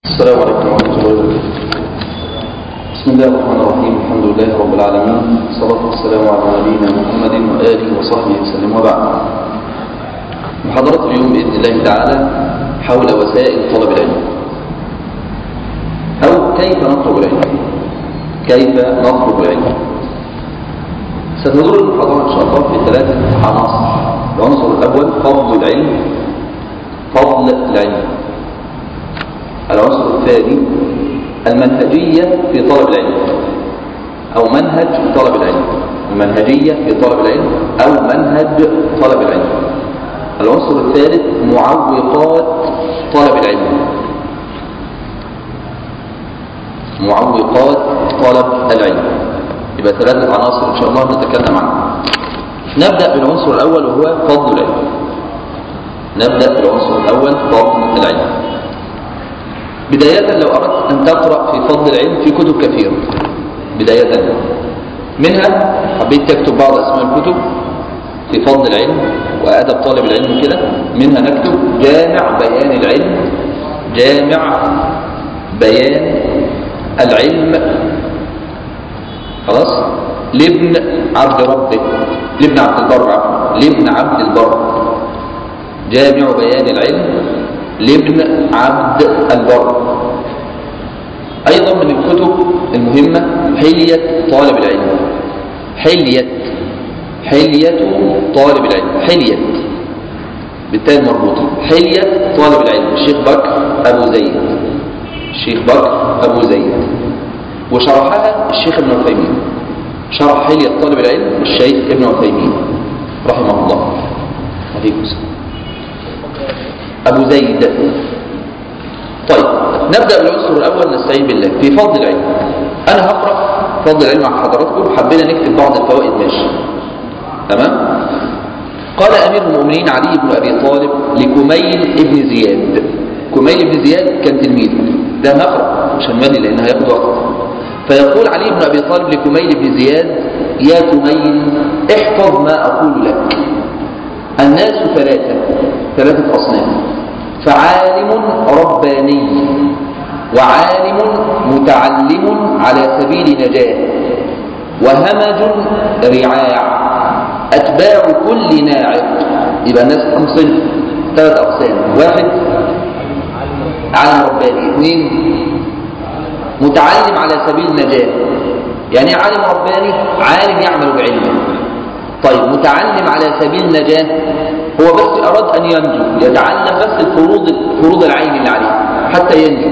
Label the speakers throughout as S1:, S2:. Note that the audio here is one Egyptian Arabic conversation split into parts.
S1: السلام عليكم ورحمة الله وبركاته بسم الله الرحمن الرحيم الحمد لله رب العالمين والصلاة والسلام على نبينا محمد وآله وصحبه وسلم وبعد محاضرة اليوم بإذن الله تعالى حول وسائل طلب العلم أو كيف نطلب العلم كيف نطلب العلم ستدور المحاضرة إن شاء الله في ثلاثة عناصر العنصر الأول فضل العلم فضل العلم العنصر الثاني المنهجية في طلب العلم أو منهج طلب العلم المنهجية في طلب العلم أو منهج طلب العلم العنصر الثالث معوقات طلب العلم معوقات طلب العلم يبقى ثلاثة عناصر إن شاء الله نتكلم عنها نبدأ بالعنصر الأول وهو فضل العلم نبدأ بالعنصر الأول فضل العلم بداية لو أردت أن تقرأ في فضل العلم في كتب كثيرة بداية منها حبيت تكتب بعض أسماء الكتب في فضل العلم وأدب طالب العلم كده منها نكتب جامع بيان العلم جامع بيان العلم خلاص لابن عبد ربه لابن عبد البر عفوا لابن عبد البر جامع بيان العلم لابن عبد البر أيضا من الكتب المهمة حلية طالب العلم حلية حلية طالب العلم حلية بالتالي مربوطة حلية طالب العلم الشيخ بكر أبو زيد الشيخ بكر أبو زيد وشرحها الشيخ ابن عثيمين شرح حلية طالب العلم الشيخ ابن عثيمين رحمه الله عليكم السلام أبو زيد طيب نبدأ بالعنصر الأول نستعين بالله في فضل العلم أنا هقرأ فضل العلم مع حضراتكم حبينا نكتب بعض الفوائد ماشي تمام قال أمير المؤمنين علي بن أبي طالب لكميل ابن زياد كميل ابن زياد كان تلميذه ده هقرأ عشان مالي لأنها هياخد وقت فيقول علي بن أبي طالب لكميل بن زياد يا كميل احفظ ما أقول لك الناس ثلاثة ثلاثة أصناف فعالم رباني وعالم متعلم على سبيل نجاة وهمج رعاع أتباع كل ناعق يبقى الناس كم صنف ثلاث أقسام واحد عالم رباني اثنين متعلم على سبيل نجاة يعني عالم رباني عالم يعمل بعلمه طيب متعلم على سبيل نجاة هو بس أراد أن ينجو يتعلم بس الفروض فروض العين اللي عليه حتى ينجو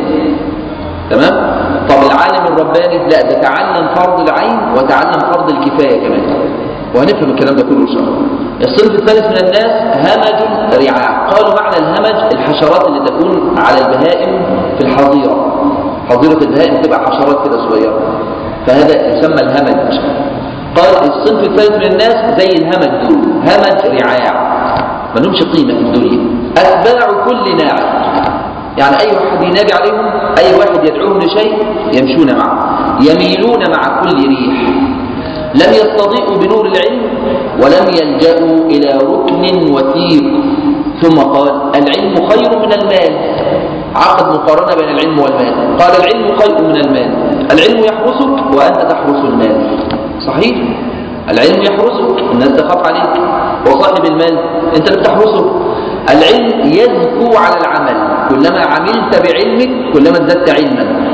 S1: تمام طب العالم الرباني لا ده تعلم فرض العين وتعلم فرض الكفاية كمان وهنفهم الكلام ده كله إن شاء الله الصنف الثالث من الناس همج رعاع قالوا معنى الهمج الحشرات اللي تكون على البهائم في الحظيرة حظيرة البهائم تبقى حشرات كده صغيرة فهذا يسمى الهمج قال الصنف الثالث من الناس زي الهمج دول همج رعاع ما لهمش قيمة في الدنيا أتباع كل ناعم يعني أي واحد ينادي عليهم أي واحد يدعوهم لشيء يمشون معه يميلون مع كل ريح لم يستضيئوا بنور العلم ولم يلجأوا إلى ركن وثيق ثم قال العلم خير من المال عقد مقارنة بين العلم والمال قال العلم خير من المال العلم يحرسك وأنت تحرس المال صحيح العلم يحرسك الناس تخاف عليك وصاحب المال انت اللي بتحرسه العلم يزكو على العمل كلما عملت بعلمك كلما ازددت علما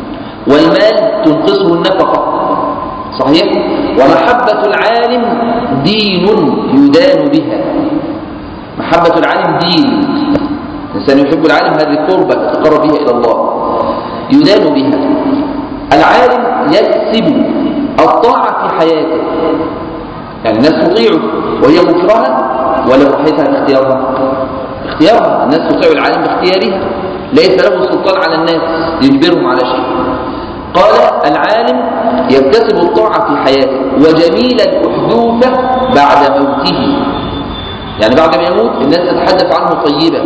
S1: والمال تنقصه النفقة صحيح ومحبة العالم دين يدان بها محبة العالم دين الإنسان يحب العالم هذه قربة تتقرب بها إلى الله يدان بها العالم يكسب الطاعة في حياته يعني الناس تطيعه وهي مكرهة ولا بحيثها اختيارها اختيارها الناس تطيع العالم باختيارها ليس له سلطان على الناس يجبرهم على شيء قال العالم يكتسب الطاعة في حياته وجميل الأحدوثة بعد موته يعني بعد ما يموت الناس تتحدث عنه طيبا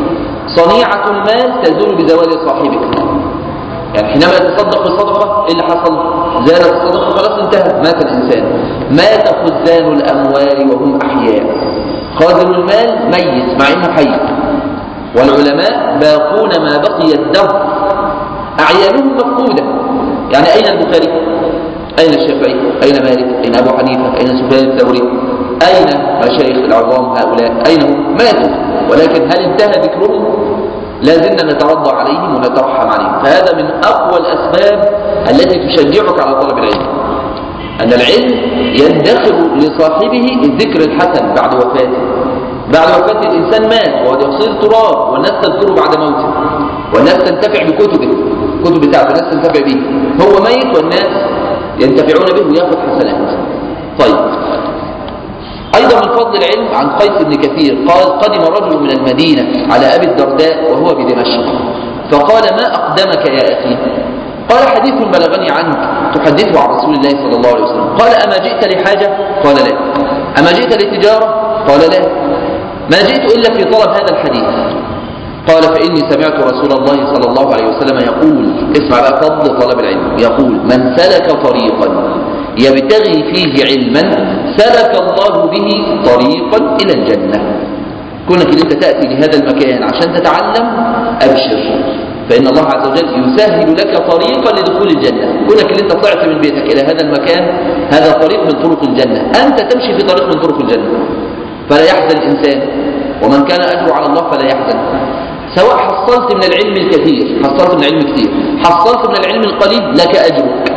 S1: صنيعة المال تزول بزوال صاحبه يعني حينما يتصدق بصدقة ايه اللي حصل زالت الصدقة خلاص انتهى مات الإنسان مات خزان الأموال وهم أحياء خازن المال ميت مع إنه حي والعلماء باقون ما بقي الدهر أعيانهم مفقودة يعني أين البخاري أين الشافعي أين مالك أين أبو حنيفة أين سفيان الثوري أين مشايخ العظام هؤلاء أين هم ماتوا ولكن هل انتهى ذكرهم لا زلنا نترضى عليهم ونترحم عليهم فهذا من أقوى الأسباب التي تشجعك على طلب العلم أن العلم يندخر لصاحبه الذكر الحسن بعد وفاته بعد وفاة الإنسان مات وهو يصير تراب والناس تذكره بعد موته والناس تنتفع بكتبه كتب بتاعته الناس تنتفع به هو ميت والناس ينتفعون به وياخذ حسنات طيب أيضا من فضل العلم عن قيس بن كثير قال قدم رجل من المدينة على أبي الدرداء وهو بدمشق فقال ما أقدمك يا أخي قال حديث بلغني عنك تحدثه عن رسول الله صلى الله عليه وسلم قال أما جئت لحاجة قال لا أما جئت لتجارة قال لا ما جئت إلا في طلب هذا الحديث قال فإني سمعت رسول الله صلى الله عليه وسلم يقول اسمع بقى فضل طلب العلم يقول من سلك طريقا يبتغي فيه علما سلك الله به طريقا إلى الجنة كونك أنت تأتي لهذا المكان عشان تتعلم أبشر فإن الله عز وجل يسهل لك طريقا لدخول الجنة كونك أنت طلعت من بيتك إلى هذا المكان هذا طريق من طرق الجنة أنت تمشي في طريق من طرق الجنة فلا يحزن الإنسان ومن كان أجره على الله فلا يحزن سواء حصلت من العلم الكثير حصلت من العلم كثير حصلت من العلم القليل لك أجرك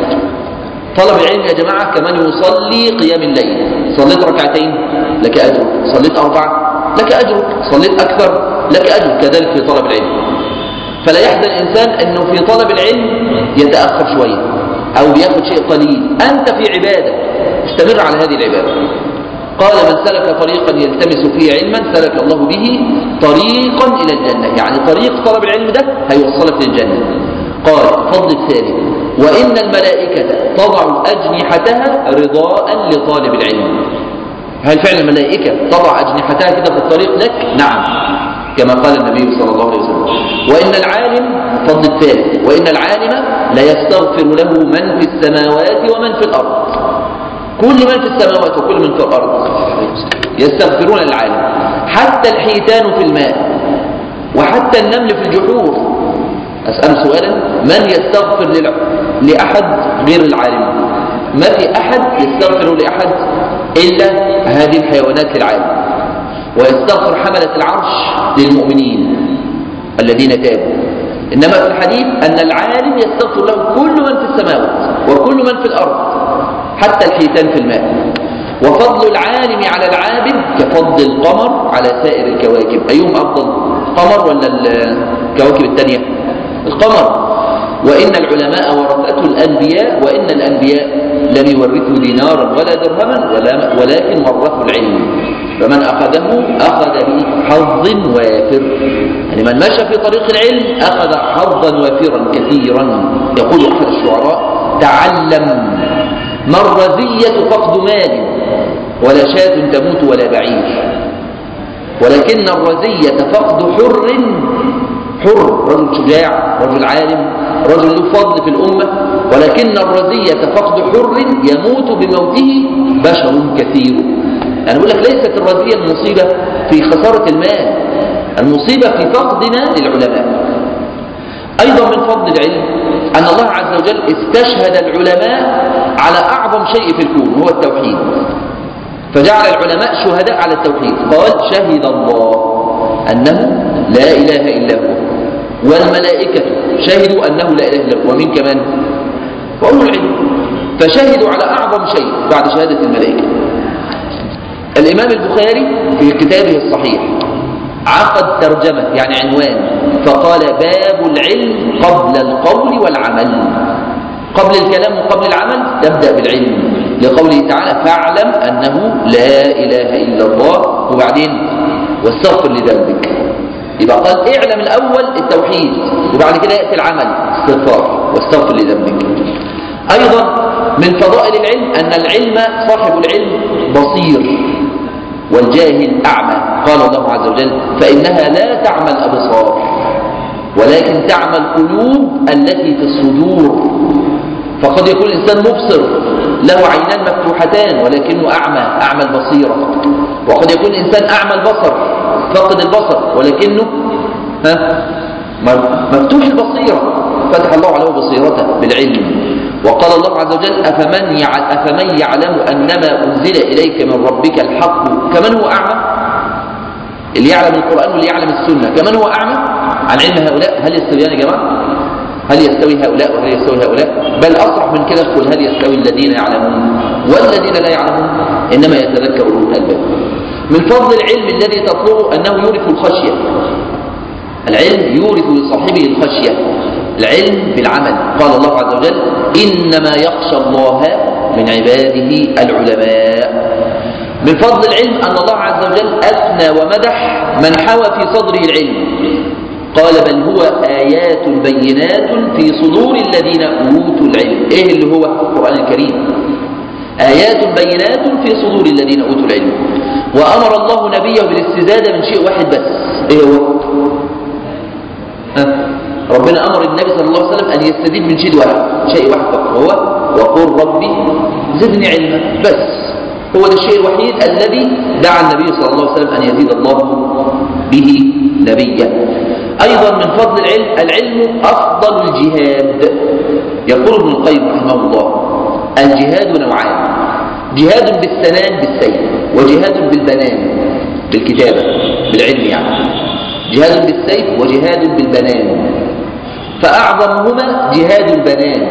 S1: طلب العلم يا جماعة كمان يصلي قيام الليل صليت ركعتين لك أجرك صليت أربعة لك أجرك صليت أكثر لك أجر كذلك في طلب العلم فلا يحزن الإنسان أنه في طلب العلم يتأخر شوية أو بياخد شيء قليل أنت في عبادة استمر على هذه العبادة قال من سلك طريقا يلتمس فيه علما سلك الله به طريقا إلى الجنة يعني طريق طلب العلم ده هيوصلك للجنة قال فضل الثاني وإن الملائكة تضع أجنحتها رضاء لطالب العلم هل فعلا الملائكة تضع أجنحتها كده في الطريق لك؟ نعم كما قال النبي صلى الله عليه وسلم وإن العالم فضل الثالث وإن العالم لا يستغفر له من في السماوات ومن في الأرض كل من في السماوات وكل من في الأرض يستغفرون العالم حتى الحيتان في الماء وحتى النمل في الجحور أسأل سؤالا من يستغفر للع... لأحد غير العالم ما في أحد يستغفر لأحد إلا هذه الحيوانات للعالم ويستغفر حملة العرش للمؤمنين الذين تابوا إنما في الحديث أن العالم يستغفر له كل من في السماوات وكل من في الأرض حتى الحيتان في الماء وفضل العالم على العابد كفضل القمر على سائر الكواكب أيهم أفضل القمر ولا الكواكب الثانية القمر وإن العلماء ورثة الأنبياء وإن الأنبياء لم يورثوا دينارا ولا درهما ولا ولكن ورثوا العلم فمن أخذه أخذ بحظ وافر يعني من مشى في طريق العلم أخذ حظا وافرا كثيرا يقول أحد الشعراء تعلم مرزية فقد مال ولا شاة تموت ولا بعير ولكن الرزية فقد حر حر رجل شجاع رجل عالم رجل له فضل في الأمة ولكن الرزية فقد حر يموت بموته بشر كثير أنا بقول لك ليست الرزية المصيبة في خسارة المال المصيبة في فقدنا للعلماء أيضا من فضل العلم أن الله عز وجل استشهد العلماء على أعظم شيء في الكون وهو التوحيد فجعل العلماء شهداء على التوحيد قال شهد الله أنه لا إله إلا هو والملائكة شهدوا أنه لا إله إلا هو ومن كمان وأولو العلم فشهدوا على أعظم شيء بعد شهادة الملائكة الإمام البخاري في كتابه الصحيح عقد ترجمة يعني عنوان فقال باب العلم قبل القول والعمل قبل الكلام وقبل العمل تبدأ بالعلم لقوله تعالى فاعلم أنه لا إله إلا الله وبعدين واستغفر لذنبك يبقى قال اعلم الأول التوحيد وبعد كده يأتي العمل استغفار واستغفر لذنبك أيضا من فضائل العلم أن العلم صاحب العلم بصير والجاهل أعمى قال الله عز وجل فإنها لا تعمى الأبصار ولكن تعمى القلوب التي في الصدور فقد يكون الإنسان مبصر له عينان مفتوحتان ولكنه أعمى أعمى البصيرة وقد يكون الإنسان أعمى البصر فقد البصر ولكنه ها مفتوح البصيرة فتح الله عليه بصيرته بالعلم وقال الله عز وجل أفمن, يع- أفمن يعلم أنما أنزل إليك من ربك الحق كمن هو أعمى اللي يعلم القرآن واللي يعلم السنة كمن هو أعمى عن علم هؤلاء هل يستويان يا جماعة هل يستوي هؤلاء وهل يستوي هؤلاء بل أصرح من كده تقول هل يستوي الذين يعلمون والذين لا يعلمون إنما يتذكر أولو الألباب من فضل العلم الذي تطلبه أنه يورث الخشية العلم يورث لصاحبه الخشية العلم بالعمل قال الله عز وجل إنما يخشى الله من عباده العلماء من فضل العلم أن الله عز وجل أثنى ومدح من حوى في صدره العلم قال بل هو آيات بينات في صدور الذين أوتوا العلم إيه اللي هو القرآن الكريم آيات بينات في صدور الذين أوتوا العلم وأمر الله نبيه بالاستزادة من شيء واحد بس إيه هو ها؟ ربنا أمر النبي صلى الله عليه وسلم أن يستزيد من شيء واحد شيء واحد فقط هو وقل ربي زدني علما بس هو ده الشيء الوحيد الذي دعا النبي صلى الله عليه وسلم أن يزيد الله به نبيا أيضا من فضل العلم العلم أفضل الجهاد يقول ابن القيم رحمه الله الجهاد نوعان جهاد بالسنان بالسيف وجهاد بالبنان بالكتابة بالعلم يعني جهاد بالسيف وجهاد بالبنان فأعظمهما جهاد البنان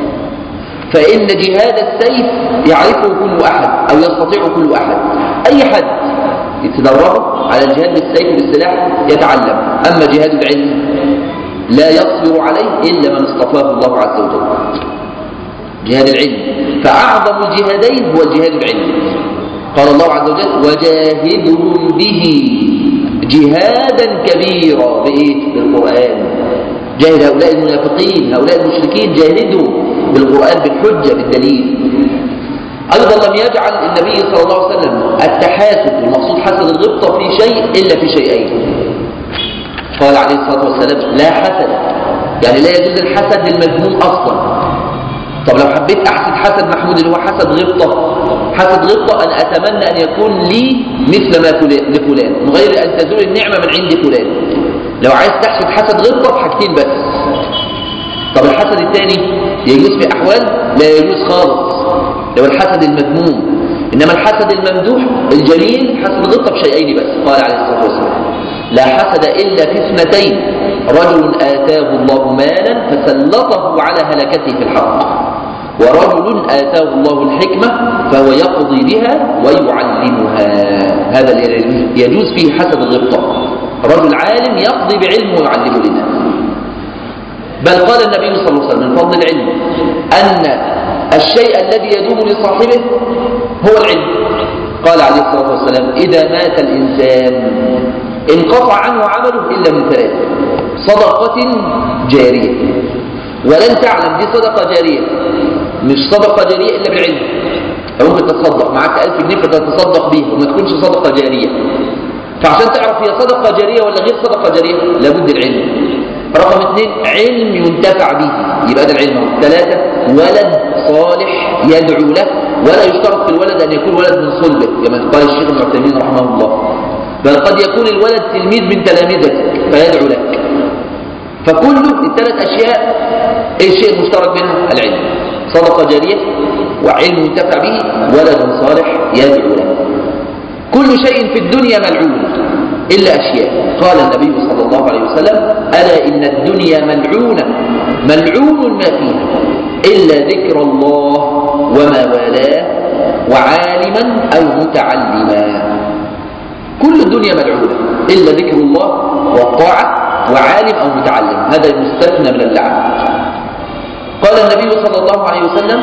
S1: فإن جهاد السيف يعرفه كل أحد أو يستطيع كل أحد أي حد يتدرب على الجهاد بالسيف بالسلاح يتعلم أما جهاد العلم لا يصبر عليه إلا من اصطفاه الله عز وجل جهاد العلم فأعظم الجهادين هو الجهاد العلمي قال الله عز وجل وجاهدهم به جهادا كبيرا بإيه؟ بالقرآن جاهد هؤلاء المنافقين هؤلاء المشركين جاهدوا بالقرآن بالحجة بالدليل أيضا لم يجعل النبي صلى الله عليه وسلم التحاسد المقصود حسد الغبطة في شيء إلا في شيئين قال عليه الصلاة والسلام لا حسد يعني لا يجوز الحسد للمذموم أصلا طب لو حبيت أحسد حسد محمود اللي هو حسد غبطة حسد غبطة أن أتمنى أن يكون لي مثل ما فلان لفلان من غير أن تزول النعمة من عند فلان لو عايز تحسد حسد غبطة بحاجتين بس طب الحسد الثاني يجوز في أحوال لا يجوز خالص لو الحسد المذموم إنما الحسد الممدوح الجليل حسد غبطة بشيئين بس قال عليه الصلاة والسلام لا حسد إلا في اثنتين رجل آتاه الله مالا فسلطه على هلكته في الحق ورجل آتاه الله الحكمة فهو يقضي بها ويعلمها هذا اللي يجوز فيه حسد الغبطة رجل عالم يقضي بعلمه ويعلمه للناس بل قال النبي صلى الله عليه وسلم من فضل العلم أن الشيء الذي يدوم لصاحبه هو العلم قال عليه الصلاة والسلام إذا مات الإنسان انقطع عنه عمله إلا من ثلاث صدقة جارية ولن تعلم دي صدقة جارية مش صدقة جارية إلا بالعلم ممكن تتصدق معاك ألف جنيه فتتصدق بيها وما تكونش صدقة جارية فعشان تعرف هي صدقة جارية ولا غير صدقة جارية لابد العلم رقم اثنين علم ينتفع به يبقى ده العلم اهو. ثلاثة ولد صالح يدعو له ولا يشترط في الولد أن يكون ولد من صلبه كما قال الشيخ ابن عثيمين رحمه الله بل قد يكون الولد تلميذ من تلامذتك فيدعو لك فكل الثلاث أشياء ايه الشيء المشترك بينها العلم صدقة جارية وعلم ينتفع به ولد صالح يدعو له كل شيء في الدنيا ملعون إلا أشياء قال النبي صلى الله عليه وسلم ألا إن الدنيا ملعونة ملعون ما فيها إلا ذكر الله وما والاه وعالما أو متعلما كل الدنيا ملعونة إلا ذكر الله والطاعة وعالم أو متعلم هذا المستثنى من اللعن قال النبي صلى الله عليه وسلم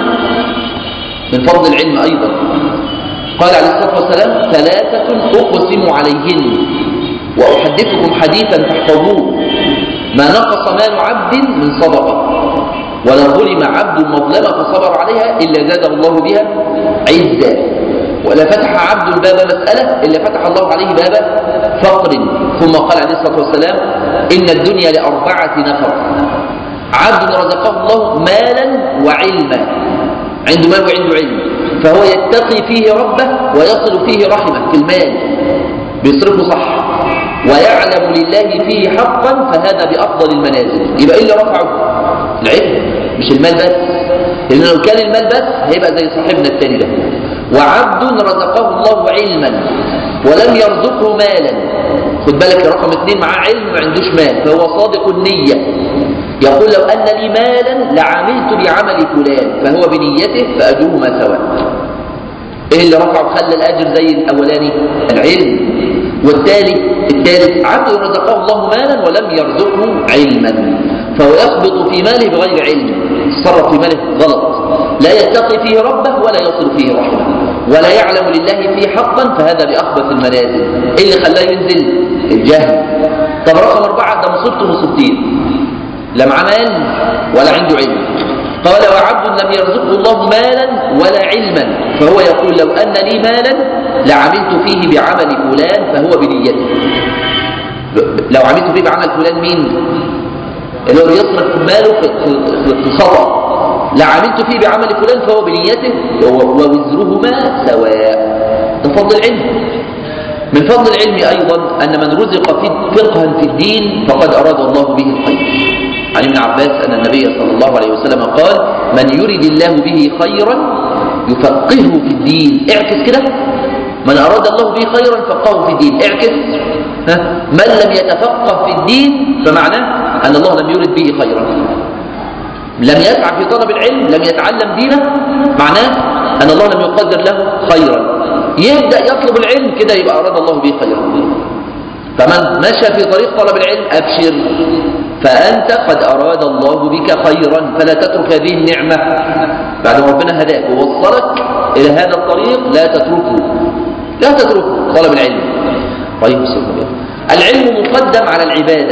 S1: من فضل العلم أيضا قال عليه الصلاة والسلام ثلاثة أقسم عليهن وأحدثكم حديثا تحفظوه ما نقص مال عبد من صدقة ولا ظلم عبد مظلمة فصبر عليها إلا زاده الله بها عزا ولا فتح عبد الباب مسألة إلا فتح الله عليه باب فقر ثم قال عليه الصلاة والسلام إن الدنيا لأربعة نفر عبد رزقه الله مالا وعلما عنده مال وعنده علم فهو يتقي فيه ربه ويصل فيه رحمه في المال بيصرفه صح ويعلم لله فيه حقا فهذا بأفضل المنازل يبقى إيه اللي رفعه العلم مش المال بس لأن لو كان المال بس هيبقى زي صاحبنا الثاني ده وعبد رزقه الله علما ولم يرزقه مالا خد بالك رقم اثنين معاه علم ما عندوش مال فهو صادق النية يقول لو أن لي مالا لعملت بعمل فلان فهو بنيته فأجرهما سواء ايه اللي رفعه وخلى الاجر زي الاولاني العلم والتالي الثالث عبد رزقه الله مالا ولم يرزقه علما فهو يخبط في ماله بغير علم تصرف في ماله غلط لا يتقي فيه ربه ولا يصل فيه رحمه ولا يعلم لله فيه حقا فهذا بأخبث المنازل ايه اللي خلاه ينزل الجهل طب رقم أربعة ده مصيبته مصيبتين لا معاه مال ولا عنده علم قال وعبد لم يرزقه الله مالا ولا علما فهو يقول لو أن لي مالا لعملت فيه بعمل فلان فهو بنيته لو عملت فيه بعمل فلان مين اللي هو بيصرف ماله في في الخطأ لعملت فيه بعمل فلان فهو بنيته ووزرهما سواء ده فضل العلم من فضل العلم أيضا أن من رزق فقها في الدين فقد أراد الله به الخير عن ابن عباس أن النبي صلى الله عليه وسلم قال من يرد الله به خيرا يفقهه في الدين اعكس كده من أراد الله به خيرا فقهه في الدين اعكس ها؟ من لم يتفقه في الدين فمعناه أن الله لم يرد به خيرا لم يسعى في طلب العلم لم يتعلم دينه معناه أن الله لم يقدر له خيرا يبدأ يطلب العلم كده يبقى أراد الله به خيرا فمن مشى في طريق طلب العلم أبشر فأنت قد أراد الله بك خيرا فلا تترك هذه النعمة بعد ما ربنا هداك ووصلك إلى هذا الطريق لا تتركه لا تتركه طلب العلم طيب العلم مقدم على العبادة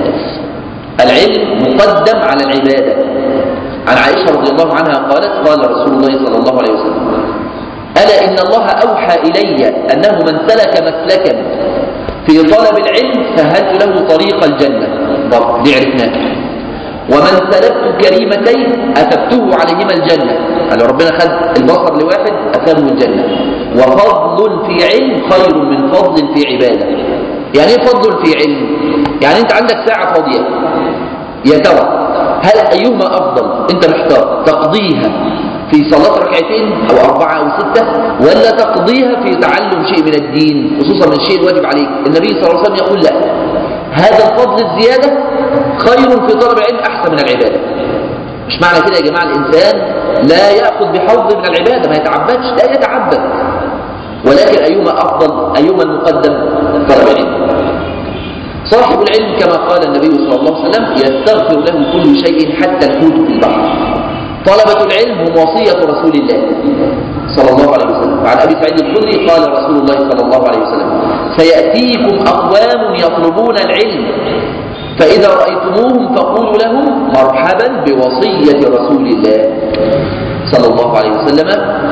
S1: العلم مقدم على العبادة عن عائشة رضي الله عنها قالت قال رسول الله صلى الله عليه وسلم ألا إن الله أوحى إلي أنه من سلك مسلكا في طلب العلم فهدت له طريق الجنة طب دي عرفناها ومن سلبت كريمتين أثبته عليهما الجنة قال ربنا خد البصر لواحد أثابه الجنة وفضل في علم خير من فضل في عبادة يعني ايه فضل في علم يعني انت عندك ساعة فاضية يا ترى هل أيهما أفضل انت محتار تقضيها في صلاة ركعتين أو أربعة أو ستة ولا تقضيها في تعلم شيء من الدين خصوصا من الشيء الواجب عليك النبي صلى الله عليه وسلم يقول لا هذا الفضل الزيادة خير في طلب العلم أحسن من العبادة مش معنى كده يا جماعة الإنسان لا يأخذ بحظ من العبادة ما يتعبدش لا يتعبد ولكن أيهما أفضل أيهما المقدم طلب العلم صاحب العلم كما قال النبي صلى الله عليه وسلم يستغفر له كل شيء حتى الحوت في البحر طلبة العلم هم وصية رسول الله صلى الله عليه وسلم وعن أبي سعيد الخدري قال رسول الله صلى الله عليه وسلم سيأتيكم أقوام يطلبون العلم فإذا رأيتموهم فقولوا لهم مرحبا بوصية رسول الله صلى الله عليه وسلم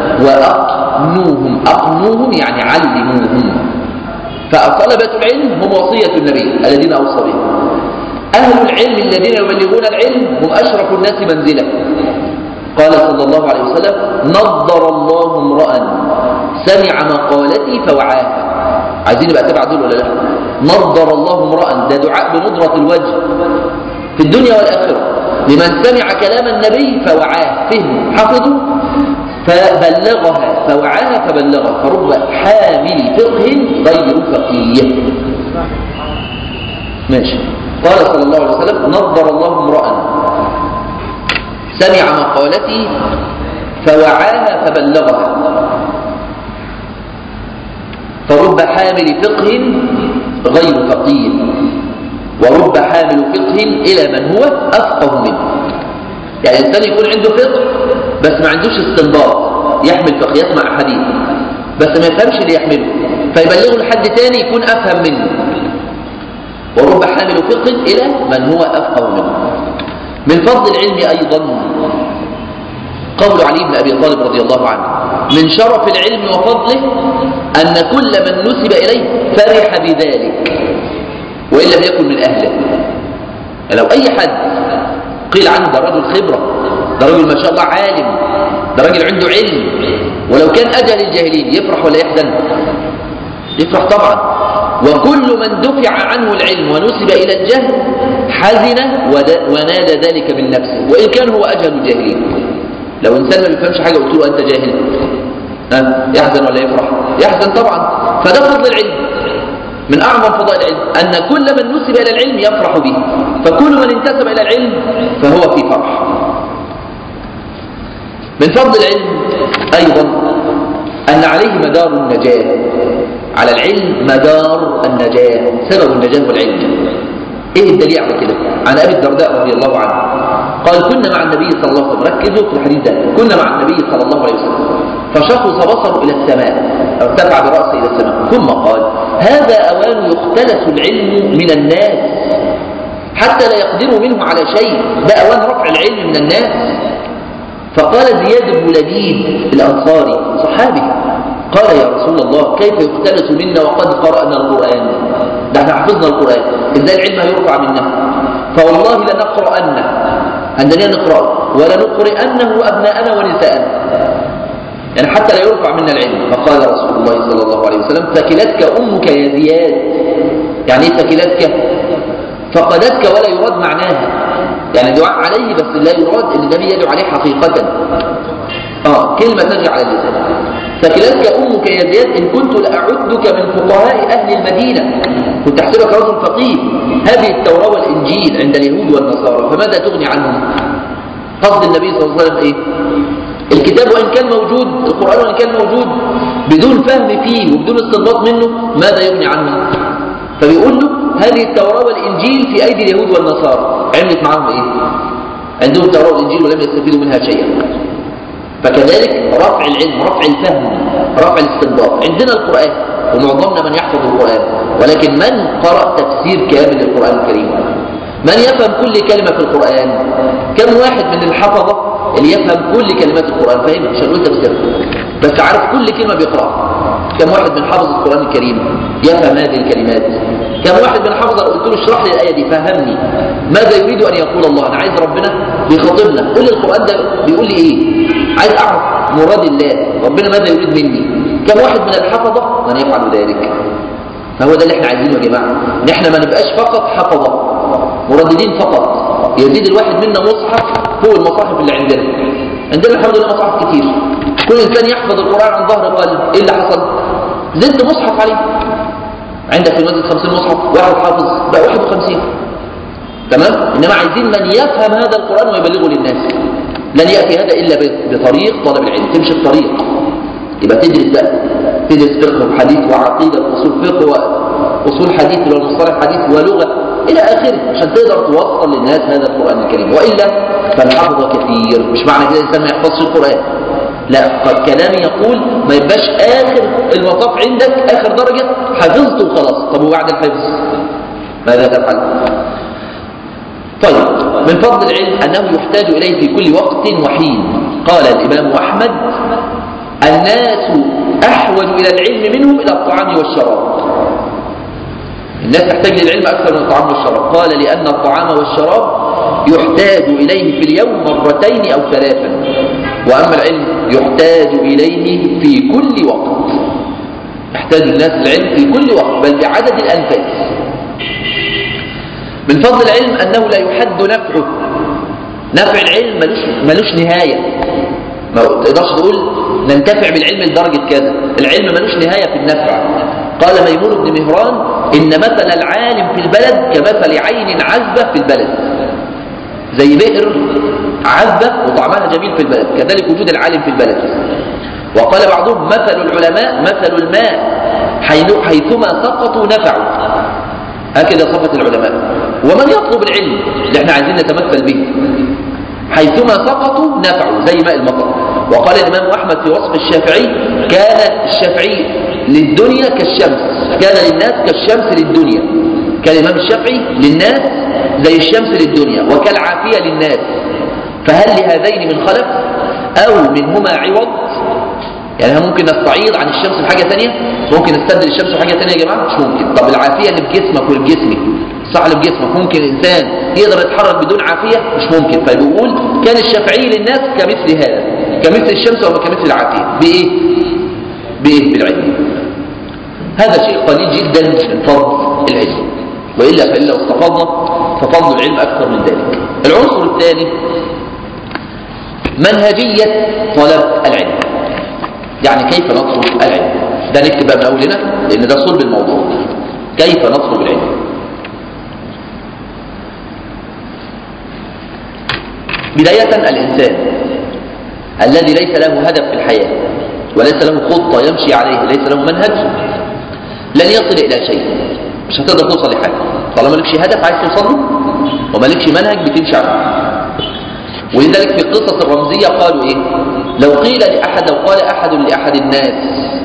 S1: وأقنوهم أقنوهم يعني علموهم فطلبة العلم هم وصية النبي الذين أوصى به أهل العلم الذين يبلغون العلم هم أشرف الناس منزلة قال صلى الله عليه وسلم نضر الله امرأ سمع مقالتي فوعاها عايزين يبقى تبع دول ولا لا نضر الله امرأ ده دعاء بنضرة الوجه في الدنيا والآخرة لمن سمع كلام النبي فوعاه فهم حفظه فبلغها فوعاها فبلغها فرب حامل فقه غير فقيه ماشي قال صلى الله عليه وسلم نضر الله امرأ سمع مقالتي فوعاها فبلغها فرب حامل فقه غير فقيه ورب حامل فقه إلى من هو أفقه منه يعني الإنسان يكون عنده فقه بس ما عندوش استنباط يحمل فقه يسمع حديث بس ما يفهمش اللي يحمله فيبلغه لحد تاني يكون أفهم منه ورب حامل فقه إلى من هو أفقه منه من فضل العلم أيضا قول علي بن أبي طالب رضي الله عنه من شرف العلم وفضله أن كل من نسب إليه فرح بذلك وإن لم يكن من أهله يعني لو أي حد قيل عنه ده رجل خبرة ده رجل ما شاء الله عالم ده راجل عنده علم ولو كان أجل الجاهلين يفرح ولا يحزن يفرح طبعا وكل من دفع عنه العلم ونسب إلى الجهل حزن ود- ونادى ذلك من نفسه وإن كان هو أجهل الجاهلين لو إنسان ما بيفهمش حاجة قلت له أنت جاهل ها؟ يحزن ولا يفرح يحزن طبعا فده فضل العلم من أعظم فضائل العلم أن كل من نسب إلى العلم يفرح به فكل من انتسب إلى العلم فهو في فرح من فضل العلم أيضا أن عليه مدار النجاة على العلم مدار النجاة سبب النجاة والعلم إيه الدليل على كده عن أبي الدرداء رضي الله عنه قال كنا مع النبي صلى الله عليه وسلم ركزوا في الحديث ده كنا مع النبي صلى الله عليه وسلم فشخص بصره إلى السماء ارتفع برأسه إلى السماء ثم قال هذا أوان يختلس العلم من الناس حتى لا يقدروا منه على شيء ده أوان رفع العلم من الناس فقال زياد بن لبيد الأنصاري صحابي قال يا رسول الله كيف يختلس منا وقد قرأنا القرآن ده احنا حفظنا القرآن ازاي العلم هيرفع منا فوالله لنقرأنه عندنا نقرأ ولنقرئنه أبناءنا ونساءنا يعني حتى لا يرفع منا العلم فقال رسول الله صلى الله عليه وسلم ثكلتك أمك يا زياد يعني ايه ثكلتك فقدتك ولا يراد معناها يعني دعاء عليه بس لا يراد ان النبي يدعو عليه حقيقة اه كلمة تجي على اللسان ثكلتك امك يا زياد ان كنت لاعدك من فقهاء اهل المدينة كنت احسبك رجل فقيه هذه التوراة والانجيل عند اليهود والنصارى فماذا تغني عنهم قصد النبي صلى الله عليه وسلم ايه الكتاب وان كان موجود القرآن وان كان موجود بدون فهم فيه وبدون استنباط منه ماذا يغني عنهم فبيقول له هذه التوراة والإنجيل في أيدي اليهود والنصارى عملت معهم إيه؟ عندهم التوراة والإنجيل ولم يستفيدوا منها شيئا فكذلك رفع العلم رفع الفهم رفع الاستنباط عندنا القرآن ومعظمنا من يحفظ القرآن ولكن من قرأ تفسير كامل للقرآن الكريم من يفهم كل كلمة في القرآن كم واحد من الحفظة اللي يفهم كل كلمات القرآن فاهمها مش هنقول تفسيرها بس عارف كل كلمة بيقرأها كم واحد من حفظ القرآن الكريم يفهم هذه الكلمات كم واحد من حفظ قلت له اشرح لي الآية دي فهمني ماذا يريد أن يقول الله أنا عايز ربنا بيخاطبنا قول لي القرآن ده بيقول لي إيه عايز أعرف مراد الله ربنا ماذا يريد مني كم واحد من الحفظة من يفعل ذلك فهو ده اللي احنا عايزينه يا جماعة ان احنا ما نبقاش فقط حفظة مرددين فقط يزيد الواحد منا مصحف فوق المصاحف اللي عندنا عندنا الحمد لله مصاحف كتير كل انسان يحفظ القرآن عن ظهر قلب ايه اللي حصل زدت مصحف عليه عندك في المسجد 50 مصحف واحد حافظ بقى 51 تمام انما عايزين من يفهم هذا القرآن ويبلغه للناس لن يأتي هذا إلا بطريق طلب العلم تمشي الطريق يبقى تدرس بقى تدرس فقه وحديث وعقيدة وأصول فقه وأصول حديث والمصطلح حديث ولغة إلى آخره عشان تقدر توصل للناس هذا القرآن الكريم وإلا فالحفظ كثير مش معنى كده الإنسان ما يحفظش القرآن لا قد كلامي يقول ما يبقاش آخر المطاف عندك آخر درجة حفظت وخلاص طب وبعد الحفظ ماذا تفعل طيب من فضل العلم أنه يحتاج إليه في كل وقت وحين قال الإمام أحمد الناس أحوج إلى العلم منهم إلى الطعام والشراب الناس تحتاج للعلم أكثر من الطعام والشراب قال لأن الطعام والشراب يحتاج إليه في اليوم مرتين أو ثلاثا وأما العلم يحتاج إليه في كل وقت يحتاج الناس العلم في كل وقت بل بعدد الأنفاس من فضل العلم أنه لا يحد نفعه نفع العلم ملوش, ملوش نهاية ما تقدرش تقول ننتفع بالعلم لدرجة كذا العلم ملوش نهاية في النفع قال ميمون بن مهران إن مثل العالم في البلد كمثل عين عذبة في البلد زي بئر عذبة وطعمها جميل في البلد كذلك وجود العالم في البلد وقال بعضهم مثل العلماء مثل الماء حيثما سقطوا نفعوا هكذا صفة العلماء ومن يطلب العلم اللي احنا عايزين نتمثل به حيثما سقطوا نفعوا زي ماء المطر وقال الإمام أحمد في وصف الشافعي كان الشافعي للدنيا كالشمس كان للناس كالشمس للدنيا كان الإمام الشافعي للناس زي الشمس للدنيا وكالعافية للناس فهل لهذين من خلف أو منهما عوض يعني هل ممكن نستعيض عن الشمس بحاجة تانية ممكن نستبدل الشمس بحاجة تانية يا جماعة مش ممكن طب العافية اللي بجسمك واللي بجسمي الصح اللي بجسمك ممكن الإنسان يقدر يتحرك بدون عافية مش ممكن فبيقول كان الشافعي للناس كمثل هذا كمثل الشمس وما كمثل العافية بإيه؟ بإيه؟ بالعلم هذا شيء قليل جدا من فضل العلم وإلا فإن لو استفضنا ففضل العلم أكثر من ذلك العنصر الثاني منهجية طلب العلم يعني كيف نطلب العلم ده نكتب بقى من أولنا لأن ده صلب الموضوع كيف نطلب العلم بداية الإنسان الذي ليس له هدف في الحياة وليس له خطة يمشي عليه ليس له منهج لن يصل إلى شيء مش هتقدر توصل لحاجة طالما لكش هدف عايز توصل له وما لكش منهج بتمشي عليه ولذلك في القصص الرمزية قالوا إيه لو قيل لأحد لو قال أحد لأحد الناس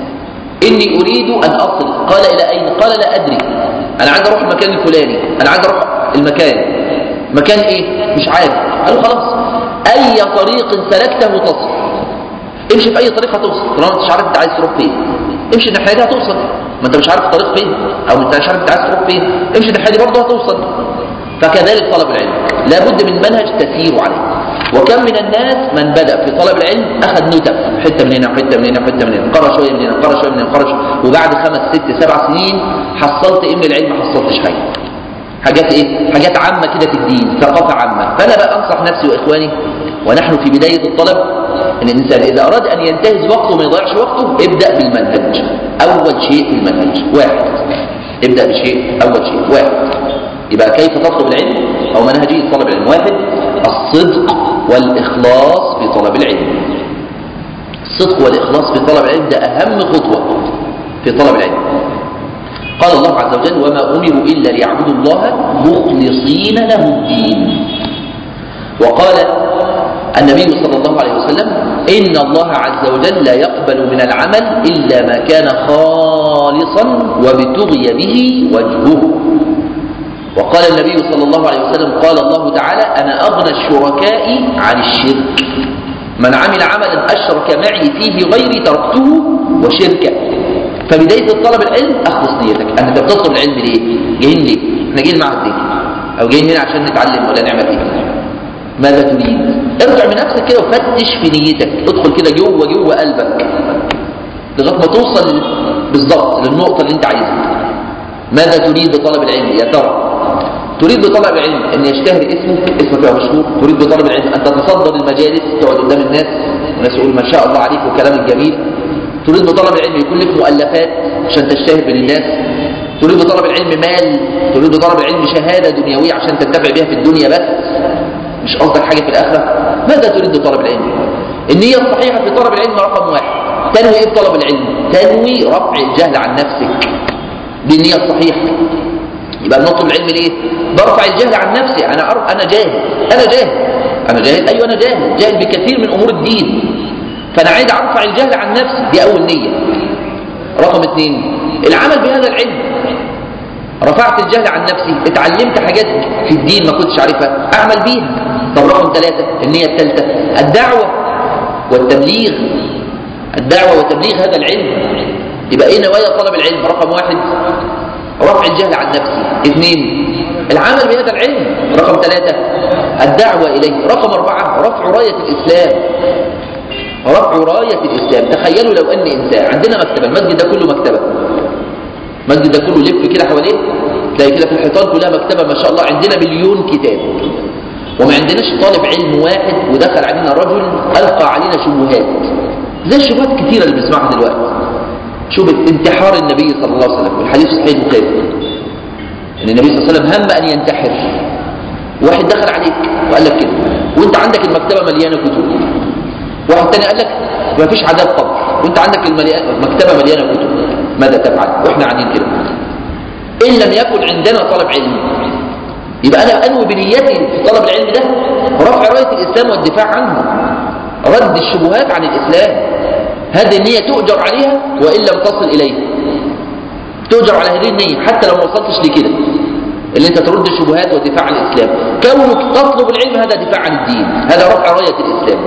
S1: إني أريد أن أصل قال إلى أين قال لا أدري أنا عايز أروح المكان الفلاني أنا عايز أروح المكان مكان إيه مش عارف قالوا خلاص أي طريق سلكته تصل امشي في أي طريق هتوصل طالما أنت مش عارف أنت عايز تروح فين امشي الناحية دي هتوصل ما أنت مش عارف الطريق فين أو أنت مش عارف أنت عايز تروح فين امشي الناحية دي برضه هتوصل فكذلك طلب العلم لابد من منهج تسير عليه وكم من الناس من بدأ في طلب العلم أخذ نتف حتة من هنا وحتة من هنا وحتة من هنا قرأ شوية من هنا قرأ شوية من هنا قرأ شوية وبعد خمس ست سبع سنين حصلت إيه من العلم ما حصلتش حاجة حاجات إيه؟ حاجات عامة كده في الدين ثقافة عامة فأنا بقى أنصح نفسي وإخواني ونحن في بداية الطلب أن الإنسان إذا أراد أن ينتهز وقته وما يضيعش وقته ابدأ بالمنهج أول شيء في المنهج واحد ابدأ بشيء أول شيء واحد يبقى كيف تطلب العلم أو منهجية طلب العلم واحد الصدق والإخلاص في طلب العلم الصدق والإخلاص في طلب العلم ده أهم خطوة في طلب العلم قال الله عز وجل وما أمروا إلا ليعبدوا الله مخلصين له الدين وقال النبي صلى الله عليه وسلم إن الله عز وجل لا يقبل من العمل إلا ما كان خالصا وابتغي به وجهه وقال النبي صلى الله عليه وسلم قال الله تعالى أنا أغنى الشركاء عن الشرك من عمل عملا أشرك معي فيه غيري تركته وشركه فبداية طلب العلم أخلص نيتك أنت بتطلب العلم ليه؟ جايين ليه؟ احنا جايين المعهد ليه؟ أو جايين هنا عشان نتعلم ولا نعمل إيه؟ ماذا تريد؟ ارجع بنفسك كده وفتش في نيتك ادخل كده جوه جوه قلبك لغاية ما توصل بالظبط للنقطة اللي أنت عايزها ماذا تريد بطلب العلم يا ترى؟ تريد بطلب العلم أن يشتهر اسمه اسمك يبقى مشهور تريد بطلب العلم أن تتصدر المجالس تقعد قدام الناس والناس يقول ما شاء الله عليك وكلام الجميل تريد بطلب العلم يكون لك مؤلفات عشان تشتهر بين الناس تريد بطلب العلم مال تريد بطلب العلم شهادة دنيوية عشان تنتفع بها في الدنيا بس مش قصدك حاجة في الآخرة ماذا تريد بطلب العلم النية الصحيحة في طلب العلم رقم واحد تنوي ايه بطلب العلم تنوي رفع الجهل عن نفسك بالنية الصحيحة يبقى بنطلب العلم ليه برفع الجهل عن نفسي انا أر... انا جاهل انا جاهل انا جاهل ايوه انا جاهل جاهل بكثير من امور الدين فانا عايز ارفع الجهل عن نفسي دي اول نيه رقم اثنين العمل بهذا العلم رفعت الجهل عن نفسي اتعلمت حاجات في الدين ما كنتش عارفها اعمل بيها طب رقم ثلاثة النية الثالثة الدعوة والتبليغ الدعوة وتبليغ هذا العلم يبقى ايه نوايا طلب العلم رقم واحد رفع الجهل عن نفسي اثنين العمل بهذا العلم رقم ثلاثة الدعوة إليه رقم أربعة رفع راية الإسلام رفع راية الإسلام تخيلوا لو أن إنسان عندنا مكتبة المسجد ده كله مكتبة المسجد ده كله لف كده حواليه تلاقي كده في الحيطان كلها مكتبة ما شاء الله عندنا مليون كتاب وما عندناش طالب علم واحد ودخل علينا رجل ألقى علينا شبهات زي الشبهات كتيرة اللي بنسمعها دلوقتي شوف انتحار النبي صلى الله عليه وسلم والحديث صحيح البخاري ان النبي صلى الله عليه وسلم هم ان ينتحر واحد دخل عليك وقال لك كده وانت عندك المكتبه مليانه كتب واحد تاني قال لك ما فيش عذاب قبر وانت عندك المكتبه مليانه كتب ماذا تفعل واحنا قاعدين كده ان لم يكن عندنا طلب علم يبقى انا انوي بنيتي في طلب العلم ده رفع رايه الاسلام والدفاع عنه رد الشبهات عن الاسلام هذه النية تؤجر عليها وإن لم تصل إليه تؤجر على هذه النية حتى لو ما وصلتش لكده اللي انت ترد الشبهات ودفاع عن الإسلام كونك تطلب العلم هذا دفاع عن الدين هذا رفع راية الإسلام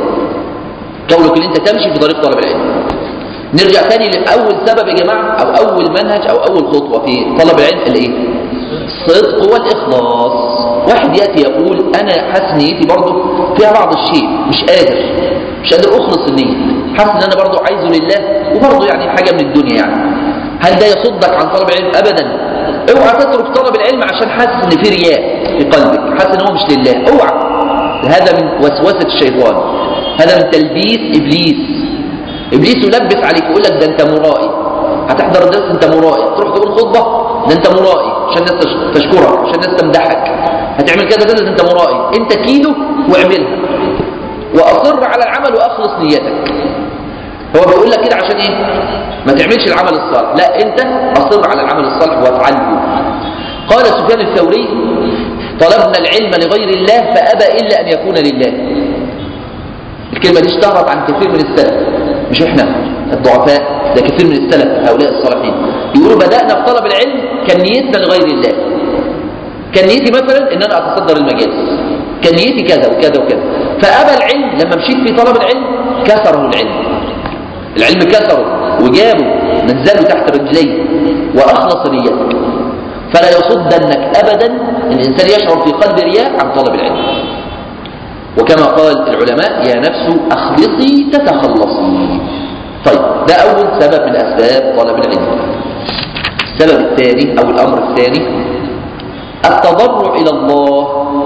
S1: كونك اللي انت تمشي في طريق طلب العلم نرجع تاني لأول سبب يا جماعة أو أول منهج أو أول خطوة في طلب العلم الإيه؟ الصدق والإخلاص واحد يأتي يقول أنا حاسس نيتي برضه فيها بعض الشيء مش قادر مش قادر أخلص النية حاسس ان انا برضو عايزه لله وبرضو يعني حاجة من الدنيا يعني هل ده يصدك عن طلب العلم ابدا اوعى تترك طلب العلم عشان حاسس ان في رياء في قلبك حاسس ان هو مش لله اوعى هذا من وسوسة الشيطان هذا من تلبيس ابليس ابليس يلبس عليك يقول لك ده انت مرائي هتحضر الدرس انت مرائي تروح تقول خطبه ده انت مرائي عشان الناس تشكرك عشان الناس تمدحك هتعمل كذا كذا ده انت مرائي انت كيلو واعملها واصر على العمل واخلص نيتك هو بيقول لك كده عشان ايه ما تعملش العمل الصالح لا انت اصر على العمل الصالح وافعله قال سفيان الثوري طلبنا العلم لغير الله فابى الا ان يكون لله الكلمه دي اشتهرت عن كثير من السلف مش احنا الضعفاء ده كثير من السلف هؤلاء الصالحين يقولوا بدانا في طلب العلم كان نيتنا لغير الله كان نيتي مثلا ان انا اتصدر المجالس كان نيتي كذا وكذا وكذا فابى العلم لما مشيت في طلب العلم كسره العلم العلم كسره وجابه نزله تحت رجليه واخلص نيتك فلا يصدنك ابدا الانسان يشعر في قلب رياء عن طلب العلم وكما قال العلماء يا نفس اخلصي تتخلصي طيب ده اول سبب من اسباب طلب العلم السبب الثاني او الامر الثاني التضرع الى الله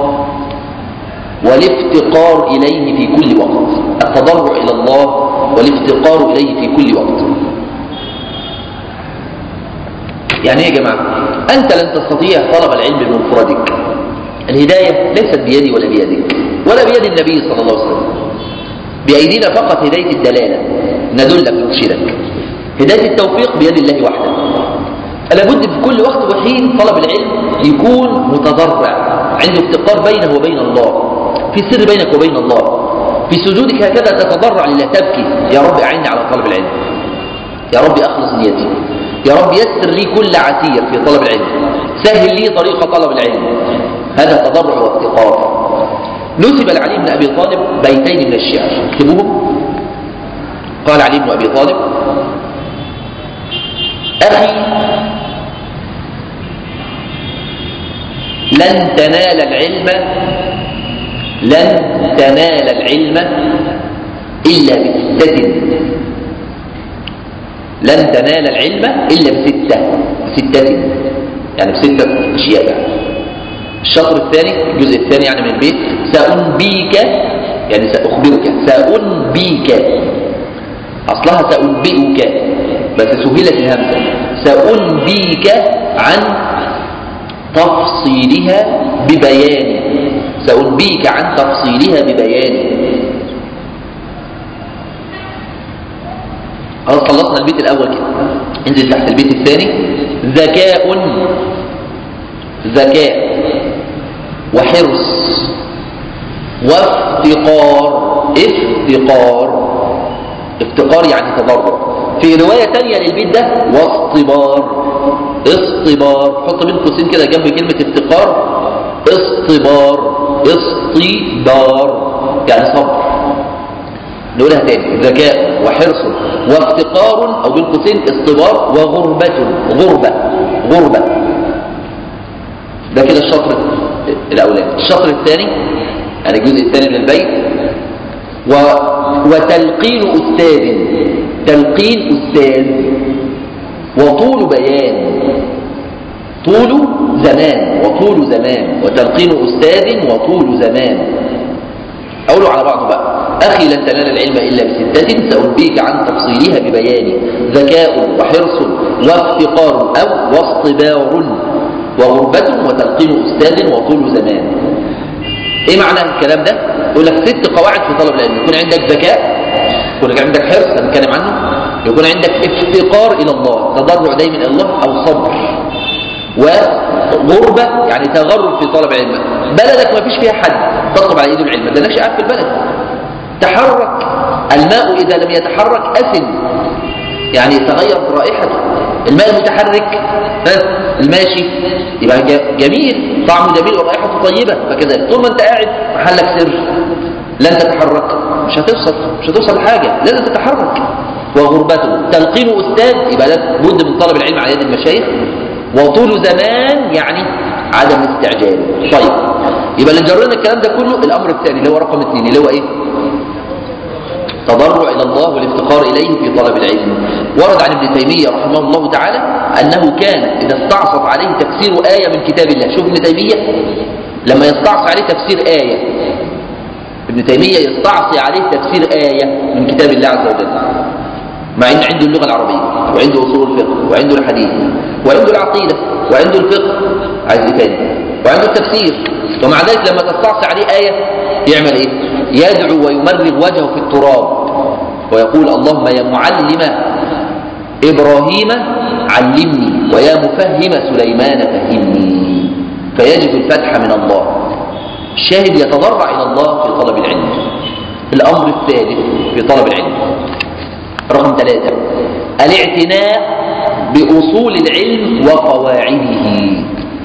S1: والافتقار اليه في كل وقت التضرع الى الله والافتقار اليه في كل وقت يعني ايه يا جماعه انت لن تستطيع طلب العلم بمفردك الهدايه ليست بيدي ولا بيدك ولا بيد النبي صلى الله عليه وسلم بايدينا فقط هدايه الدلاله ندلك نرشدك هدايه التوفيق بيد الله وحده لابد في كل وقت وحين طلب العلم يكون متضرع عنده افتقار بينه وبين الله في سر بينك وبين الله في سجودك هكذا تتضرع لله تبكي يا رب أعني على طلب العلم يا رب أخلص نيتي يا رب يسر لي كل عسير في طلب العلم سهل لي طريق طلب العلم هذا تضرع وافتقار نسب لعلي بن أبي طالب بيتين من الشعر اكتبوهم قال علي بن أبي طالب أخي لن تنال العلم لن تنال العلم إلا بستة لن تنال العلم إلا بستة بستة يعني بستة أشياء يعني. الشطر الثاني الجزء الثاني يعني من البيت سأنبيك يعني سأخبرك سأنبيك أصلها سأنبئك بس سهلت الهمزة سأنبيك عن تفصيلها ببيان سأنبيك عن تفصيلها ببيان خلاص خلصنا البيت الأول كده انزل تحت البيت الثاني ذكاء ذكاء وحرص وافتقار افتقار افتقار يعني تضرع في رواية تانية للبيت ده واصطبار اصطبار حط بين قوسين كده جنب كلمة افتقار اصطبار اصطبار يعني صبر نقولها تاني ذكاء وحرص وافتقار او بين قوسين اصطبار وغربة غربة غربة ده كده الشطر الاولاني الشطر الثاني يعني الجزء الثاني من البيت و... وتلقين استاذ تلقين استاذ وطول بيان طول زمان وطول زمان وتلقين أستاذ وطول زمان أقوله على بعضه بقى أخي لن تنال العلم إلا بستة سأنبيك عن تفصيلها ببيان ذكاء وحرص وافتقار أو واصطبار وغربة وتلقين أستاذ وطول زمان إيه معنى الكلام ده؟ يقول لك ست قواعد في طلب العلم يكون عندك ذكاء يكون عندك حرص هنتكلم عنه يكون عندك افتقار إلى الله تضرع دايما إلى الله أو صبر وغربة يعني تغرب في طلب العلم بلدك ما فيش فيها حد تطلب على ايده العلم ما لكش قاعد في البلد تحرك الماء إذا لم يتحرك أثن يعني تغير رائحته الماء المتحرك الماشي يبقى جميل طعمه جميل ورائحته طيبة فكذلك طول ما انت قاعد محلك سر لن تتحرك مش هتوصل مش هتوصل لحاجة لازم تتحرك وغربته تلقين أستاذ يبقى لابد من طلب العلم على يد المشايخ وطول زمان يعني عدم الاستعجال طيب يبقى اللي جرينا الكلام ده كله الامر الثاني اللي هو رقم اثنين اللي هو ايه تضرع إلى الله والافتقار إليه في طلب العلم ورد عن ابن تيمية رحمه الله تعالى أنه كان إذا استعصت عليه تفسير آية من كتاب الله شوف ابن تيمية لما يستعصي عليه تفسير آية ابن تيمية يستعصي عليه تفسير آية من كتاب الله عز وجل مع ان عنده اللغة العربية وعنده أصول الفقه وعنده الحديث وعنده العقيدة وعنده الفقه عايز ايه تاني وعنده التفسير ومع ذلك لما تستعصي عليه آية يعمل ايه يدعو ويمرغ وجهه في التراب ويقول اللهم يا معلم إبراهيم علمني ويا مفهم سليمان فهمني فيجد الفتح من الله الشاهد يتضرع إلى الله في طلب العلم الأمر الثالث في طلب العلم رقم ثلاثة الاعتناء بأصول العلم وقواعده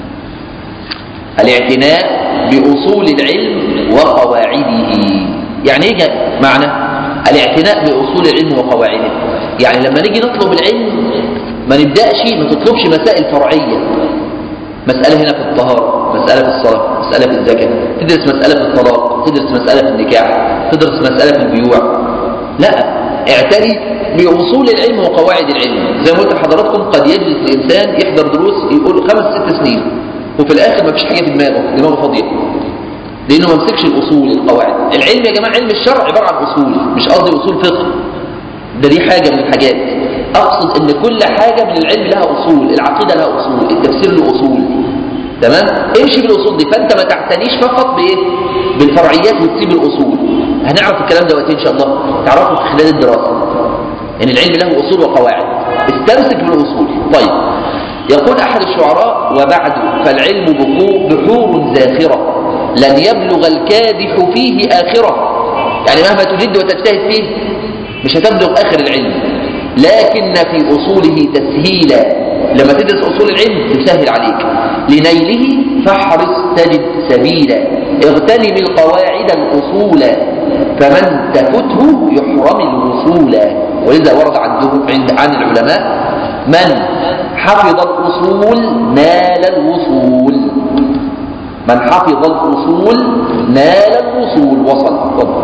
S1: الاعتناء بأصول العلم وقواعده يعني ايه معنى الاعتناء بأصول العلم وقواعده يعني لما نيجي نطلب العلم ما نبدأش ما تطلبش مسائل فرعية مسألة هنا في الطهارة مسألة في الصلاة مسألة في الزكاة تدرس مسألة في الطلاق تدرس مسألة في النكاح تدرس مسألة في البيوع لا اعتني بأصول العلم وقواعد العلم زي ما قلت لحضراتكم قد يجلس الإنسان يحضر دروس يقول خمس ست سنين وفي الآخر ما فيش حاجة في دماغه دماغه فاضية لأنه ما مسكش الأصول القواعد العلم يا جماعة علم الشرع عبارة عن أصول مش قصدي أصول فقه ده دي حاجة من الحاجات أقصد أن كل حاجة من العلم لها أصول العقيدة لها أصول التفسير له أصول تمام امشي بالأصول دي فأنت ما تعتنيش فقط بإيه بالفرعيات وتسيب الأصول هنعرف الكلام ده وقتين إن شاء الله تعرفه في خلال الدراسة يعني العلم له أصول وقواعد استمسك بالأصول طيب يقول أحد الشعراء وبعد فالعلم بحور زاخرة لن يبلغ الكادح فيه آخرة يعني مهما تجد وتجتهد فيه مش هتبلغ آخر العلم لكن في أصوله تسهيلا لما تدرس أصول العلم تسهل عليك لنيله فاحرص تجد سبيلا اغتنم القواعد الأصول فمن تفته يحرم الوصول ولذا ورد عند عن العلماء من حفظ الأصول نال الوصول من حفظ الأصول نال الوصول وصل تفضل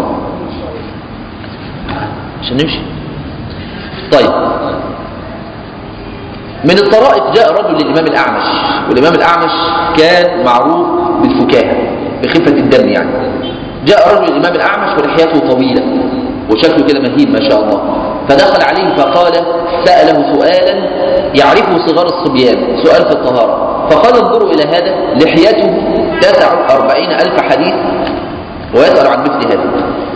S1: عشان نمشي طيب من الطرائف جاء رجل للإمام الأعمش والإمام الأعمش كان معروف بالفكاهة بخفة الدم يعني جاء رجل الإمام الأعمش ولحيته طويلة وشكله كده مهيب ما شاء الله فدخل عليه فقال سأله سؤالا يعرفه صغار الصبيان سؤال في الطهارة فقال انظروا إلى هذا لحيته تسع أربعين ألف حديث ويسأل عن مثل هذا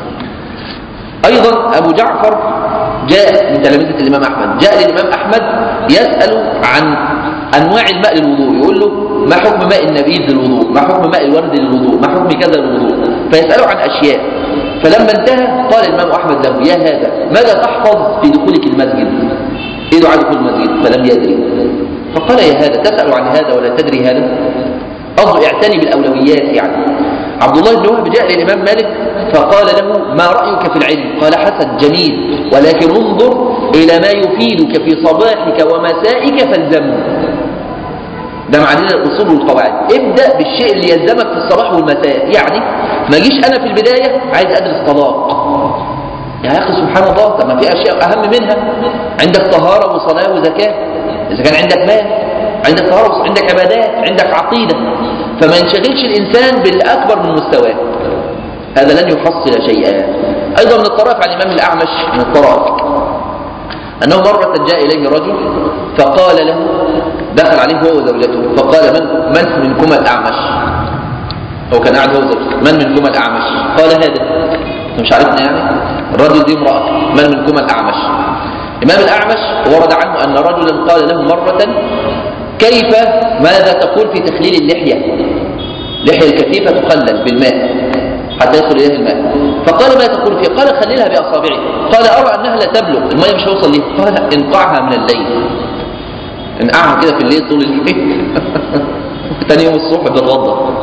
S1: أيضا أبو جعفر جاء من تلاميذة الإمام أحمد جاء للإمام أحمد يسأل عن أنواع الماء للوضوء يقول له ما حكم ماء النبيذ للوضوء ما حكم ماء الورد للوضوء ما حكم كذا للوضوء فيسأله عن أشياء فلما انتهى قال الإمام أحمد له يا هذا ماذا تحفظ في دخولك المسجد إيه دعاء دخول المسجد فلم يدري فقال يا هذا تسأل عن هذا ولا تدري هذا قصده اعتني بالأولويات يعني عبد الله بن وهب جاء للإمام مالك فقال له ما رأيك في العلم قال حسن جميل ولكن انظر إلى ما يفيدك في صباحك ومسائك فالزمه ده معنى الأصول والقواعد ابدأ بالشيء اللي يلزمك في الصباح والمساء يعني ما جيش أنا في البداية عايز أدرس طلاق يا أخي سبحان الله طب ما في أشياء أهم منها عندك طهارة وصلاة وزكاة إذا كان عندك مال عندك طهارة عندك عبادات عندك عقيدة فما ينشغلش الإنسان بالأكبر من مستواه هذا لن يحصل شيئا أيضا من الطرائف عن الإمام الأعمش من الطرائف أنه مرة جاء إليه رجل فقال له دخل عليه هو وزوجته فقال من من منكما الأعمش هو كان قاعد هو وزوجته من منكما الأعمش قال هذا أنت مش عارفنا يعني الرجل دي امرأة من منكما الأعمش إمام الأعمش ورد عنه أن رجلا قال له مرة كيف ماذا تقول في تخليل اللحية لحية الكثيفة تخلل بالماء حتى يدخل إليها الماء فقال ما تقول فيه قال خللها بأصابعه قال أرى أنها لا تبلغ الماء مش هيوصل ليه قال انقعها من الليل انقعها كده في الليل طول الليل ثاني يوم الصبح تتوضا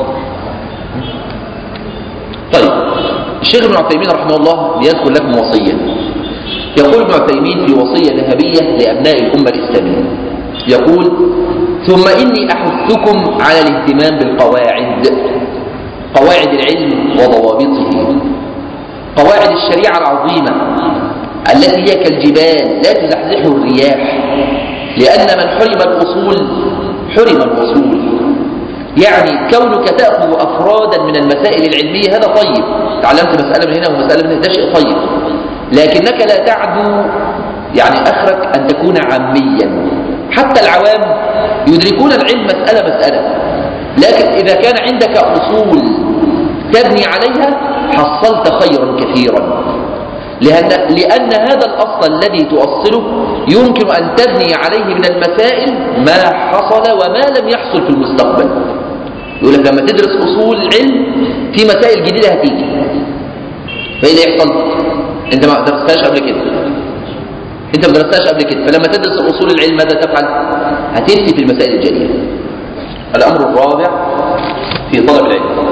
S1: طيب الشيخ ابن عثيمين رحمه الله يذكر لكم وصية يقول ابن عثيمين في وصية ذهبية لأبناء الأمة الإسلامية يقول ثم إني أحثكم على الاهتمام بالقواعد قواعد العلم وضوابطه قواعد الشريعة العظيمة التي هي كالجبال لا تزحزحه الرياح لأن من حرم الأصول حرم الوصول يعني كونك تأخذ أفرادا من المسائل العلمية هذا طيب تعلمت مسألة من هنا ومسألة من هنا ده شيء طيب لكنك لا تعدو يعني أخرك أن تكون عاميا حتى العوام يدركون العلم مسألة مسألة لكن إذا كان عندك أصول تبني عليها حصلت خيرا كثيرا لأن, لأن هذا الأصل الذي تؤصله يمكن أن تبني عليه من المسائل ما حصل وما لم يحصل في المستقبل يقول لك لما تدرس أصول العلم في مسائل جديدة هتيجي فإيه اللي يحصل أنت ما درستهاش قبل كده أنت ما درستهاش قبل كده فلما تدرس أصول العلم ماذا تفعل هتفتي في المسائل الجديدة الأمر الرابع في طلب العلم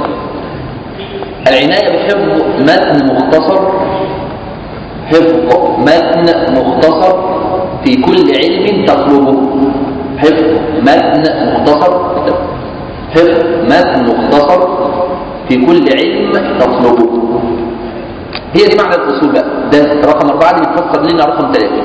S1: العناية بحفظ متن مختصر حفظ متن مختصر في كل علم تطلبه حفظ متن مختصر حفظ متن مختصر في كل علم تطلبه هي دي معنى الأصول بقى ده رقم أربعة اللي بيتفسر لنا رقم ثلاثة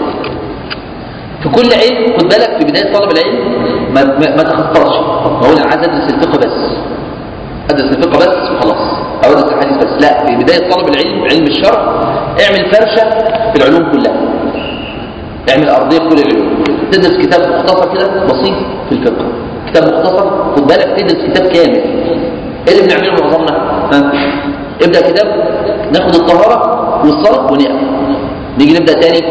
S1: في كل علم خد بالك في بداية طلب العلم ما, ما, ما تخطرش بقول أنا عايز أدرس الفقه بس أدرس الفقه بس وخلاص أو أدرس الحديث بس لا في بداية طلب العلم علم الشرع اعمل فرشة في العلوم كلها اعمل أرضية في كل العلوم تدرس كتاب مختصر كده بسيط في الفقه كتاب مختصر خد بالك تدرس كتاب كامل ايه اللي بنعمله معظمنا ها ابدأ كتاب ناخد الطهارة والصلاة ونقف نيجي نبدأ تاني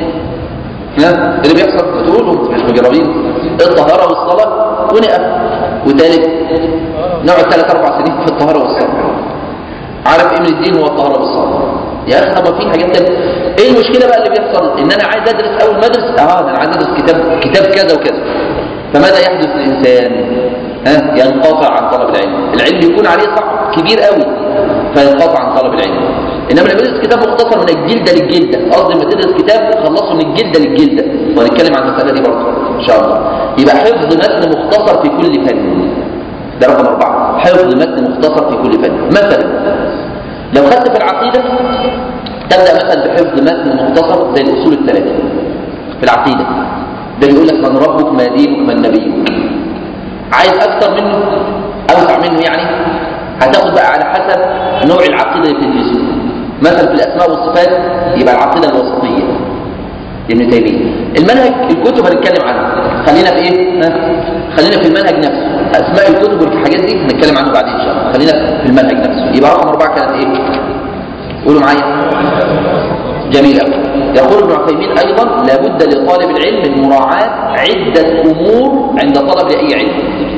S1: ها اللي بيحصل تقولوا مش مجربين الطهارة والصلاة ونقف وثالث نقعد ثلاث اربع سنين في الطهارة والصلاة عارف ايه من الدين هو الطهارة والصلاة يا اخي طب في حاجات تانية ايه المشكلة بقى اللي بيحصل ان انا عايز ادرس اول ما ادرس اه انا عايز ادرس كتاب كتاب كذا وكذا فماذا يحدث للانسان ها ينقطع عن طلب العلم العلم يكون عليه صعب كبير قوي فينقطع عن طلب العلم انما لما تدرس كتاب مختصر من الجلده للجلده قصدي لما تدرس كتاب تخلصه من الجلده للجلده وهنتكلم عن المساله دي برضه ان شاء الله يبقى حفظ متن مختصر في كل فن ده رقم أربعة حفظ متن مختصر في كل فن مثلا لو خدت في العقيدة تبدأ مثلا بحفظ متن مختصر زي الأصول الثلاثة في العقيدة ده بيقول لك من ربك ما دينك من نبيك عايز أكثر منه أوسع منه يعني هتاخد بقى على حسب نوع العقيدة اللي بتدرسه مثلا في الأسماء والصفات يبقى العقيدة الوسطية ابن تيمية المنهج الكتب هنتكلم عنها خلينا في ايه ها؟ خلينا في المنهج نفسه اسماء الكتب والحاجات دي هنتكلم عنها بعدين ان شاء الله خلينا في المنهج نفسه يبقى رقم أربعة كانت ايه قولوا معايا جميل قوي يقول ابن عثيمين ايضا لابد لطالب العلم من مراعاة عدة امور عند طلب لاي علم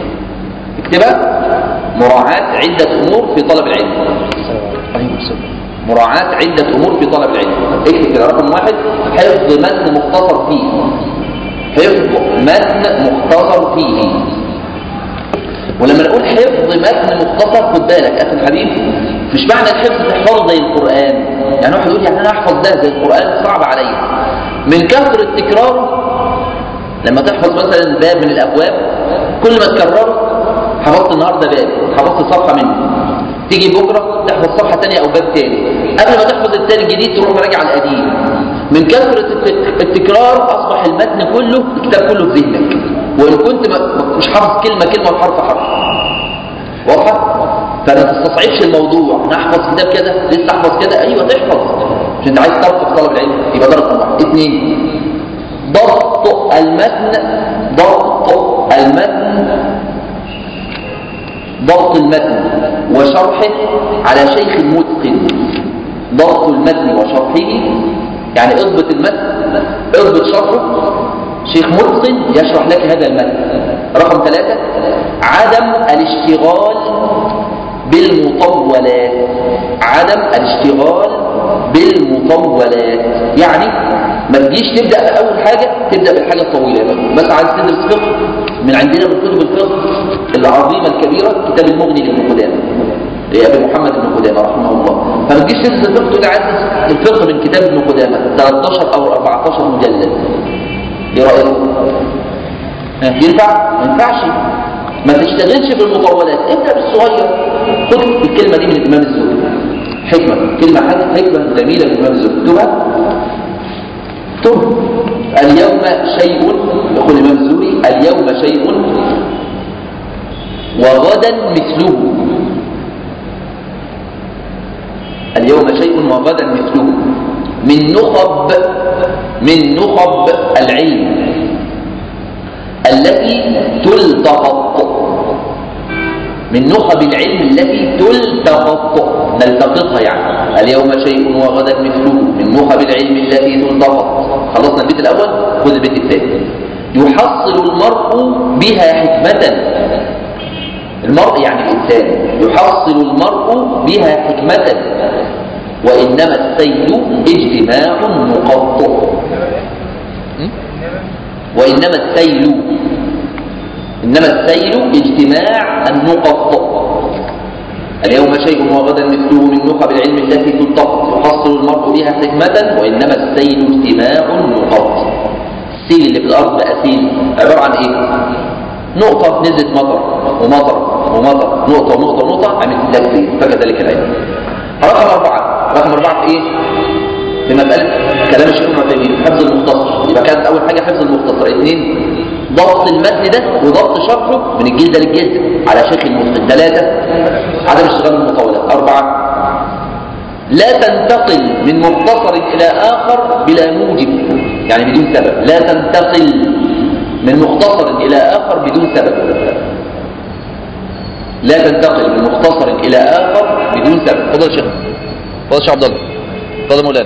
S1: اكتبها مراعاة عدة امور في طلب العلم مراعاة عدة أمور في طلب العلم اكتب كده رقم واحد حفظ متن مختصر فيه حفظ متن مختصر فيه ولما نقول حفظ متن مختصر خد بالك أخي الحبيب مش معنى الحفظ تحفظه زي القرآن يعني واحد يقول يعني أنا أحفظ ده زي القرآن صعب عليا من كثرة تكراره لما تحفظ مثلا باب من الأبواب كل ما تكرره حفظت النهارده باب حفظت صفحة منه تيجي بكرة تحفظ صفحة تانية أو باب تاني قبل ما تحفظ التاني الجديد تروح مراجع القديم من كثرة التكرار أصبح المتن كله الكتاب كله في ذهنك وإن كنت مش حافظ كلمة كلمة وحرف حرف واضحة؟ فما تستصعبش الموضوع نحفظ كتاب كذا لسه احفظ كذا أيوة تحفظ مش أنت عايز ترقى في طلب العلم يبقى ده رقم واحد اثنين ضبط المتن ضبط المتن ضبط المتن وشرحه على شيخ متقن ضبط المتن وشرحه يعني اضبط المتن اضبط شرحه شيخ متقن يشرح لك هذا المتن رقم ثلاثة عدم الاشتغال بالمطولات عدم الاشتغال بالمطولات يعني ما تجيش تبدأ بأول حاجة تبدأ بالحاجة الطويلة بس عايز تدرس فقه من عندنا من كتب الفقه العظيمة الكبيرة كتاب المغني لابن قدامة لأبي محمد بن قدامة رحمه الله فما تجيش تدرس الفقه تقول عايز الفقه من كتاب ابن قدامة 13 أو 14 مجلد ايه رأيك؟ ينفع؟ ما ينفعش ما تشتغلش بالمطولات ابدأ بالصغير خد الكلمة دي من الإمام الزهري حكمة كلمة حكمة جميلة من الإمام الزهري اكتبها اكتبها اليوم شيء يقول الإمام الزهري اليوم شيء وغدا مثله اليوم شيء وغدا مثله من نخب من نخب العلم التي تلتقط من نخب العلم التي تلتقط نلتقطها يعني اليوم شيء وغدا مثله من نخب العلم التي تلتقط خلصنا البيت الأول خذ البيت الثاني يحصل المرء بها حكمة المرء يعني الإنسان يحصل المرء بها حكمة وإنما السيل اجتماع مقطع وإنما السيل إنما السيل اجتماع النقط اليوم شيء وغدا مثله من نخب العلم التي تلتقط يحصل المرء بها حكمة وإنما السيل اجتماع النقط السيل اللي في الأرض بقى سيل عبارة عن إيه؟ نقطة نزلت مطر ومطر ومطر نقطة ونقطة ونقطة عملت لك سيل فكذلك العلم رقم أربعة رقم أربعة في إيه؟ في مسألة كلام الشيخ ابن عثيمين حفظ المختصر يبقى كانت أول حاجة حفظ المختصر اثنين ضبط المتن ده وضبط شرحه من الجلد للجلد على شيخ المتقن ثلاثة عدم اشتغال المطولات أربعة لا تنتقل من مختصر إلى آخر بلا موجب يعني بدون سبب لا تنتقل من مختصر إلى آخر بدون سبب لا تنتقل من مختصر إلى آخر بدون سبب فضل شيخ فضل شيخ عبد الله فضل مولانا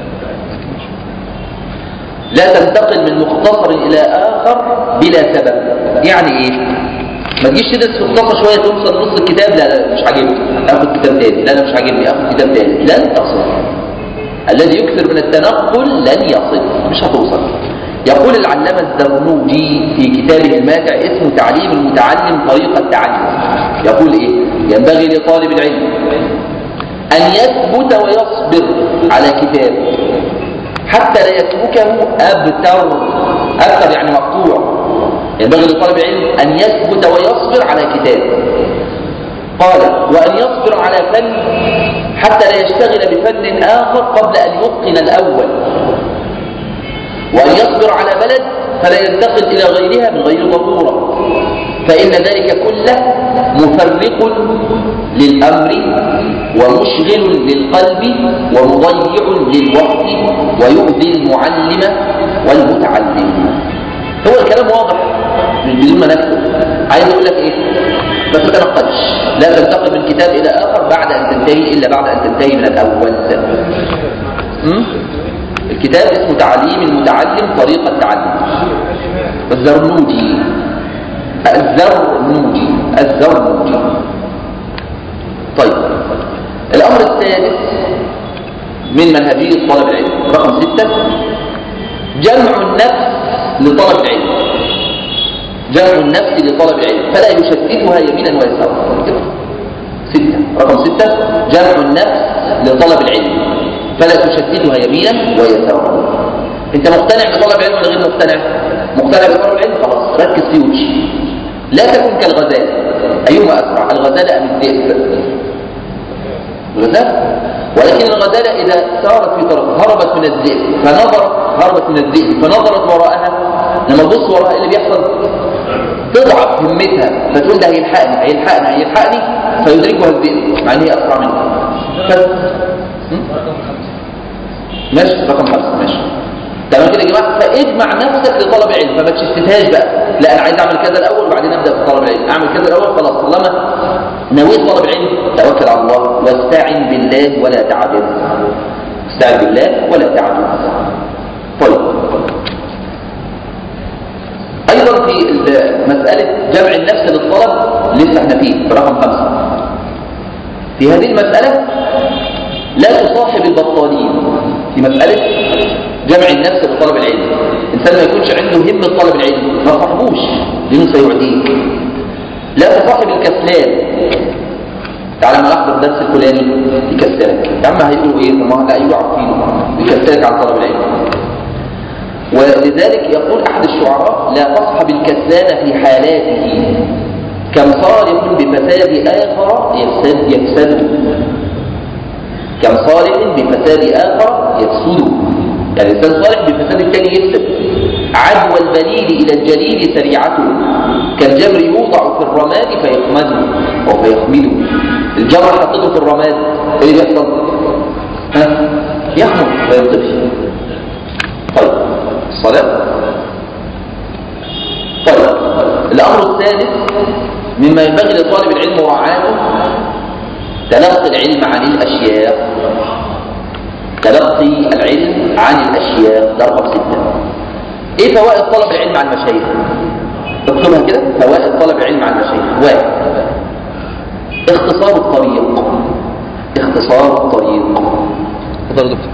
S1: لا تنتقل من مختصر إلى آخر بلا سبب يعني إيه ما تجيش تدرس في مختصر شوية توصل نص الكتاب لا لا مش عاجبني اخد كتاب تاني لا لا مش عاجبني اخد كتاب تاني لن تصل الذي يكثر من التنقل لن يصل مش هتوصل يقول العلامة الزرنوجي في كتابه الماتع اسمه تعليم المتعلم طريقة تعلم يقول ايه ينبغي لطالب العلم أن يثبت ويصبر على كتاب حتى لا يتركه أبتر أبتر يعني مقطوع ينبغي لطالب العلم أن يثبت ويصبر على كتاب قال وأن يصبر على فن حتى لا يشتغل بفن آخر قبل أن يتقن الأول وأن يصبر على بلد فلا ينتقل إلى غيرها من غير ضرورة فإن ذلك كله مفرق للأمر ومشغل للقلب ومضيع للوقت ويؤذي المعلم والمتعلم هو الكلام واضح بدون ما نكتب عايز اقول لك ايه ما تتنقلش لا تنتقل من كتاب الى اخر بعد ان تنتهي الا بعد ان تنتهي من الاول م? الكتاب اسمه تعليم المتعلم طريقة التعلم الزرنوجي الزرنوجي الزرنوجي طيب الامر الثالث من منهجية طلب العلم رقم ستة جمع النفس لطلب العلم جمع النفس لطلب العلم فلا يشتتها يمينا ويسارا ستة رقم ستة جمع النفس لطلب العلم فلا تشتتها يمينا ويسارا انت مقتنع بطلب العلم ولا غير مقتنع مقتنع بطلب العلم خلاص ركز فيه وامشي لا تكن كالغزال ايهما اسرع الغزاله ام الذئب الغزاله ولكن الغزاله اذا سارت في طرف هربت من الذئب فنظرت هربت من الذئب فنظرت وراءها لما تبص وراء اللي بيحصل تضعف همتها فتقول ده هيلحقني هيلحقني هيلحقني فيدركها الذئب مع ان هي اسرع منه ف... ماشي رقم خمسة ماشي تمام كده يا جماعه فاجمع نفسك لطلب علم فما تشتتهاش بقى لا انا عايز اعمل كذا الاول وبعدين ابدا في طلب العلم اعمل كذا الاول خلاص طالما نويت طلب العلم توكل على الله واستعن بالله ولا تعجز استعن بالله ولا تعجز طيب ايضا في مساله جمع النفس للطلب لسه احنا فيه في رقم خمسه في هذه المساله لا تصاحب البطالين في مساله جمع النفس لطلب العلم الانسان ما يكونش عنده همه طلب العلم ما تصاحبوش لانه سيعديك لا تصاحب الكسلان تعالى ما نحضر الدرس الفلاني يكسلك يا عم هيقولوا ايه طب لا يقولوا عارفينه يكسلك عن طلب العلم ولذلك يقول احد الشعراء لا تصحب الكسلان في حالاته كم صارف بفساد اخر يفسد يفسد كم صالح بفساد آخر يفسد يعني الإنسان صالح بفساد الثاني يفسد عدوى البليل إلى الجليل سريعته كالجمر يوضع في الرماد فيخمده أو فيخمده الجمر حطيته في الرماد إيه اللي بيحصل؟ ها؟ يخمد ما ينطفش طيب الصلاة طيب الأمر الثالث مما ينبغي لطالب العلم مراعاته تلقي العلم عن الأشياء تلقي العلم عن الأشياء ده رقم ستة إيه فوائد طلب العلم عن المشايخ؟ اكتبها كده فوائد طلب العلم عن المشايخ واحد اختصار الطريق اختصار الطريق
S2: اتفضل يا دكتور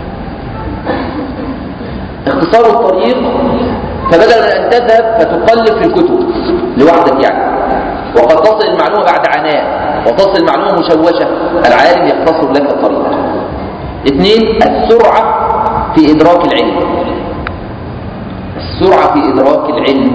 S1: اختصار الطريق فبدل من أن تذهب فتقلب في الكتب لوحدك يعني وقد تصل المعلومة بعد عناء وتصل المعلومة مشوشة العالم يختصر لك الطريق اثنين السرعة في إدراك العلم السرعة في إدراك العلم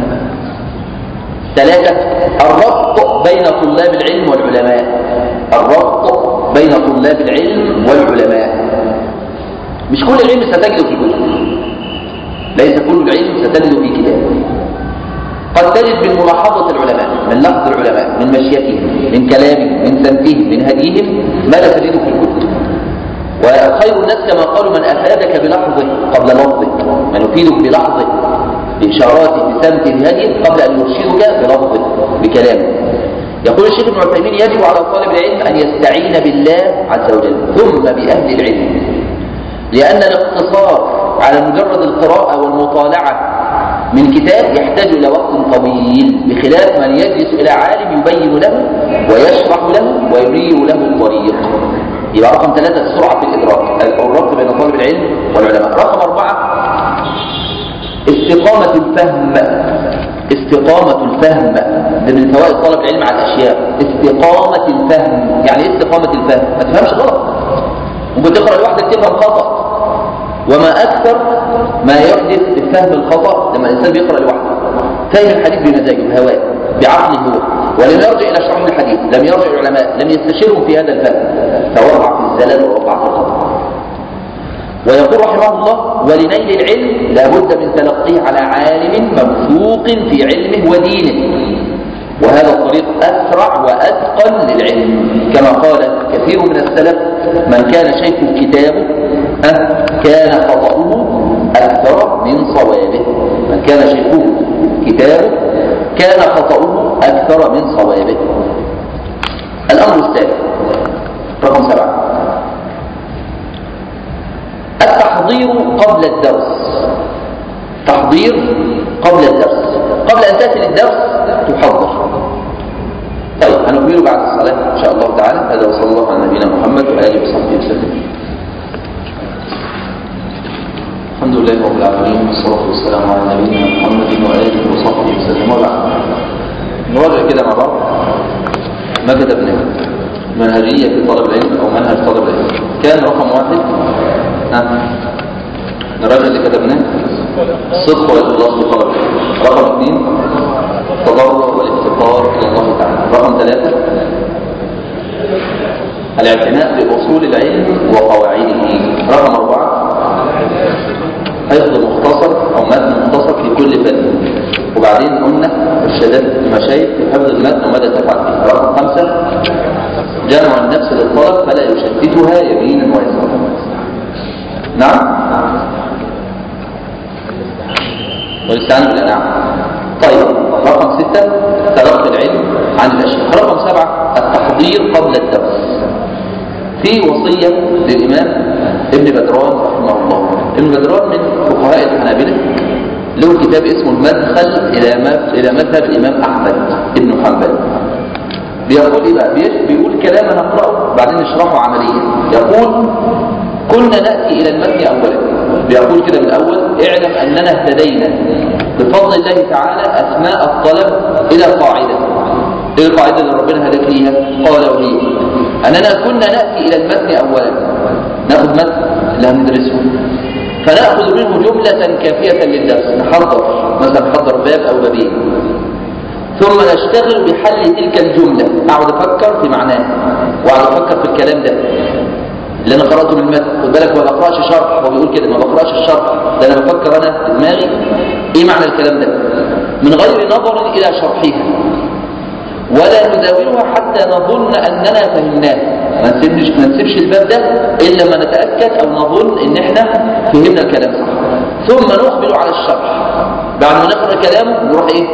S1: ثلاثة الربط بين طلاب العلم والعلماء الربط بين طلاب العلم والعلماء مش كل العلم ستجده في كتب ليس كل العلم ستجده في كتاب قد تجد من ملاحظة العلماء من لفظ العلماء من مشيتهم من كلامهم من سمتهم من هديهم ما لا تجده في الكتب وخير الناس كما قالوا من أفادك بلحظه قبل لفظه من يفيدك بلحظه بإشاراته بسمته بهديه قبل أن يرشدك بلفظه بكلامه يقول الشيخ ابن عثيمين يجب على طالب العلم أن يستعين بالله عز وجل ثم بأهل العلم لأن الاقتصار على مجرد القراءة والمطالعة من كتاب يحتاج إلى وقت طويل بخلاف من يجلس إلى عالم يبين له ويشرح له ويري له الطريق يبقى رقم ثلاثة السرعة في الإدراك الربط بين طالب العلم والعلماء رقم أربعة استقامة الفهم استقامة الفهم ده من فوائد طلب العلم على الأشياء استقامة الفهم يعني ايه استقامة الفهم ما تفهمش غلط ممكن تقرأ لوحدك تفهم خطأ وما أكثر ما يحدث الفهم الخطأ لما الإنسان بيقرأ لوحده فهم الحديث بمزاجه بهواه بعقله هو ولم يرجع إلى شرح الحديث لم يرجع العلماء لم يستشيرهم في هذا الفهم فوقع في الزلل ووقع في الخطأ ويقول رحمه الله ولنيل العلم لابد من تلقيه على عالم موثوق في علمه ودينه وهذا الطريق أسرع وأتقن للعلم كما قال كثير من السلف من كان شيخه كتابه أه كان خطأه أكثر من صوابه من كان شيخه كتابه كان خطأه أكثر من صوابه الأمر الثالث رقم سبعة التحضير قبل الدرس تحضير قبل الدرس قبل أن تأتي للدرس تحضر طيب هنكمله بعد الصلاة إن شاء الله تعالى هذا وصلى الله على نبينا محمد وآله وصحبه وسلم الحمد لله رب العالمين والصلاة والسلام على نبينا محمد وآله وصحبه وسلم وبعد نراجع كده مع بعض ما كتبناه منهجية في طلب العلم أو منهج طلب العلم كان رقم واحد ها نراجع اللي كتبناه الصدق والإخلاص في طلب العلم رقم اثنين التضرع والافتقار إلى الله تعالى رقم ثلاثة الاعتناء بأصول العلم وقواعده رقم أربعة حفظ مختصر أو متن مختصر في كل فن وبعدين قلنا إرشادات المشايخ في حفظ المتن وماذا تفعل فيه رقم خمسة جمع النفس للطلب فلا يشتتها يمينا ويسارا نعم والاستعانة بالله نعم طيب رقم ستة تلقي العلم عن الأشياء رقم سبعة التحضير قبل الدرس في وصية للإمام ابن بدران رحمه الله ابن بدران من فقهاء الحنابلة له كتاب اسمه المدخل إلى إلى مذهب الإمام أحمد بن حنبل بيقول إيه بقى بيش- بيقول كلام هنقرأه بعدين نشرحه عمليا يقول كنا نأتي إلى المتن أولا بيقول كده من الأول اعلم أننا اهتدينا بفضل الله تعالى أثناء الطلب إلى قاعدة إيه القاعدة اللي ربنا هداك ليها قال وهي أننا كنا نأتي إلى المتن أولا ناخذ متن اللي هندرسه فنأخذ منه جملة كافية للدرس نحضر مثلا نحضر باب أو بابين ثم نشتغل بحل تلك الجملة أقعد أفكر في معناه وأقعد أفكر في الكلام ده اللي انا قراته من المتن خد بالك ما بقراش شرح هو بيقول كده ما بقراش الشرح ده انا بفكر انا في دماغي ايه معنى الكلام ده من غير نظر الى شرحها ولا نداولها حتى نظن اننا فهمناه ما نسيبش ما نسيبش الباب ده الا لما نتاكد او نظن ان احنا فهمنا الكلام صح ثم نقبل على الشرح بعد ما نقرا كلامه نروح ايه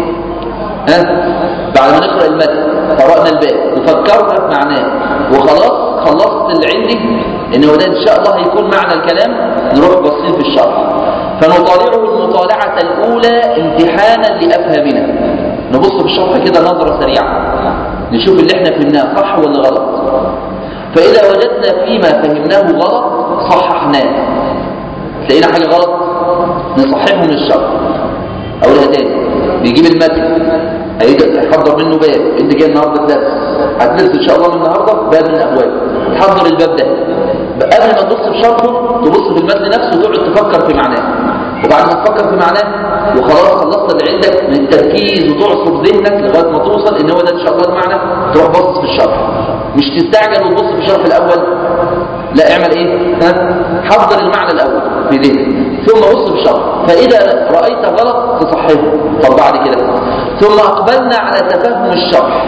S1: ها بعد ما نقرا المتن قرانا الباب وفكرنا في معناه وخلاص خلصت اللي عندي ان هو ده ان شاء الله هيكون معنى الكلام نروح باصين في الشرح فنطالعه المطالعه الاولى امتحانا لافهامنا نبص في الشرح كده نظره سريعه نشوف اللي احنا فهمناه صح ولا غلط فاذا وجدنا فيما فهمناه غلط صححناه تلاقينا حاجه غلط نصححه من الشرح اقولها تاني بيجيب المتن هيجي يحضر منه باب انت جاي النهارده الدرس هتدرس ان شاء الله من النهارده باب من الابواب تحضر الباب ده قبل ما تبص في شرحه تبص في المتن نفسه وتقعد تفكر في معناه وبعد ما تفكر في معناه وخلاص خلصت اللي عندك من التركيز وتعصر ذهنك لغايه ما توصل ان هو ده ان شاء الله المعنى تروح باصص في الشرح مش تستعجل وتبص في الشرح الاول لا اعمل ايه ها حضر المعنى الاول في ذهنك ثم بص في الشرح فاذا رايت غلط تصححه طب بعد كده ثم اقبلنا على تفهم الشرح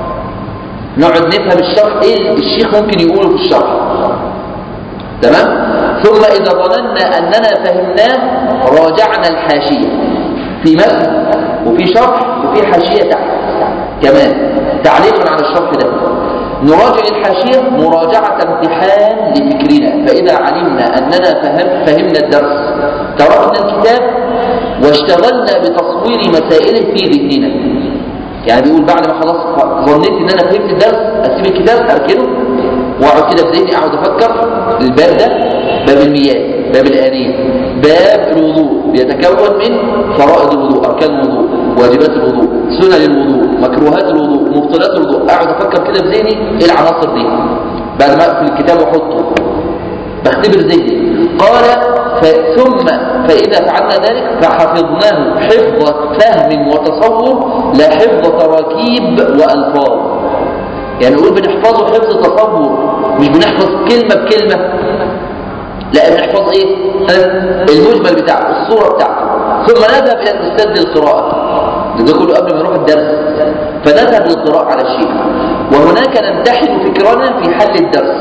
S1: نقعد نفهم الشرح ايه الشيخ ممكن يقوله في الشرح تمام ثم اذا ظننا اننا فهمناه راجعنا الحاشيه في متن وفي شرح وفي حاشيه تحت كمان تعليقا على الشرح ده نراجع الحاشية مراجعة امتحان لفكرنا فإذا علمنا أننا فهم فهمنا الدرس تركنا الكتاب واشتغلنا بتصوير مسائله في ذهننا يعني بيقول بعد ما خلاص ظنيت ان انا فهمت الدرس اسيب الكتاب اركنه واقعد كده في ذهني اقعد افكر الباب ده باب المياه باب الآنية باب الوضوء بيتكون من فرائض الوضوء أركان الوضوء واجبات الوضوء سنن الوضوء مكروهات الوضوء مبطلات الوضوء أقعد أفكر كده في ذهني إيه العناصر دي بعد ما أقفل الكتاب وأحطه بختبر ذهني قال ثم فإذا فعلنا ذلك فحفظناه حفظ فهم وتصور لا حفظ تراكيب وألفاظ يعني نقول بنحفظه حفظ تصور مش بنحفظ كلمة بكلمة لا بنحفظ ايه المجمل بتاعه الصورة بتاعته ثم نذهب الى الاستاذ للقراءة ده كله قبل ما نروح الدرس فنذهب للقراءة على الشيء وهناك نمتحن فكرنا في حل الدرس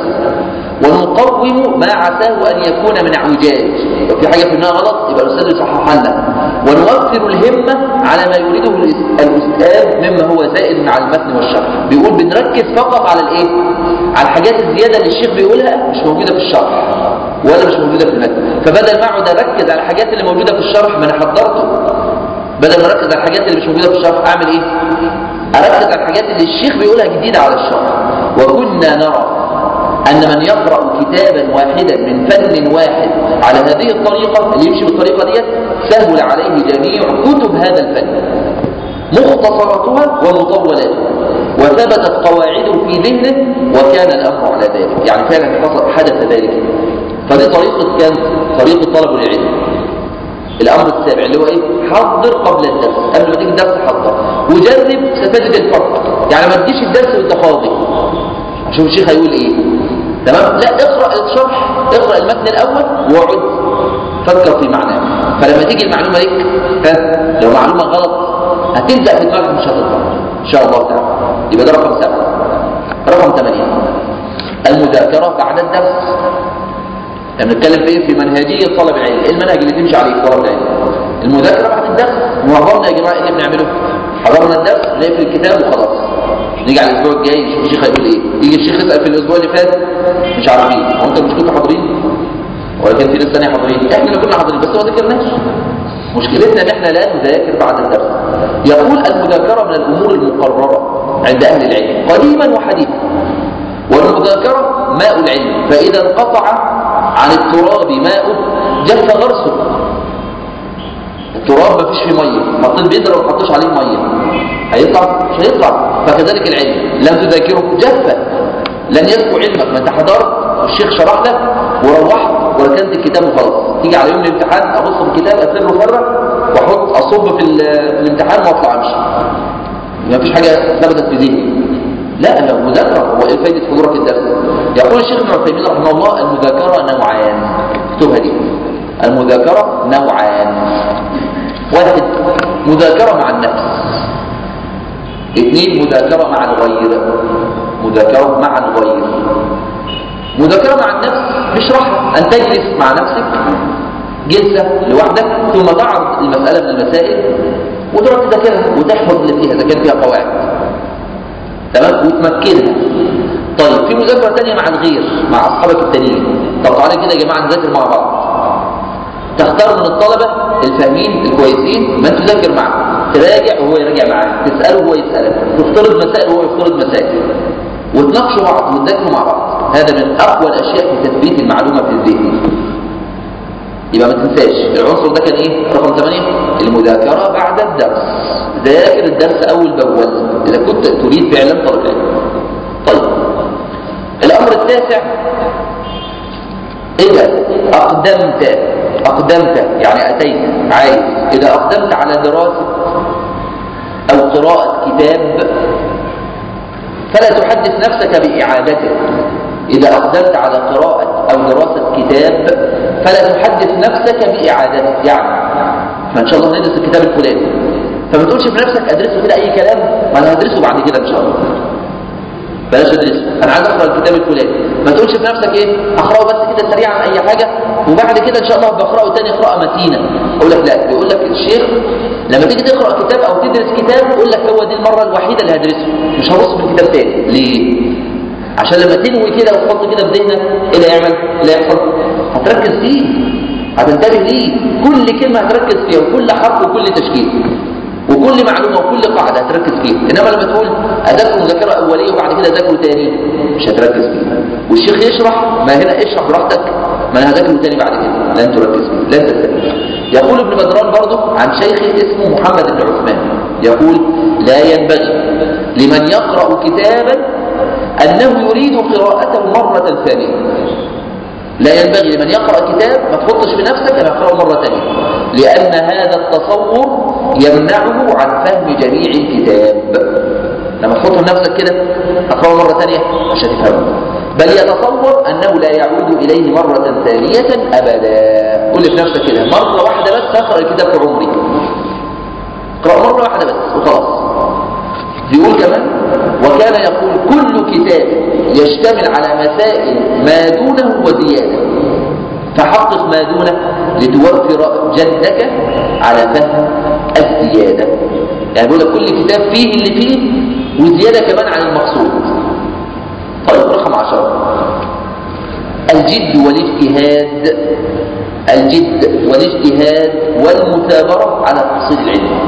S1: ونقوم ما عساه ان يكون من اعوجاج لو في حاجه فهمناها غلط يبقى الاستاذ يصححها لنا ونوفر الهمه على ما يريده الاستاذ مما هو زائد على المتن والشرح بيقول بنركز فقط على الايه على الحاجات الزياده اللي الشيخ بيقولها مش موجوده في الشرح ولا مش موجوده في المتن فبدل ما اقعد اركز على الحاجات اللي موجوده في الشرح ما انا حضرته بدل ما اركز على الحاجات اللي مش موجوده في الشرح اعمل ايه اركز على الحاجات اللي الشيخ بيقولها جديده على الشرح وكنا نرى أن من يقرأ كتابا واحدا من فن واحد على هذه الطريقة اللي يمشي بالطريقة ديت سهل عليه جميع كتب هذا الفن مختصراتها ومطولاتها وثبتت قواعده في ذهنه وكان الأمر على ذلك يعني فعلا حصل حدث ذلك فدي طريقة كان طريقة طلب العلم الأمر السابع اللي هو إيه حضر قبل الدرس قبل ما تيجي الدرس حضر وجرب ستجد الفرق يعني ما تجيش الدرس وانت فاضي شوف الشيخ هيقول ايه تمام لا اقرا الشرح اقرا المتن الاول واقعد فكر في معناه فلما تيجي المعلومه لك ها لو معلومه غلط هتلزق في دماغك مش هتطلع ان شاء الله تعالى يبقى ده رقم سبعه رقم ثمانيه المذاكره بعد الدرس لما نتكلم في ايه في منهجيه طلب العلم ايه المنهج اللي تمشي عليه في طلب العلم المذاكره بعد الدرس معظمنا يا جماعه ايه اللي بنعمله حضرنا الدرس نقفل الكتاب وخلاص نيجي على الاسبوع الجاي نشوف الشيخ هيقول ايه يجي الشيخ يسال في الاسبوع اللي فات مش عارفين هو انت مش كنتوا حاضرين ولا كان في ناس ثانيه حاضرين احنا اللي كنا حاضرين بس ما ذاكرناش مشكلتنا ان احنا لا نذاكر بعد الدرس يقول المذاكره من الامور المقرره عند اهل العلم قديما وحديثا والمذاكره ماء العلم فاذا انقطع عن التراب ماؤه جف غرسه التراب ما فيش فيه ميه حطيت بيدر وما حطيتش عليه ميه هيطلع مش هيطلع فكذلك العلم لم تذاكره جف لن يذكر علمك ما انت حضرت والشيخ شرح لك وروحت وركنت الكتاب وخلاص تيجي على يوم الامتحان ابص في الكتاب اسره مره واحط اصب في, في الامتحان واطلع امشي ما فيش حاجه ثبتت في ذهني لا هو مذاكرة هو ايه فايدة حضورك الدرس يقول الشيخ ابن عثيمين رحمه الله المذاكرة نوعان اكتبها دي المذاكرة نوعان واحد مذاكرة مع النفس اثنين مذاكرة مع الغير مذاكرة مع الغير مذاكرة مع النفس بيشرحها أن تجلس مع نفسك جلسة لوحدك ثم تعرض المسألة من المسائل وتقعد تذاكرها وتحفظ اللي فيها إذا كان فيها قواعد تمام وتمكنها طيب في مذاكرة تانية مع الغير مع أصحابك التانيين طب تعالى كده يا جماعة نذاكر مع بعض تختار من الطلبة الفاهمين الكويسين من تذاكر معه تراجع وهو يراجع معاك تسأله وهو يسألك تفترض مسائل وهو يفترض مسائل وتناقشوا بعض وتذاكروا مع بعض هذا من أقوى الأشياء في تثبيت المعلومة في الذهن يبقى ما تنساش العنصر ده كان ايه رقم 8 المذاكرة بعد الدرس ذاكر الدرس أول بأول إذا كنت تريد فعلا طلب العلم طيب الأمر التاسع إذا أقدمت أقدمت يعني أتيت عايز إذا أقدمت على دراسة أو قراءة كتاب فلا تحدث نفسك بإعادته إذا أقدمت على قراءة أو دراسة كتاب فلا تحدث نفسك بإعادته يعني فإن شاء الله ندرس الكتاب الفلاني فما تقولش في نفسك أدرسه كده أي كلام ما أنا هدرسه بعد كده إن شاء الله بلاش ادرسه انا عايز اقرا الكتاب الفلاني ما تقولش في نفسك ايه اقراه بس كده سريعا اي حاجه وبعد كده ان شاء الله بقراه تاني قراءه متينه اقول لك لا بيقول لك الشيخ لما تيجي تقرا كتاب او تدرس كتاب يقول لك هو دي المره الوحيده اللي هدرسه مش هبص في الكتاب تاني ليه عشان لما تنوي كده وتحط كده في ذهنك ايه اللي يعمل ايه اللي يحصل هتركز فيه هتنتبه ليه كل كلمه هتركز فيها وكل حرف وكل تشكيل وكل معلومة وكل قاعدة هتركز فيها إنما لما تقول أذاكر مذاكرة أولية وبعد كده أذاكره تاني مش هتركز فيها والشيخ يشرح ما هنا اشرح براحتك ما أنا هذاكره تاني بعد كده لن تركز فيه لن تنتبه يقول ابن بدران برضه عن شيخ اسمه محمد بن عثمان يقول لا ينبغي لمن يقرأ كتابا أنه يريد قراءته مرة ثانية لا ينبغي لمن يقرأ كتاب ما تحطش في نفسك أنا أقرأه مرة ثانية لأن هذا التصور يمنعه عن فهم جميع الكتاب لما تحطه لنفسك كده أقرأه مرة ثانية مش هتفهمه بل يتصور أنه لا يعود إليه مرة ثانية أبدا قل في نفسك كده مرة واحدة بس أقرأ الكتاب في عمري اقرأ مرة واحدة بس وخلاص بيقول كمان وكان يقول كل كتاب يشتمل على مسائل ما دونه وزيادة فحقق ما دونه لتوفر جدك على فهم الزيادة يعني بيقول لك كل كتاب فيه اللي فيه وزيادة كمان عن المقصود طيب رقم عشرة الجد والاجتهاد الجد والاجتهاد والمثابرة على تحصيل العلم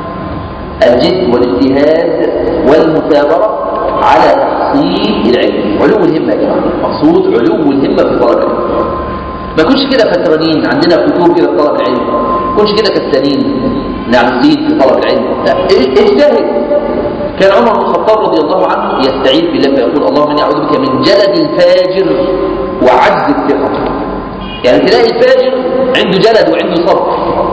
S1: الجد والاجتهاد والمثابرة على تحصيل العلم علو الهمة يا جماعة مقصود علو الهمة في طلب العلم ما كنش كده فترانين عندنا فتور كده في طلب العلم ما كنش كده كسلانين نعمزين في طلب العلم لا اجتهد كان عمر بن الخطاب رضي الله عنه يستعيذ بالله فيقول اللهم اني اعوذ بك من جلد الفاجر وعجز الثقه يعني تلاقي الفاجر عنده جلد وعنده صبر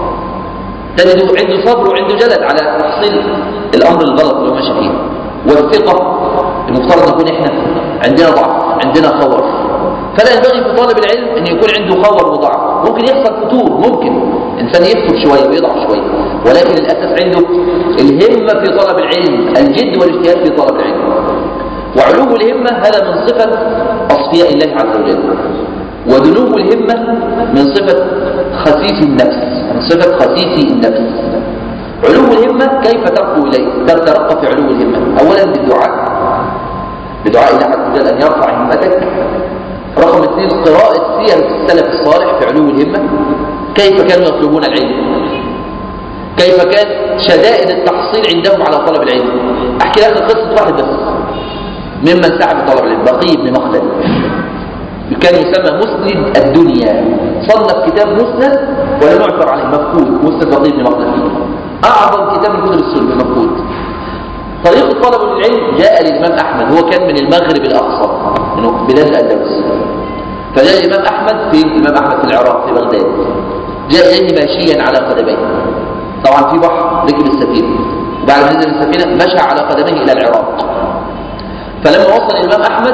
S1: تجده عنده صبر وعنده جلد على تحصيل الامر الغلط اللي هو ماشي فيه والثقه المفترض نكون احنا عندنا ضعف عندنا خور فلا ينبغي في طالب العلم ان يكون عنده خور وضعف ممكن يحصل فتور ممكن انسان يفتر شويه ويضعف شويه ولكن الاساس عنده الهمه في طلب العلم الجد والاجتهاد في طلب العلم وعلو الهمه هذا من صفه اصفياء الله عز وجل ودنو الهمه من صفه خسيس النفس من صفه خسيس النفس علو الهمه كيف ترقو اليه ترقى في علو الهمه اولا بالدعاء بدعاء الله عز وجل ان يرفع همتك رقم اثنين قراءة سير السلف الصالح في علو الهمة كيف كانوا يطلبون العلم كيف كان شدائد التحصيل عندهم على طلب العلم احكي لك قصة واحد بس ممن سعى بطلب العلم بقي بن مخلد كان يسمى مسند الدنيا صنف كتاب مسند ولم يعثر عليه مفقود مسند بقي بن مخلد اعظم كتاب من كتب السنه مفقود طريق طلب العلم جاء للإمام أحمد هو كان من المغرب الأقصى من بلاد الأندلس فجاء الإمام أحمد في الإمام أحمد في العراق في بغداد جاء إليه ماشيا على قدميه طبعا في بحر ركب السفينة وبعد ما نزل السفينة مشى على قدميه إلى العراق فلما وصل الإمام أحمد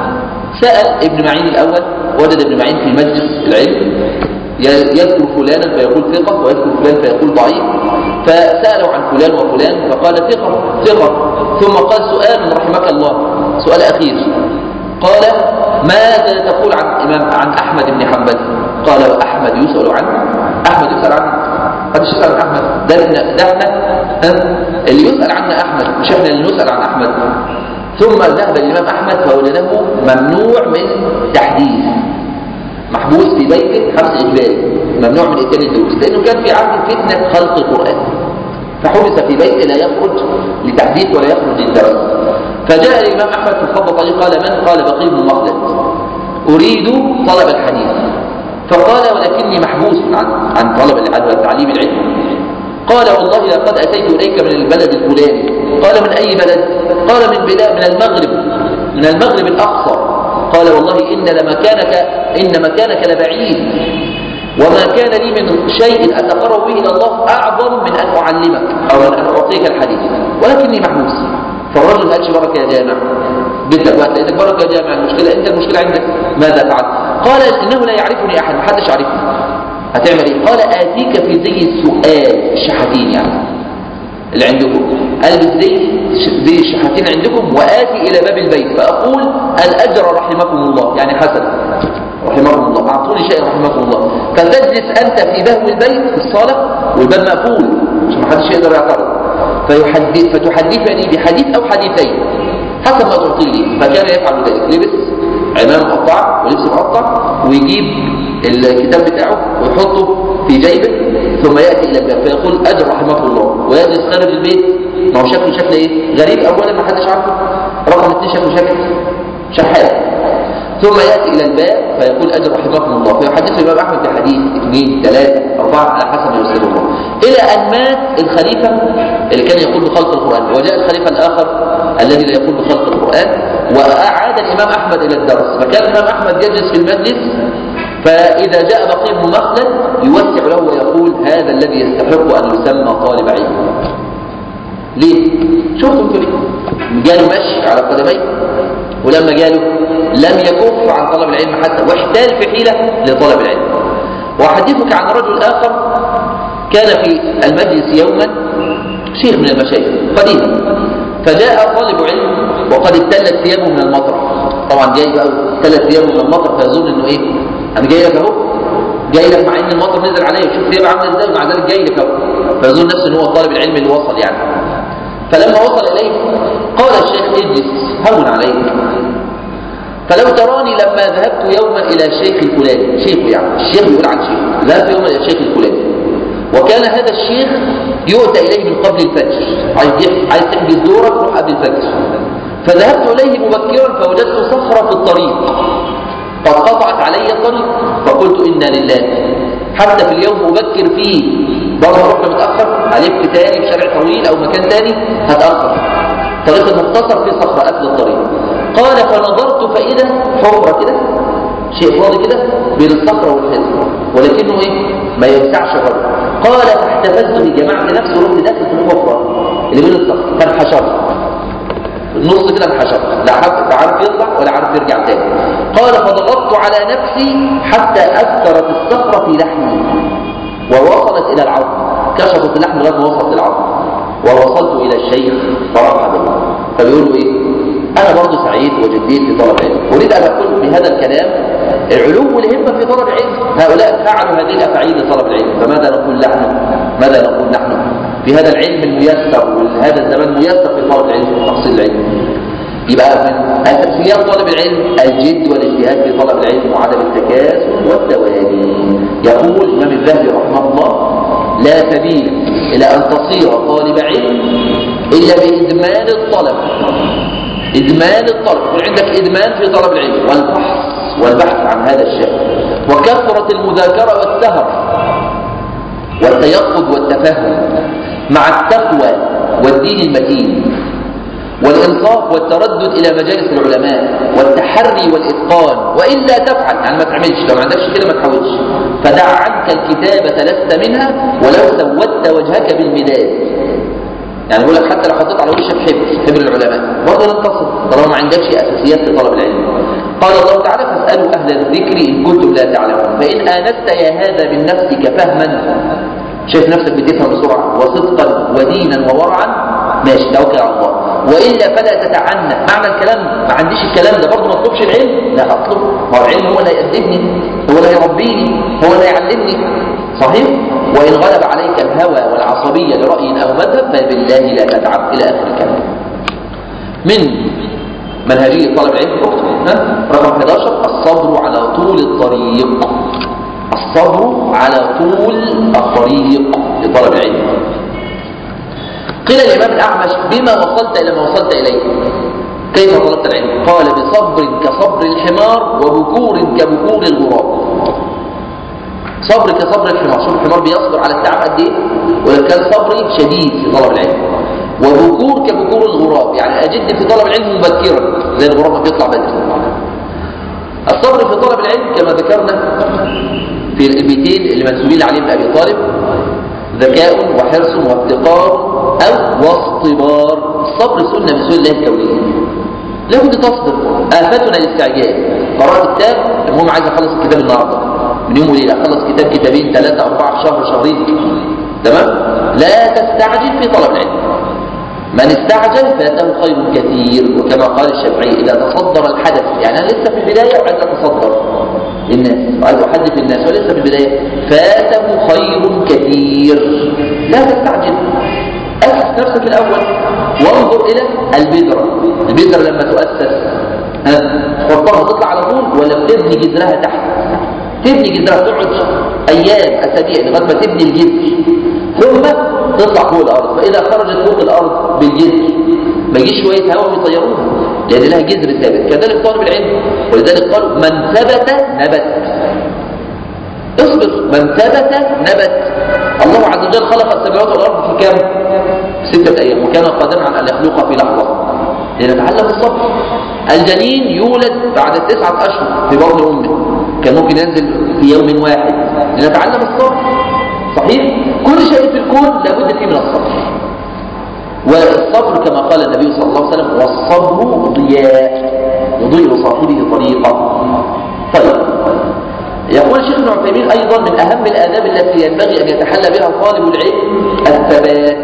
S1: سأل ابن معين الأول وجد ابن معين في مجلس العلم يذكر فلانا فيقول ثقة ويذكر فلان فيقول ضعيف فسألوا عن فلان وفلان فقال ثقة ثقة ثم قال سؤال رحمك الله سؤال أخير قال ماذا تقول عن إمام عن أحمد بن حنبل قال وأحمد يسأل عنه أحمد يسأل عنه محدش يسأل عن أحمد ده ده احنا اللي يسأل عنا أحمد مش احنا اللي نسأل عن أحمد ثم ذهب الإمام أحمد فوجده ممنوع من تحديث محبوس في بيته حبس إجباري ممنوع من إتيان الدروس لأنه كان في عهد فتنة خلق القرآن فحبس في بيته لا يخرج لتحديث ولا يخرج للدرس فجاء الإمام أحمد فخبط عليه قال من قال بقي بن مخلد أريد طلب الحديث فقال ولكني محبوس عن عن طلب العلم وتعليم العلم قال والله لقد أتيت إليك من البلد الفلاني قال من أي بلد قال من بلاد من المغرب من المغرب الأقصى قال والله إن لمكانك إن مكانك لبعيد وما كان لي من شيء أتقرب به إلى الله أعظم من أن أعلمك أو من أن أعطيك الحديث ولكني محبوس فالرجل ما قالش بركة يا جامع جدا وقت لأنك بركة يا جامع المشكلة أنت المشكلة عندك ماذا فعل قال إنه لا يعرفني أحد ما حدش عارفني هتعمل ايه قال آتيك في زي السؤال الشحاتين يعني اللي عندكم ألبس زي زي الشحاتين عندكم وآتي إلى باب البيت فأقول الأجر رحمكم الله يعني حسن رحمكم الله أعطوني شيء رحمكم الله فتجلس أنت في بهو البيت في الصالة والباب مقفول عشان ما حدش يقدر يعترض فيحدث فتحدثني بحديث أو حديثين حسب ما تعطي لي فكان يفعل ذلك لبس عمام مقطع ولبس مقطع ويجيب الكتاب بتاعه ويحطه في جيبه ثم يأتي إلى الباب فيقول أجر رحمه الله ويجلس خارج البيت ما هو شكله شكل إيه غريب أولا ما حدش عارفه رقم اثنين شكله شكل شحات ثم يأتي إلى الباب فيقول أجر رحمكم الله فيحدث الإمام أحمد بحديث اثنين ثلاثة أربعة على حسب ما يرسله الله إلى أن مات الخليفة اللي كان يقول بخلق القرآن وجاء الخليفة الآخر الذي لا يقول بخلق القرآن وأعاد الإمام أحمد إلى الدرس فكان الإمام أحمد يجلس في المجلس فإذا جاء بقي بن مخلد يوسع له ويقول هذا الذي يستحق أن يسمى طالب علم ليه؟ شفتوا انتوا ليه؟ جاله مشي على قدميه ولما جاله لم يكف عن طلب العلم حتى واحتال في حيلة لطلب العلم وأحدثك عن رجل آخر كان في المجلس يوما شيخ من المشايخ قديم فجاء طالب علم وقد ابتلت ثيابه من المطر طبعا جاي بقى ابتلت ثيابه من المطر فيظن انه ايه انا جاي لك اهو جاي لك مع ان المطر نزل عليا وشوف ثيابه عامله ازاي ومع ذلك جاي لك اهو فيظن نفسه ان هو طالب العلم اللي وصل يعني فلما وصل اليه قال الشيخ اجلس هون عليك فلو تراني لما ذهبت يوما الى الشيخ الفلاني شيخ يعني الشيخ بيقول عن شيخ ذهبت يوما الى الشيخ الفلاني وكان هذا الشيخ يؤتى اليه من قبل الفجر عايز عايز تحجز دورك روح قبل الفجر فذهبت اليه مبكرا فوجدت صخره في الطريق قد قطعت علي الطريق فقلت انا لله حتى في اليوم ابكر فيه برضه رحت متاخر الف تاني في شارع طويل او مكان تاني هتاخر طريق المختصر في صخره قبل الطريق قال فنظرت فاذا حفره كده شيء فاضي كده بين الصخره والحجر ولكنه ايه ما يوسعش الرجل قال فاحتفزت بجماعه نفسي ورحت داخل في الحفره اللي بين الصخره فانحشرت النص كده انحشرت لا عارف يطلع ولا عارف يرجع تاني قال فضغطت على نفسي حتى اثرت الصخره في لحمي ووصلت الى العظم كشفت اللحم لغايه ما وصلت العظم ووصلت الى الشيخ فرحب الله فبيقول له ايه انا برضه سعيد وجديد في طلب العلم اريد ان اقول بهذا الكلام العلو والهمه في طلب العلم هؤلاء فعلوا هذه الافاعيل لطلب العلم فماذا نقول نحن ماذا نقول نحن في هذا العلم الميسر وهذا الزمان ميسر في طلب العلم وتحصيل العلم يبقى من اساسيات طلب العلم الجد والاجتهاد في طلب العلم وعدم التكاسل والتوالي يقول الامام الذهبي رحمه الله لا سبيل الى ان تصير طالب علم الا بادمان الطلب ادمان الطلب يكون عندك ادمان في طلب العلم والبحث والبحث عن هذا الشيء وكثره المذاكره والسهر والتيقظ والتفهم مع التقوى والدين المتين والإنصاف والتردد إلى مجالس العلماء والتحري والإتقان وإلا تفعل يعني ما تعملش لو ما عندكش كده ما تحاولش فدع عنك الكتابة لست منها ولو سودت وجهك بالمداد يعني بيقول لك حتى لو حطيت على وشك حبر حبر العلماء برضه لن تصل طالما ما عندكش اساسيات في طلب العلم قال الله تعالى فاسالوا اهل الذكر ان كنتم لا تعلمون فان انست يا هذا من نفسك فهما شايف نفسك بتفهم بسرعه وصدقا ودينا وورعا ماشي توكل على الله والا فلا تتعنى معنى الكلام ما عنديش الكلام ده برضه ما اطلبش العلم لا اطلب ما هو العلم هو اللي هيأدبني هو اللي هيربيني هو اللي هيعلمني صحيح وان غلب عليك الهوى والعصبيه لراي او مذهب فبالله لا تتعب الى اخر الكلام من منهجيه طلب العلم اكتب ها؟ رقم 11 الصبر على طول الطريق الصبر على طول الطريق لطلب العلم قيل الإمام الأعمش بما وصلت إلى ما وصلت إليه كيف طلبت العلم قال بصبر كصبر الحمار وبكور كبكور الغراب صبر كصبر الحمار شوف الحمار بيصبر على التعب قد ايه ولو كان صبري شديد في طلب العلم وبكور كبكور الغراب يعني اجد في طلب العلم مبكرا زي الغراب ما بيطلع بدري الصبر في طلب العلم كما ذكرنا في البيتين اللي منسوبين لعلي بن ابي طالب ذكاء وحرص وافتقار او واصطبار الصبر سنه من سنن الله الكونيه لابد تصبر آفتنا الاستعجال قرأت كتاب المهم عايز اخلص الكتاب النهارده من يوم وليله اخلص كتاب كتابين ثلاثه اربعه في شهر شهرين تمام لا تستعجل في طلب العلم من استعجل فاته خير كثير وكما قال الشافعي اذا تصدر الحدث يعني انا لسه في البدايه وعايز اتصدر للناس وعايز احدث الناس ولسه في البدايه فاته خير كثير لا تستعجل اسس نفسك الاول وانظر الى البذره البذره لما تؤسس ها تحطها تطلع على طول ولا بتبني جذرها تحت تبني جذرها تقعد ايام اسابيع لغايه ما تبني الجذر ثم تطلع فوق الارض فاذا خرجت فوق الارض بالجذر ما يجيش شويه هواء ويطيروها لان لها جذر ثابت كذلك طالب العلم ولذلك قالوا من ثبت نبت اصبر من ثبت نبت الله عز وجل خلق السماوات والارض في كم ستة ايام وكان قادرا على ان يخلقها في لحظة لنتعلم الصبر الجنين يولد بعد تسعة اشهر في بطن امه كان ممكن ينزل في يوم واحد لنتعلم الصبر صحيح كل شيء في الكون لابد فيه من الصبر والصبر كما قال النبي صلى الله عليه وسلم والصبر ضياء يضيء صاحبه طريقه طيب يقول الشيخ ابن عثيمين ايضا من اهم الاداب التي ينبغي ان يتحلى بها طالب العلم الثبات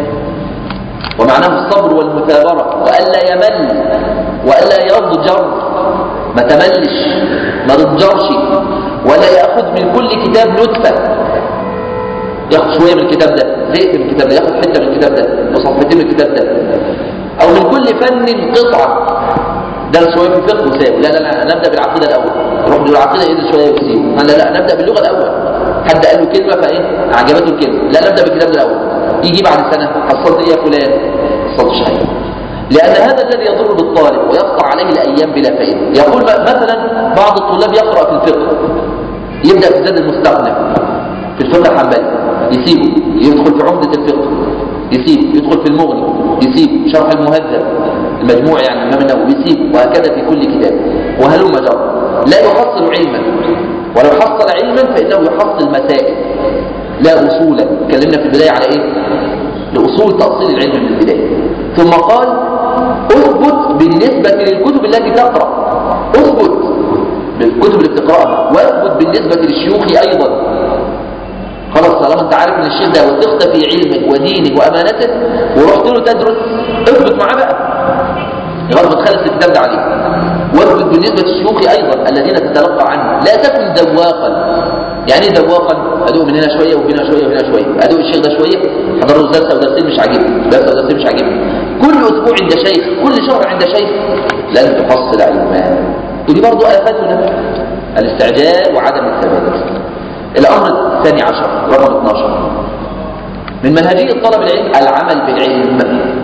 S1: ومعناه الصبر والمثابره والا يمل والا يضجر ما تملش ما تضجرش ولا ياخذ من كل كتاب نتفه ياخذ شويه من الكتاب ده زهق من الكتاب ده ياخذ حته من الكتاب ده وصفحتين من الكتاب ده او من كل فن قطعه درس شويه في الفقه وساب لا لا لا نبدا بالعقيده الاول يروح بالعقيده يدرس شويه ويسيبه لا لا نبدا باللغه الاول حد قال له كلمه فايه عجبته الكلمه لا نبدا بالكتاب الاول يجي بعد سنه حصلت ايه يا فلان حصلت حاجه لأن هذا الذي يضر بالطالب ويقطع عليه الأيام بلا فائدة يقول مثلا بعض الطلاب يقرأ في الفقه يبدأ في زاد المستقنع في الفقه الحنبلي يسيبه يدخل في عمدة الفقه يسيب يدخل في المغني يسيب شرح المهذب المجموع يعني الإمام النووي يسيب وهكذا في كل كتاب وهلم جرى لا يحصل علما ولو حصل علما فإنه يحصل مسائل لا أصولا اتكلمنا في البداية على إيه؟ لأصول تأصيل العلم من البداية ثم قال اثبت بالنسبة للكتب التي تقرأ اثبت بالكتب اللي بتقرأها واثبت بالنسبة للشيوخ أيضا خلاص طالما انت عارف ان الشيخ ده وثقت في علمك ودينك وامانتك ورحت له تدرس اثبت معاه بقى لغايه ما تخلص الكتاب ده عليه واثبت بالنسبه للشيوخ ايضا الذين تتلقى عنه لا تكن ذواقا يعني ايه ذواقا ادوق من هنا شويه وهنا شويه وهنا شويه ادوق الشيخ ده شويه حضر له درس او درسين مش عاجبني درس او درسين مش عاجبني كل اسبوع عند شيخ كل شهر عند شيخ لن تحصل علما ودي برضه افتنا الاستعجال وعدم الثبات الأمر الثاني عشر رقم 12 من منهجية طلب العلم العمل بالعلم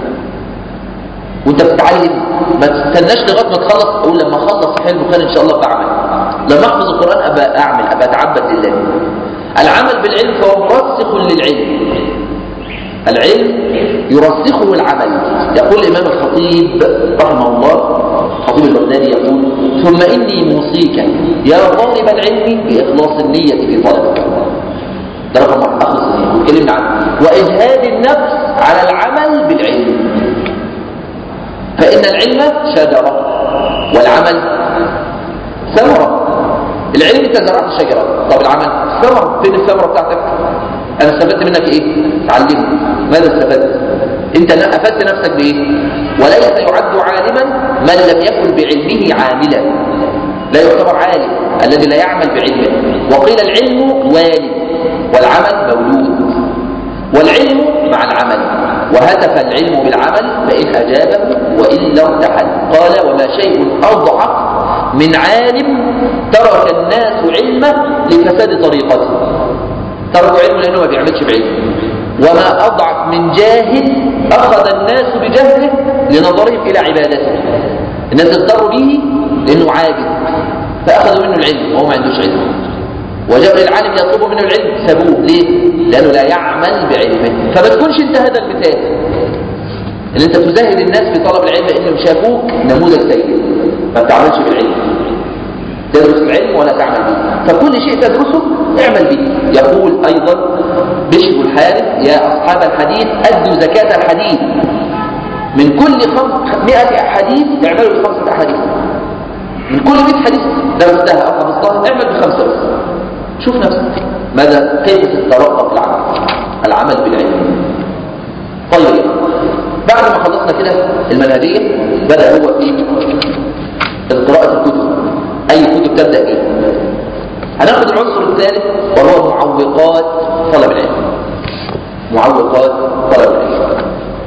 S1: وانت بتتعلم ما تستناش لغايه ما تخلص تقول لما اخلص صحيح البخاري ان شاء الله بعمل لما احفظ القران ابقى اعمل ابقى اتعبد لله العمل بالعلم فهو مرسخ للعلم العلم يرسخه العمل يقول الامام الخطيب رحمه الله الخطيب البغدادي يقول ثم اني موصيك يا طالب العلم باخلاص النيه في طلبك ده رقم واحد اخلص النيه واتكلمنا عنه واجهاد النفس على العمل فإن العلم شجرة والعمل ثمرة العلم انت زرعت شجرة طب العمل ثمرة فين الثمرة بتاعتك انا استفدت منك ايه تعلمني ماذا استفدت انت افدت نفسك بايه وليس يعد عالما من لم يكن بعلمه عاملا لا يعتبر عالم الذي لا يعمل بعلمه وقيل العلم والد والعمل مولود والعلم مع العمل وهتف العلم بالعمل فإن أجابه وإلا ارتحل قال وما شيء أضعف من عالم ترك الناس علمه لفساد طريقته تركوا علمه لأنه ما بيعملش بعلم وما أضعف من جاهل أخذ الناس بجهله لنظرهم إلى عبادته الناس اضطروا به لأنه عابد فأخذوا منه العلم وهو ما عندوش علم وجاء للعالم يطلبوا منه العلم سابوه ليه؟ لأنه لا يعمل بعلمه فما تكونش انت هذا المثال ان انت تزهد الناس في طلب العلم انهم شافوك نموذج سيء ما بتعملش بالعلم تدرس العلم ولا تعمل به فكل شيء تدرسه اعمل به يقول ايضا بشر الحارث يا اصحاب الحديث ادوا زكاة الحديث من كل خمس مئة حديث اعملوا بخمسة احاديث من كل 100 حديث درستها او حفظتها اعمل بخمسه بس شوف نفسك ماذا كيف تترقى في العمل العمل بالعلم طيب بعد ما خلصنا كده المنهجيه بدا هو في قراءه الكتب اي كتب تبدا بيه هناخد العنصر الثالث وهو معوقات طلب العلم معوقات طلب العلم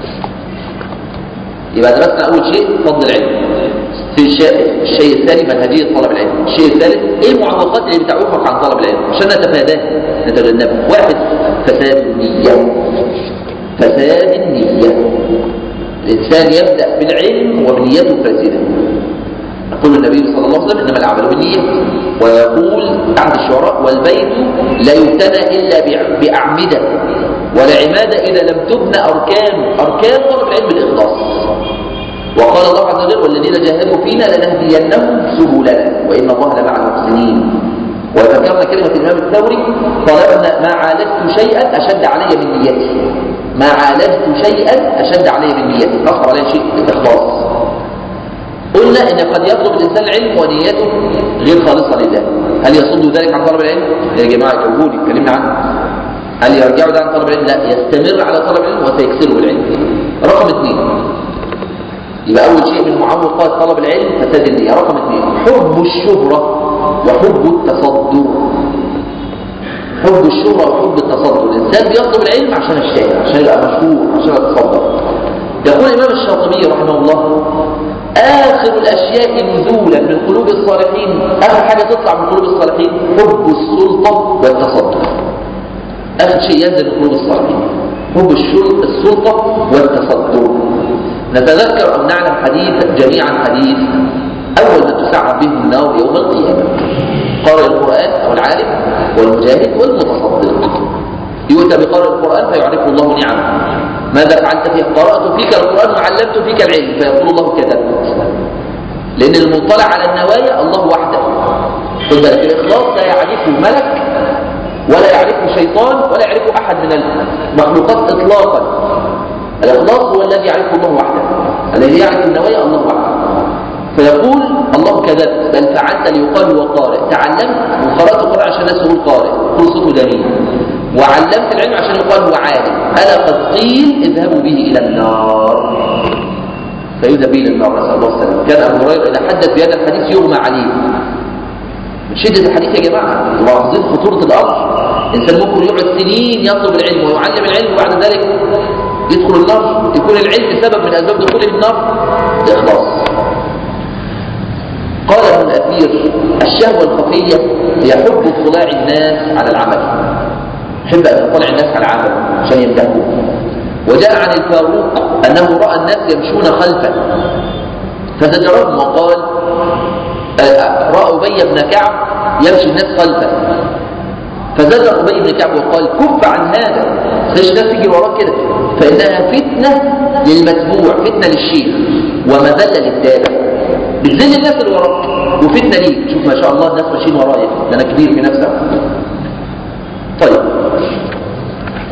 S1: يبقى درسنا اول شيء فضل العلم في الشيء, الشيء الثاني منهجية طلب العلم الشيء الثالث ايه المعوقات اللي بتعوقك عن طلب العلم عشان نتفاداها نتجنبها واحد فساد النية فساد النية الإنسان يبدأ بالعلم وبنيته فاسدة يقول النبي صلى الله عليه وسلم إنما الأعمال بالنية ويقول عند الشعراء والبيت لا يبتنى إلا بأعمدة ولا عمادة إذا لم تبنى أركان أركان طلب العلم الإخلاص وقال الله عز وجل والذين جاهدوا فينا لنهدينهم سبلنا وإن الله لمع المحسنين وذكرنا كلمة الإمام الثوري طلبنا ما عالجت شيئا أشد علي من نيتي ما عالجت شيئا أشد علي من نيتي أصعب علي شيء الإخلاص قلنا إن قد يطلب الإنسان العلم ونيته غير خالصة لله هل يصد ذلك عن طلب العلم؟ يا جماعة جاوبوني اتكلمنا عنه هل يرجع ده عن طلب العلم؟ لا يستمر على طلب العلم وسيكسره بالعلم رقم اثنين يبقى أول شيء من معوقات طلب العلم فساد النية رقم اثنين حب الشهرة وحب التصدر حب الشهرة وحب التصدر الإنسان بيطلب العلم عشان الشهرة عشان يبقى مشهور عشان يتصدر يقول الإمام الشاطبي رحمه الله آخر الأشياء نزولا من قلوب الصالحين آخر حاجة تطلع من قلوب الصالحين حب السلطة والتصدر آخر شيء ينزل من قلوب الصالحين حب السلطة والتصدر نتذكر أو نعلم حديث جميعا حديث أول من تسعر به النار يوم القيامة قارئ القرآن أو العالم والمجاهد والمتصدق يؤتى بقارئ القرآن فيعرفه الله نعمه ماذا فعلت فيه قرأت فيك القرآن وعلمت فيك العلم فيقول الله كذبت لأن المطلع على النوايا الله وحده خد بالك الإخلاص لا يعرفه ملك ولا يعرفه شيطان ولا يعرفه أحد من المخلوقات إطلاقا الإخلاص هو الذي يعرفه الله وحده الذي يعرف النوايا الله وحده فيقول الله كذبت بل فعلت ليقال هو قارئ تعلمت وقرأت القرآن عشان الناس تقول قارئ كل صوته جميل وعلمت العلم عشان يقال هو عالم ألا قد قيل اذهبوا به إلى النار فيذهب به إلى النار نسأل الله السلامة كان أبو هريرة إذا حدث بهذا الحديث يغمى عليه من شدة الحديث يا جماعة وعظيم خطورة الأمر إنسان ممكن يقعد سنين يطلب العلم ويعلم العلم وبعد ذلك يدخل النار يكون العلم سبب من أسباب دخوله النار الإخلاص قال ابن الأثير الشهوة الخفية هي حب اطلاع الناس على العمل يحب أن يطلع الناس على العمل عشان يمدحوه وجاء عن الفاروق أنه رأى الناس يمشون خلفه فزجرهم وقال رأى أبي بن كعب يمشي الناس خلفه فزجر أبي بن كعب وقال كف عن هذا ليش الناس تجري وراك كده فإنها فتنة للمتبوع فتنة للشيخ ومذلة للتابع بتذل الناس اللي وراك وفتنة ليك شوف ما شاء الله الناس ماشيين ورايا ده أنا كبير في نفسي طيب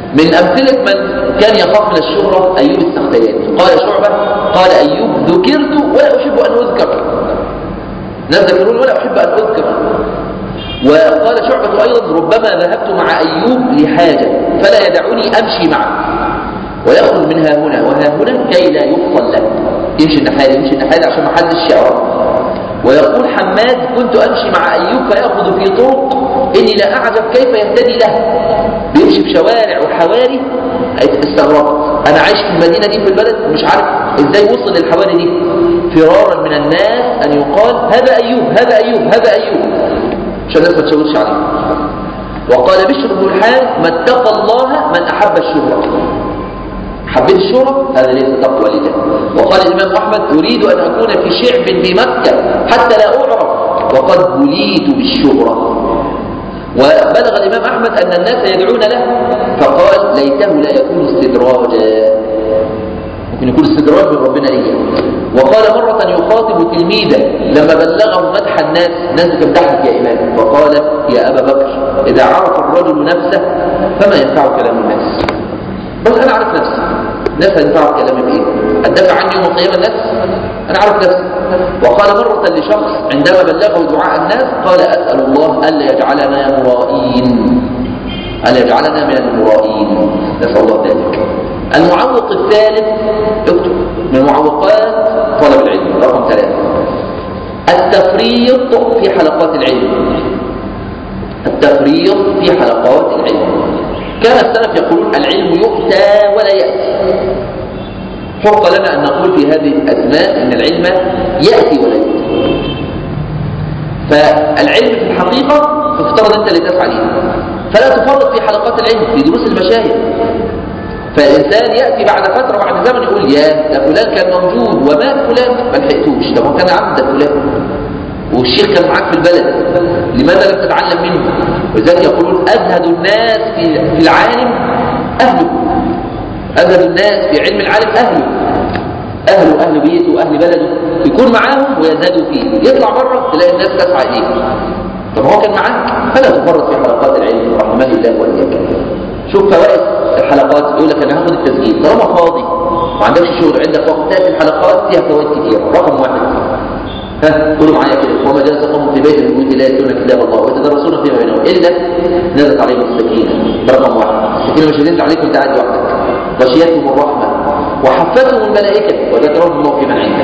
S1: من أمثلة من كان يخاف من الشهرة أيوب السختياني قال شعبة قال أيوب ذكرت ولا أحب أن أذكر ناس ذكرون ولا أحب أن أذكر وقال شعبة أيضا ربما ذهبت مع أيوب لحاجة فلا يدعني أمشي معه ويخرج من ها هنا وها هنا كي لا يفصل له يمشي النحالي يمشي النحالي عشان ما حدش يعرف ويقول حماد كنت أمشي مع أيوب فيأخذ في طرق إني لا أعجب كيف يهتدي له بيمشي في شوارع وحواري استغربت أنا عايش في المدينة دي في البلد ومش عارف إزاي وصل للحواري دي فرارا من الناس أن يقال هذا أيوب هذا أيوب هذا أيوب عشان الناس ما تشاورش عليه وقال بشر بن الحال ما اتقى الله من أحب الشهرة حبيت الشهرة هذا ليس تقوى لله وقال الإمام أحمد أريد أن أكون في شعب بمكة حتى لا أعرف وقد بليت بالشهرة وبلغ الإمام أحمد أن الناس يدعون له فقال ليته لا يكون استدراجا ممكن يكون استدراج من ربنا ليه وقال مرة يخاطب تلميذا لما بلغه مدح الناس الناس تمدحك يا إمام فقال يا أبا بكر إذا عرف الرجل نفسه فما ينفع كلام الناس بس أنا أعرف نفسي الناس هينفع كلامي بإيه أدافع عني يوم القيامة الناس أنا أعرف نفسي وقال مرة لشخص عندما بلغه دعاء الناس قال أسأل الله ألا يجعلنا مرائين ألا يجعلنا من المرائين نسأل الله ذلك المعوق الثالث اكتب من معوقات طلب العلم رقم ثلاثة التفريط في حلقات العلم التفريط في حلقات العلم كان السلف يقولون العلم يؤتى ولا يأتي حق لنا أن نقول في هذه الأزمان أن العلم يأتي ولا يأتي فالعلم في الحقيقة تفترض أنت اللي تسعى ليه فلا تفرط في حلقات العلم في دروس المشايخ فالإنسان يأتي بعد فترة بعد زمن يقول يا ده فلان كان موجود ومات فلان ما لحقتوش ده ما كان عبد فلان والشيخ كان معاك في البلد لماذا لم تتعلم منه ولذلك يقولون أزهد الناس في في العالم أهله أزهد الناس في علم العالم أهله أهله أهل بيته وأهل بلده يكون معاهم ويزدادوا فيه يطلع بره تلاقي الناس تسعى إليه طب هو كان معاك فلا تفرط في حلقات العلم رحمه الله وإياك شوف فوائد الحلقات يقول لك أنا هاخد التسجيل طالما فاضي ما عندكش شغل عندك وقت تأتي الحلقات فيها فوائد كتير رقم واحد ها قولوا معايا كده وما جلس قوم في بيت من بيوت لا يتلون كتاب الله ويتدرسون فيما بينهم الا نزلت عليهم السكينه ده رقم واحد السكينه مش هتنزل عليك وانت قاعد لوحدك غشيتهم الرحمه وحفتهم الملائكه وذكرهم الله في من عنده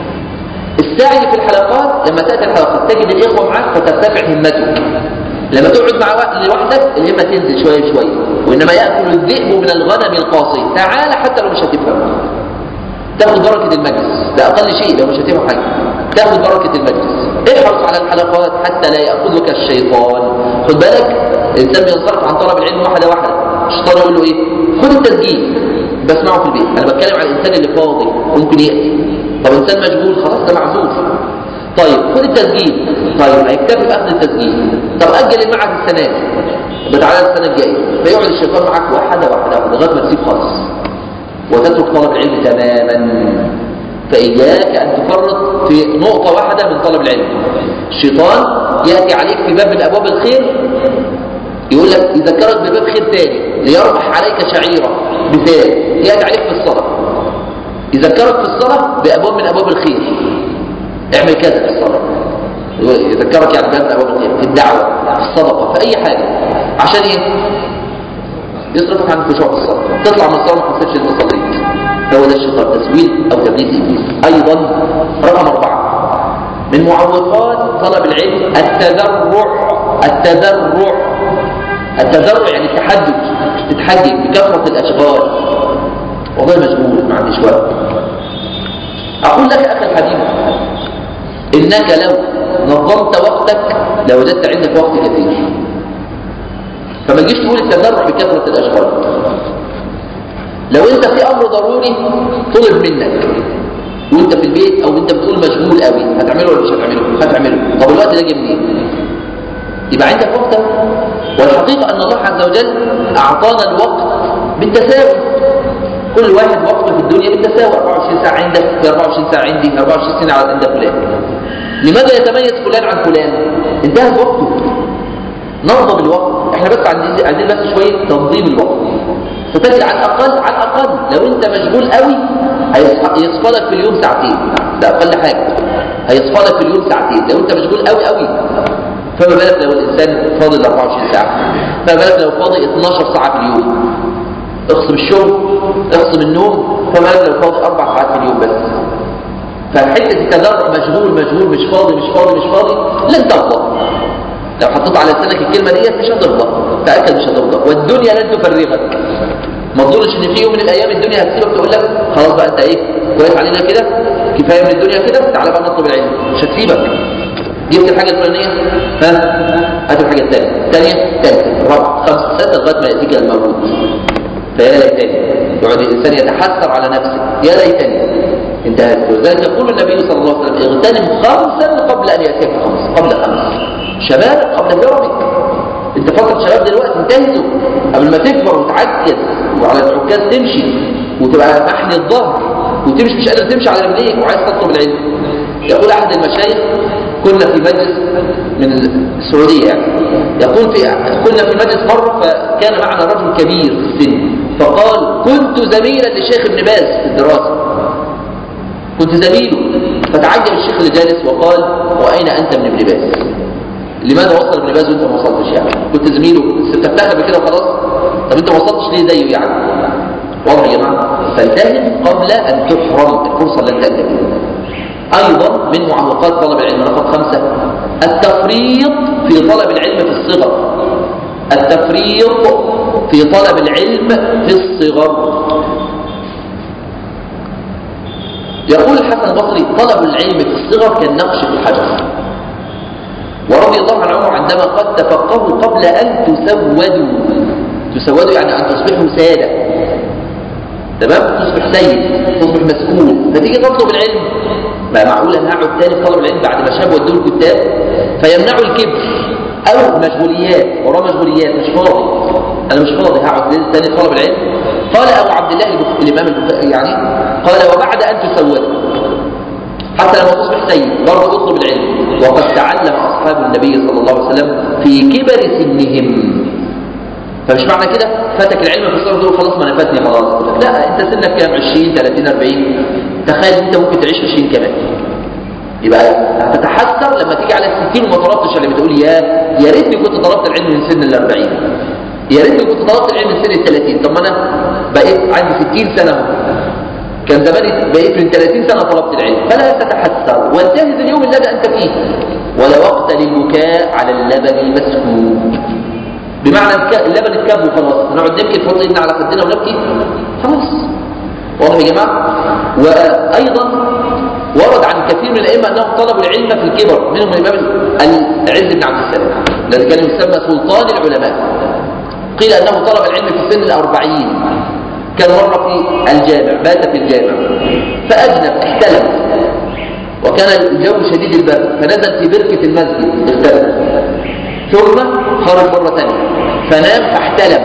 S1: السعي في الحلقات لما تاتي الحلقات تجد الاخوه معاك فترتفع همتك لما تقعد مع لوحدك الهمه تنزل شويه شويه وانما ياكل الذئب من الغنم القاصي تعال حتى لو مش هتفهم تاخد بركه المجلس ده اقل شيء لو مش هتفهم حاجه تاخد بركة المجلس احرص على الحلقات حتى لا يأخذك الشيطان خد بالك الإنسان بينصرف عن طلب العلم واحدة واحدة الشيطان يقول له ايه خد التسجيل بسمعه في البيت انا بتكلم على الإنسان اللي فاضي ممكن يأتي طب إنسان مشغول خلاص ده معذور طيب خد التسجيل طيب هيكتفي بأخذ التسجيل طب أجل المعهد السنة دي بتعالى السنة الجاية فيقعد الشيطان معاك واحدة واحدة لغاية ما تسيب خالص وتترك طلب العلم تماما فإياك أن تفرط في نقطة واحدة من طلب العلم الشيطان يأتي عليك في باب من أبواب الخير يقول لك يذكرك بباب خير تاني ليربح عليك شعيرة مثال يأتي عليك في الصلاة يذكرك في الصلاة بأبواب من أبواب الخير اعمل كذا في الصلاة يذكرك يعني باب من أبواب الخير في الدعوة في الصدقة في أي حاجة عشان إيه؟ يصرفك عن الخشوع في الصلاة تطلع من الصلاة ما حسيتش إنك صليت هو ده الشيطان تسويل او تبليس ابليس ايضا رقم اربعه من معوقات طلب العلم التذرع التذرع التذرع يعني التحدث تتحجج بكثره الاشغال والله مشغول ما عنديش وقت اقول لك اخي الحبيب انك لو نظمت وقتك لوجدت عندك وقت كثير فما تجيش تقول التذرع بكثره الاشغال لو انت في امر ضروري طلب منك وانت في البيت او انت بتقول مشغول قوي هتعمله ولا مش هتعمله هتعمله طب الوقت ده جه منين يبقى عندك وقت والحقيقه ان الله عز وجل اعطانا الوقت بالتساوي كل واحد وقته في الدنيا بالتساوي 24 ساعه عندك في 24 ساعه عندي 24 ساعه عند فلان لماذا يتميز فلان عن فلان انتهت وقته نرضى بالوقت احنا بس عايزين عايزين بس شويه تنظيم الوقت فتجد على الاقل على الاقل لو انت مشغول قوي هيصفى لك في اليوم ساعتين ده اقل حاجه هيصفى لك في اليوم ساعتين لو انت مشغول قوي قوي فما بالك لو الانسان فاضل 24 ساعه فما بالك لو فاضل 12 ساعه في اليوم اقسم الشغل اقسم النوم فما بالك لو فاضل اربع ساعات في اليوم بس فحته التدرع مشغول مشغول مش فاضي مش فاضي مش فاضي لن ترضى لو حطيت على لسانك الكلمه ديت مش هترضى تاكد مش هترضى والدنيا لن تفرغك ما تظنش ان في يوم من الايام الدنيا هتسيبك تقول لك خلاص بقى انت ايه كويس علينا كده كفايه من الدنيا كده تعالى بقى نطلب العلم مش هتسيبك جبت الحاجه الفلانيه ها هات الحاجه الثانيه الثانيه ثالثه رابعه خمسه سته لغايه ما ياتيك الموجود فيا ليتني يقعد الانسان يتحسر على نفسه يا ليتني انتهت ولذلك يقول النبي صلى الله عليه وسلم اغتنم خمسا قبل ان ياتيك خمس قبل خمس شبابك قبل هرمك انت فتره شباب دلوقتي انتهزوا قبل ما تكبر وتعجز وعلى العكاز تمشي وتبقى محني الظهر وتمشي مش قادر تمشي على رجليك وعايز تطلب العلم يقول احد المشايخ كنا في مجلس من السعوديه يعني يقول في كنا في مجلس مره فكان معنا رجل كبير في السن فقال كنت زميلا للشيخ ابن باز في الدراسه كنت زميله فتعجب الشيخ اللي جالس وقال واين انت من ابن باز لماذا وصل ابن باز وانت ما وصلتش يعني كنت زميله بتفتخر بكده وخلاص طب انت ما وصلتش ليه زيه يعني واضح يا جماعه فالتهم قبل ان تحرم الفرصه اللي انت بها ايضا من معوقات طلب العلم رقم خمسه التفريط في طلب العلم في الصغر التفريط في طلب العلم في الصغر يقول الحسن البصري طلب العلم في الصغر كالنقش في الحجر ورضي الله عن عمر عندما قد تفقهوا قبل أن تسودوا تسودوا يعني أن تصبحوا سادة تمام تصبح سيد تصبح مسؤول فتيجي تطلب العلم ما معقول أن أقعد تاني في طلب العلم بعد ما شاب ودوا الكتاب فيمنعوا الكبر أو مشغوليات وراه مشغوليات مش فاضي أنا مش فاضي هقعد تاني في طلب العلم قال أبو عبد الله البخ... الإمام البخاري يعني قال وبعد أن تسودوا حتى لما تصبح سيد برضه اطلب العلم وقد تعلم أصحاب النبي صلى الله عليه وسلم في كبر سنهم فمش معنى كده فاتك العلم في الصغر تقول خلاص ما انا فاتني خلاص لا انت سنك كام 20 30 40 تخيل انت ممكن تعيش 20 كمان يبقى هتتحسر لما تيجي على ال 60 وما طلبتش اللي بتقول يا يا ريتني كنت طلبت العلم من سن ال 40 يا ريتني كنت طلبت العلم من سن ال 30 طب ما انا بقيت عندي 60 سنه كان زماني بقيت من 30 سنه طلبت العلم فلا تتحسر وانتهز اليوم الذي انت فيه ولا وقت للبكاء على اللبن المسكوب بمعنى اللبن اتكب وخلاص نقعد نبكي نحط ايدنا على خدنا ونبكي خلاص واضح يا جماعه وايضا ورد عن كثير من الائمه انهم طلبوا العلم في الكبر منهم الامام العز بن عبد السلام الذي كان يسمى سلطان العلماء قيل انه طلب العلم في سن الأربعين كان مرة في الجامع مات في الجامع فأذنب احتلم وكان الجو شديد البرد فنزل في بركة المسجد اغتسل ثم خرج مرة ثانية فنام فاحتلم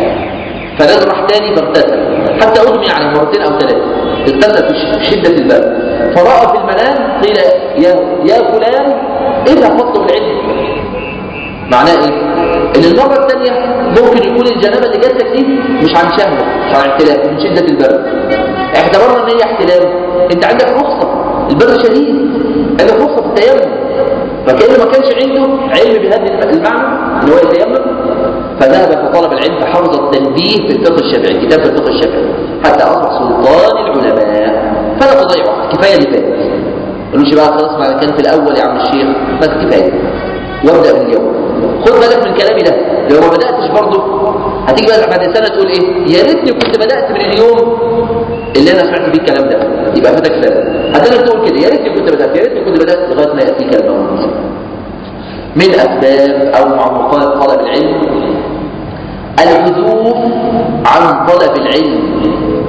S1: فنزل راح تاني فاغتسل حتى أغمي عليه مرتين أو ثلاثة اغتسل في شدة البرد فرأى في المنام قيل يا, يا فلان اذهب فاطلب العلم معناه ايه؟ ان المرة الثانية ممكن يكون الجنابة اللي جاتك دي مش عن شهوة مش عن احتلام من شدة البرد اعتبرنا ان هي احتلام انت عندك رخصة البرد شديد عندك رخصة في التيمم فكأنه ما كانش عنده علم بهذا المعنى ان هو يتيمم فذهب فطلب العلم فحفظ التنبيه في الفقه الشافعي كتاب الفقه الشافعي حتى اصبح سلطان العلماء فلا تضيع وقت كفايه اللي فات قالوش بقى خلاص ما كان في الاول يا عم الشيخ بس كفايه وابدا من اليوم خد بالك من كلامي ده لو ما بداتش برضه هتيجي بقى بعد سنه تقول ايه يا ريتني كنت بدات من اليوم اللي انا سمعت فيه الكلام ده يبقى فاتك سنه هتقدر تقول كده يا ريتني كنت بدات يا ريتني كنت بدات لغايه ما ياتيك الموت من اسباب او معوقات طلب العلم العزوف عن طلب العلم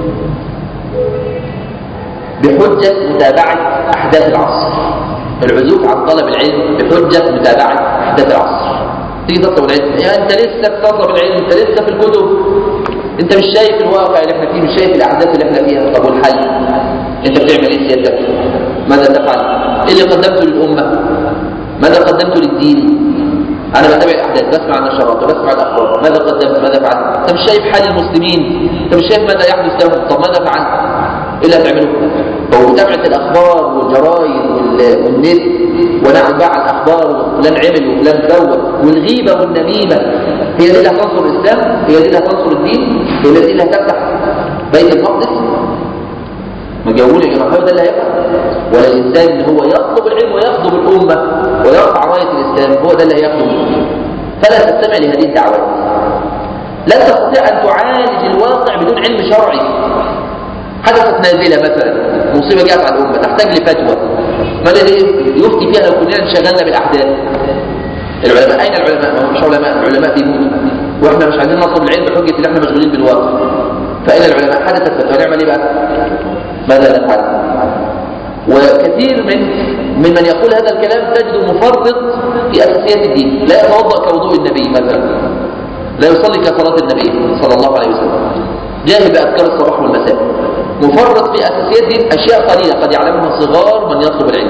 S1: بحجة متابعة أحداث العصر العزوف عن طلب العلم بحجة متابعة أحداث العصر تيجي تطلب العلم يا أنت لسه بتطلب العلم أنت لسه في الكتب أنت مش شايف الواقع اللي احنا فيه مش شايف الأحداث اللي احنا فيها طب والحل أنت بتعمل إيه سيادتك ماذا تفعل إيه اللي قدمته للأمة ماذا قدمته للدين انا بتابع الاحداث بسمع النشرات وبسمع الاخبار ماذا قدمت ماذا فعلت انت مش شايف حال المسلمين انت مش شايف ماذا يحدث لهم طب ماذا فعلت ايه اللي هتعمله هو متابعه الاخبار والجرايد وال- والنت ونعم بقى على الاخبار وفلان عمل وفلان سوى والغيبه والنميمه هي دي اللي هتنصر الاسلام هي دي اللي هتنصر الدين هي دي اللي هتفتح بيت المقدس ما جاوبوني يا جماعه هو ده اللي هيفعل ولا الانسان ان هو يطلب العلم ويخدم الامه ويرفع رايه الاسلام هو ده اللي هيخدم فلا تستمع لهذه الدعوات لا تستطيع ان تعالج الواقع بدون علم شرعي حدثت نازله مثلا مصيبه جاءت على الامه تحتاج لفتوى ما الذي يفتي فيها لو كنا انشغلنا بالاحداث العلماء اين العلماء ما هم مش علماء العلماء بيموتوا واحنا مش عايزين نطلب العلم بحجه ان احنا مشغولين بالواقع فاين العلماء حدثت فتوى نعمل ايه بقى ماذا نفعل وكثير من ممن يقول هذا الكلام تجد مفرط في اساسيات الدين لا يتوضا كوضوء النبي مثلا لا يصلي كصلاه النبي صلى الله عليه وسلم جاهل باذكار الصباح والمساء مفرط في اساسيات الدين اشياء قليله قد يعلمها صغار من يطلب العلم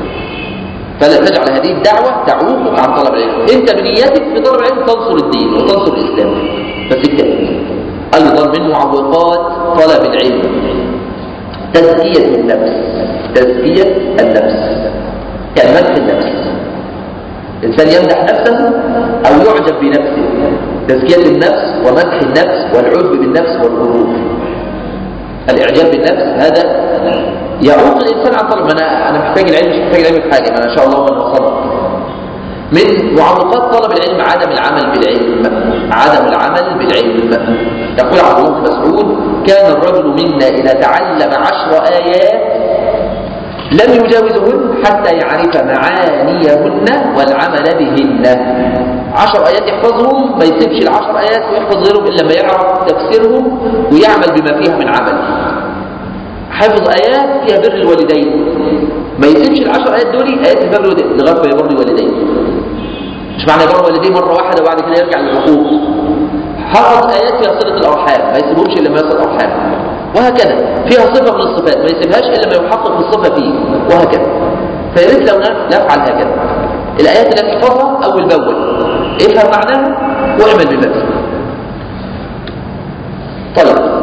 S1: فلا تجعل هذه الدعوة تعوقك عن طلب العلم انت بنيتك في طلب العلم تنصر الدين وتنصر الاسلام فسكت ايضا من معوقات طلب العلم تزكية النفس تزكية النفس يعني مدح النفس الإنسان يمدح نفسه أو يعجب بنفسه تزكية النفس ومدح النفس والعجب بالنفس والغرور الإعجاب بالنفس هذا يعوق الإنسان عن طلب ما أنا أنا محتاج العلم مش محتاج العلم في حاجة ما أنا إن شاء الله وأنا وصلت من معوقات طلب العلم عدم العمل بالعلم عدم العمل بالعلم يقول عبد الله بن مسعود كان الرجل منا إذا تعلم عشر آيات لم يجاوزهن حتى يعرف معانيهن والعمل بهن عشر آيات يحفظهم ما يسيبش العشر آيات ويحفظ غيرهم إلا ما يعرف تفسيرهم ويعمل بما فيها من عمل حفظ آيات فيها بر الوالدين ما يسيبش العشر آيات دول آيات البر الوالدين لغاية ما يبر الوالدين مش معنى يبر الوالدين مرة واحدة وبعد كده يرجع للحقوق حفظ آيات فيها صلة الأرحام ما يسيبهمش إلا ما يصل الأرحام وهكذا فيها صفة من الصفات ما يسيبهاش إلا ما يحقق الصفة فيه وهكذا فيا ريت لو نفعل هكذا الآيات التي تحفظها أول بأول افهم معناها واعمل بما فيه طيب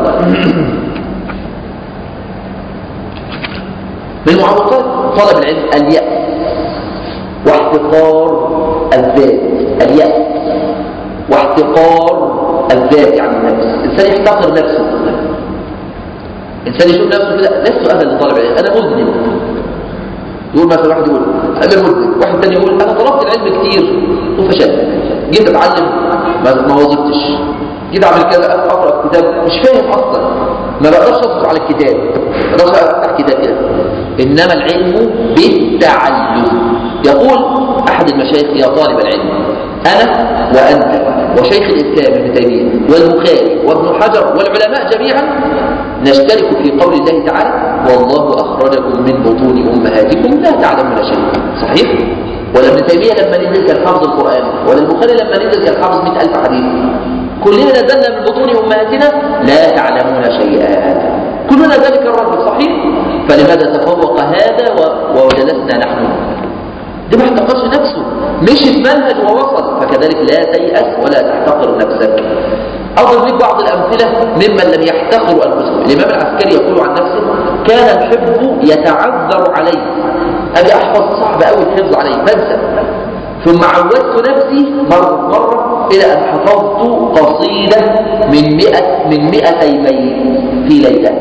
S1: من معوقات طلب العلم اليأس واحتقار الذات اليأس واحتقار الذات عن النفس الإنسان يحتقر نفسه الإنسان يشوف نفسه كده لست أهلا لطلب العلم أنا مذنب يقول مثلا واحد يقول أنا مذنب واحد تاني يقول أنا طلبت العلم كتير وفشلت جيت أتعلم ما ما وظفتش جيت أعمل كذا أقرأ كتاب مش فاهم أصلا ما بقدرش أصبر على الكتاب ما بقدرش أفتح كتاب كده إنما العلم بالتعلم يقول أحد المشايخ يا طالب العلم أنا وأنت وشيخ الإسلام ابن تيمية والبخاري وابن حجر والعلماء جميعا نشترك في قول الله تعالى والله أخرجكم من بطون أمهاتكم لا تعلمون شيئا صحيح؟ ولا ابن تيمية لما نزل كان حافظ القرآن ولا البخاري لما نزل كان حافظ مئة ألف حديث كلنا نزلنا من بطون أمهاتنا لا تعلمون شيئا كلنا ذلك الرجل صحيح؟ فلماذا تفوق هذا و- وجلسنا نحن ده ما احتقرش نفسه مشي في منهج ووصل فكذلك لا تيأس ولا تحتقر نفسك أضرب لك بعض الأمثلة ممن لم يحتقروا أنفسهم الإمام العسكري يقول عن نفسه كان الحفظ يتعذر علي أجي أحفظ صعب أوي الحفظ علي بنسى ثم عودت نفسي مرة مرة إلى أن حفظت قصيدة من مئة من مئتي بيت في ليلة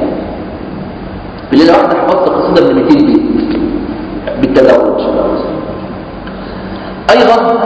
S1: في ليلة واحدة حفظت قصيدة من 200 بيت بالتدرج أيضا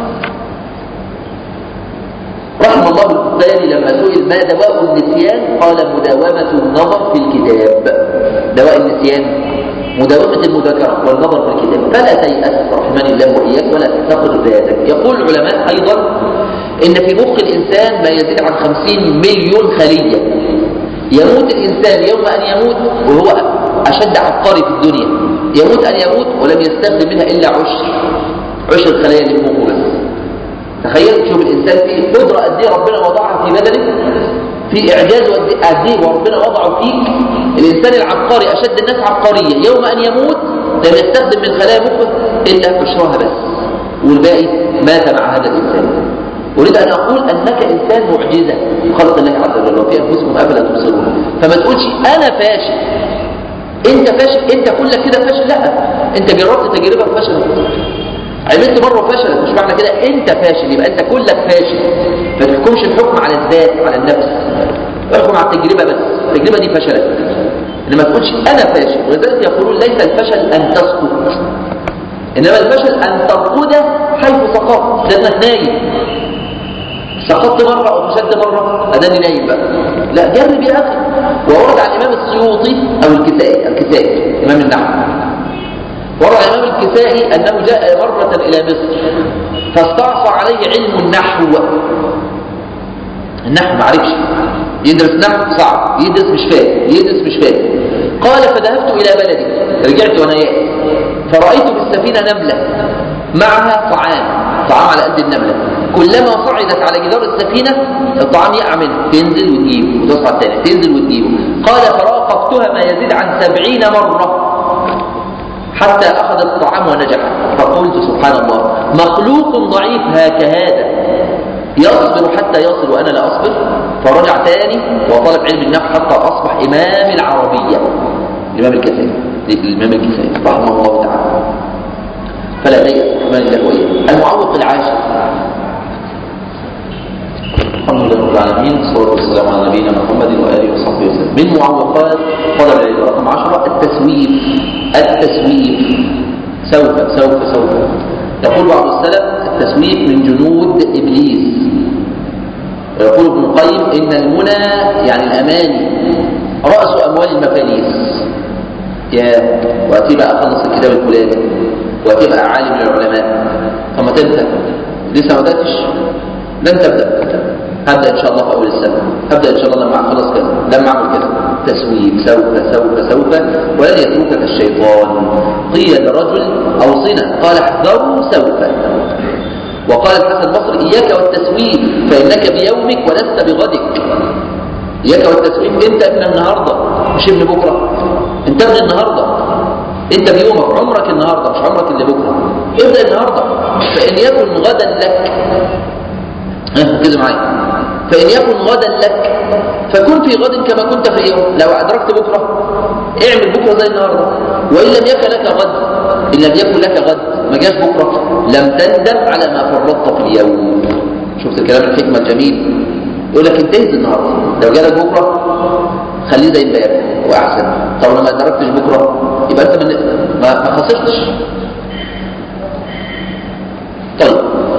S1: رحم الله البخاري لما سئل ما دواء النسيان قال مداومة النظر في الكتاب دواء النسيان مداومة المذاكرة والنظر في الكتاب فلا تيأس رحمني الله وإياك ولا تفتقر ذاتك يقول العلماء أيضا إن في مخ الإنسان ما يزيد عن خمسين مليون خلية يموت الإنسان يوم أن يموت وهو أشد عبقري في الدنيا يموت أن يموت ولم يستخدم منها إلا عشر عشر الخلايا اللي في مخه بس تخيل شوف الإنسان فيه قدرة قد إيه ربنا وضعها في بدنك في إعجاز قد إيه وربنا وضعه فيك الإنسان العبقري أشد الناس عبقرية يوم أن يموت لم يستخدم من خلايا مخه إلا عشرها بس والباقي مات مع هذا الإنسان أريد أن أقول أنك إنسان معجزة خلق الله عز وجل وفي أنفسكم أفلا تبصرون فما تقولش أنا فاشل أنت فاشل أنت كلك كده فاشل لا أنت جربت تجربة فشلت عملت مرة فشلت مش معنى كده أنت فاشل يبقى أنت كلك فاشل ما تحكمش الحكم على الذات على النفس احكم على التجربة بس التجربة دي فشلت إنما تقولش أنا فاشل ولذلك يقولون ليس الفشل أن تسقط إنما الفشل أن ترقد حيث سقطت لأنك نايم سقطت مرة أو فشلت مرة أداني نايم بقى لا جرب يا أخي وورد عن الإمام السيوطي أو الكسائي الكسائي إمام النحو ورد عن الإمام الكسائي أنه جاء مرة إلى مصر فاستعصى عليه علم النحو النحو ما عرفش يدرس نحو صعب يدرس مش فاهم يدرس مش فاهم قال فذهبت إلى بلدي رجعت وأنا يائس فرأيت بالسفينة نملة معها طعام طعام على قد النملة كلما صعدت على جدار السفينة الطعام يقع منها تنزل وتجيبه وتصعد تاني تنزل وتجيبه قال فراقبتها ما يزيد عن سبعين مرة حتى أخذ الطعام ونجح فقلت سبحان الله مخلوق ضعيف هاك هذا يصبر حتى يصل وأنا لا أصبر فرجع تاني وطلب علم النحو حتى أصبح إمام العربية الإمام الكسائي الإمام الكسائي رحمه الله تعالى فلا تيأس رحمن الله وإياه المعوق العاشر الحمد لله رب العالمين والصلاة والسلام على نبينا محمد وآله وصحبه وسلم من معوقات طلب العلم رقم 10 التسويف التسويف سوف سوف سوف يقول بعض السلف التسويف من جنود إبليس ويقول ابن القيم إن المنى يعني الأماني رأس أموال المفاليس يا وهتبقى أخلص الكتاب الفلاني وهتبقى عالم من العلماء فما تنسى لسه ما بدأتش لن تبدأ هبدأ إن شاء الله في أول السنة هبدأ إن شاء الله لما أخلص كذا لما أعمل كذا تسويف سوف سوف سوف ولن يتركك الشيطان قيل لرجل أوصنا قال احذروا سوف وقال الحسن البصري إياك والتسويف فإنك بيومك ولست بغدك إياك والتسويف أنت ابن النهاردة مش ابن بكرة أنت ابن النهاردة أنت بيومك عمرك النهاردة مش عمرك اللي بكرة ابدأ النهاردة فإن يكن غدا لك ركزوا معايا فإن يكن غدا لك فكن في غد كما كنت في يوم لو أدركت بكرة اعمل بكرة زي النهاردة وإن لم يكن لك غد إن لم يكن لك غد ما جاش بكرة لم تندم على ما فرطت في اليوم شفت الكلام الحكمة الجميل يقول لك انتهز النهاردة لو جالك بكرة خليه زي امبارح وأحسن طب لو ما أدركتش بكرة يبقى أنت من ما, ما خسرتش طيب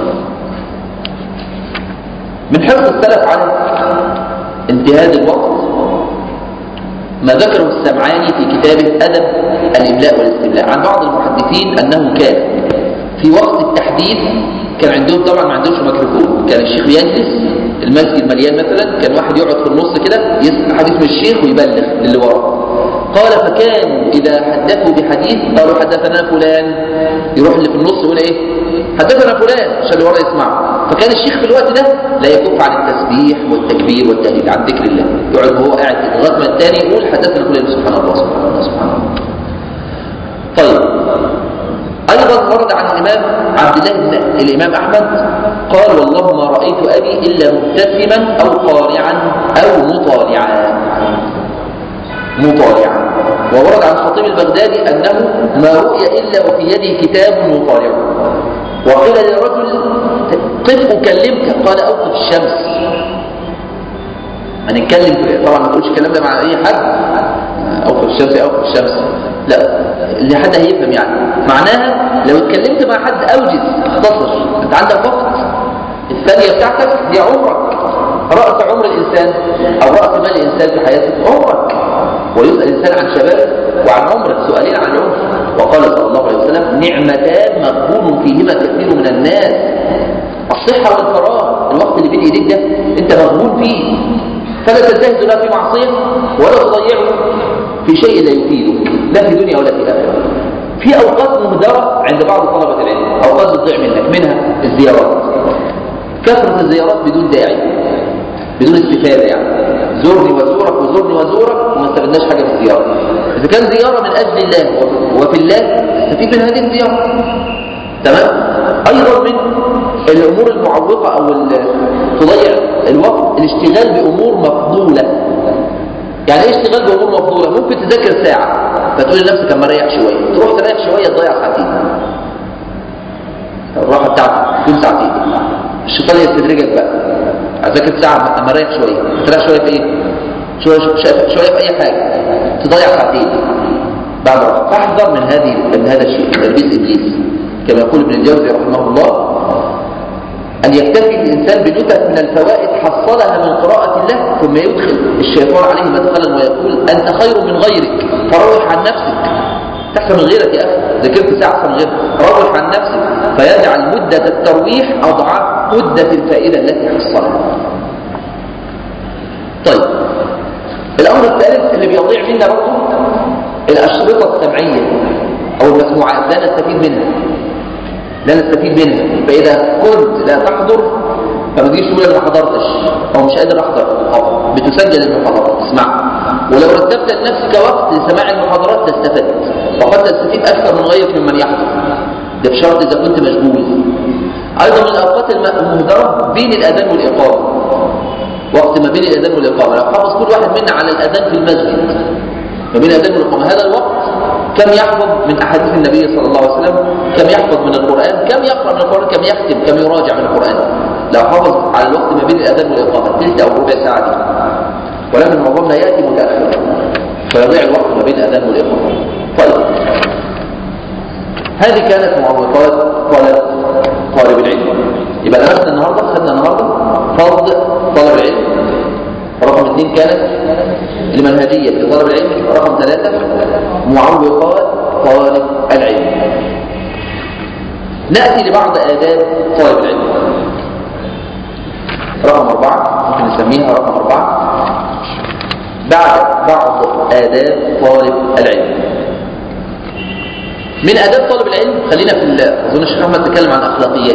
S1: من حرص السلف على انتهاز الوقت ما ذكره السمعاني في كتابه أدب الإملاء والاستملاء عن بعض المحدثين أنه كان في وقت التحديث كان عندهم طبعا ما عندهمش ميكروفون كان الشيخ يجلس المسجد مليان مثلا كان واحد يقعد في النص كده يسمع حديث من الشيخ ويبلغ للي وراه قال فكانوا إذا حدثوا بحديث قالوا حدثنا فلان يروح اللي في النص يقول إيه حدثنا فلان عشان اللي وراه يسمعه فكان الشيخ في الوقت ده لا يكف عن التسبيح والتكبير والتهليل عن ذكر الله يقعد وهو قاعد لغايه ما الثاني يقول حدثنا فلان سبحان الله سبحان الله سبحان الله طيب أيضا ورد عن الإمام عبد الله بن الإمام أحمد قال والله ما رأيت أبي إلا مبتسما أو قارعا أو مطالعا مطالعا وورد عن الخطيب البغدادي أنه ما رؤي إلا وفي يده كتاب مطالع وقيل لرجل قف أكلمك قال أوقف الشمس هنتكلم طبعا ما تقولش الكلام ده مع أي حد أوقف الشمس أوقف الشمس لا اللي حد هيفهم يعني معناها لو اتكلمت مع حد أوجز اختصر أنت عندك وقت الثانية بتاعتك هي عمرك رأس عمر الإنسان أو رأس مال الإنسان في حياته عمرك ويسأل الإنسان عن شبابه وعن عمره سؤالين عن العمر وقال صلى الله عليه وسلم نعمتان مغبون فيهما كثير من الناس الصحة والفراغ الوقت اللي بين ايديك ده انت مغبون فيه فلا تجتهد لا في معصية ولا تضيعه في شيء لا يفيدك لا في دنيا ولا في آخرة في أوقات مهدرة عند بعض طلبة العلم أوقات بتضيع منك منها الزيارات كثرة الزيارات بدون داعي بدون استفادة يعني زورني وزورك وزورني وزورك وما استفدناش حاجة في الزيارة إذا كان زيارة من أجل الله وفي الله تستفيد من هذه الزيارة تمام أيضا من الامور المعوقه او ال- تضيع الوقت الاشتغال بامور مفضوله يعني ايه اشتغال بامور مفضوله ممكن تذاكر ساعه فتقول لنفسك اما اريح شويه تروح تريح شويه تضيع ساعتين الراحه بتاعتك تكون ساعتين الشيطان يستدرجك بقى اذاكر ساعه اما اريح شويه تريح شويه في ايه شويه شويه شويه في اي حاجه تضيع ساعتين بعد راحه فاحذر من هذه من هذا الشيء تلبيس ابليس كما يقول ابن الجوزي رحمه الله أن يكتفي الإنسان بجثث من الفوائد حصلها من قراءة الله ثم يدخل الشيطان عليه مدخلا ويقول أنت خير من غيرك فروح عن نفسك تحسن من غيرك يا أخي ذكرت ساعة أحسن من غيرك روح عن نفسك فيجعل مدة الترويح أضعاف مدة الفائدة التي حصلها طيب الأمر الثالث اللي بيضيع منا برضه الأشرطة السمعية أو المسموعات لا نستفيد منها لا نستفيد منها فإذا كنت لا تحضر فما تجيش تقول أنا ما حضرتش أو مش قادر أحضر أو بتسجل المحاضرات اسمع ولو رتبت لنفسك وقت لسماع المحاضرات تستفد وقد تستفيد أكثر من غيرك ممن يحضر ده بشرط إذا كنت مشغول أيضا من الأوقات الم- المهدرة بين الأذان والإقامة وقت ما بين الأذان والإقامة لو حافظ كل واحد منا على الأذان في المسجد ما بين الأذان والإقامة هذا الوقت كم يحفظ من أحاديث النبي صلى الله عليه وسلم كم يحفظ من القرآن كم يقرأ من القرآن كم يختم كم يراجع من القرآن لو حافظ على الوقت ما بين الأذان والإقامة تلت أو ربع ساعة دي ولكن معظمنا يأتي متأخر فيضيع الوقت ما بين الأذان والإقامة طيب هذه كانت معوقات طلب طالب العلم يبقى درسنا النهارده خدنا النهارده فضل طلب العلم رقم اثنين كانت المنهجية في طلب العلم رقم ثلاثة معوقات طالب العلم نأتي لبعض آداب طالب العلم رقم أربعة ممكن نسميها رقم أربعة بعد بعض آداب طالب العلم من آداب طالب العلم خلينا في ال- أظن الشيخ أحمد تكلم عن أخلاقيات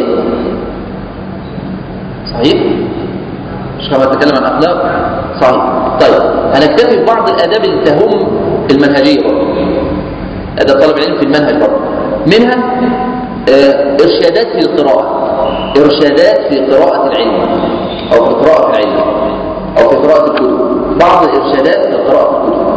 S1: صحيح؟ الشيخ أحمد تكلم عن أخلاق صحيح طيب هنكتفي ببعض الآداب اللي تهم المنهجية برضه آداب طالب العلم في المنهج برضه منها آه، إرشادات في القراءة إرشادات في قراءة العلم أو في قراءة العلم أو في قراءة الكتب بعض الإرشادات في قراءة الكتب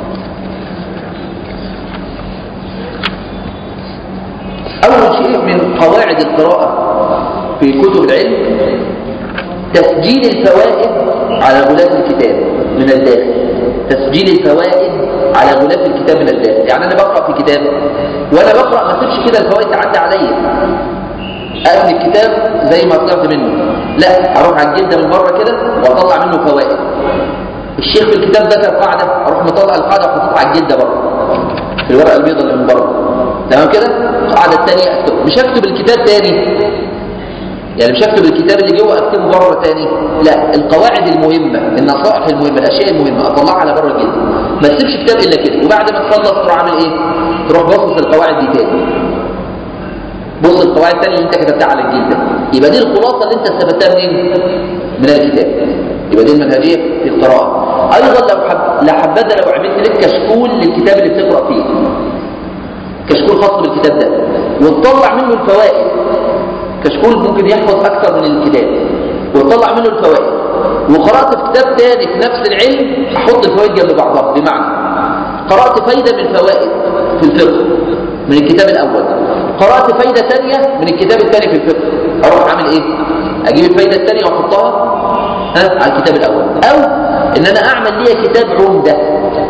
S1: أول شيء من قواعد القراءة في كتب العلم تسجيل الفوائد على غلاف الكتاب من الداخل تسجيل الفوائد على غلاف الكتاب من الداخل يعني أنا بقرأ في كتاب وأنا بقرأ ما اسيبش كده الفوائد تعدي عليا أقفل الكتاب زي ما طلعت منه لا أروح على الجلدة من بره كده وأطلع منه فوائد الشيخ في الكتاب ذكر قاعدة أروح مطلع القاعدة وحطها على الجلدة بره في الورقة البيضاء اللي من بره تمام كده القاعدة الثانية أكتب مش هكتب الكتاب تاني يعني مش هكتب الكتاب اللي جوه اكتبه بره تاني لا القواعد المهمة النصائح المهمة الاشياء المهمة اطلعها على بره الجلد ما تسيبش كتاب الا كده وبعد ما تخلص تروح عامل ايه تروح باصص القواعد دي تاني بص القواعد الثانيه اللي انت كتبتها على الجلد يبقى دي الخلاصه اللي انت استفدتها منين من الكتاب يبقى دي المنهجيه في القراءه ايضا لو حب... لا حبذا لو عملت لك كشكول للكتاب اللي بتقرا فيه كشكول خاص بالكتاب ده وتطلع منه الفوائد كشكول ممكن يحفظ أكثر من الكتاب وتطلع منه الفوائد وقرأت في كتاب تاني في نفس العلم أحط الفوائد جنب بعضها بمعنى قرأت فايدة من فوائد في الفقه من الكتاب الأول قرأت فايدة تانية من الكتاب الثاني في الفقه أروح أعمل إيه؟ أجيب الفايدة الثانية وأحطها ها على الكتاب الأول أو إن أنا أعمل لي كتاب عمدة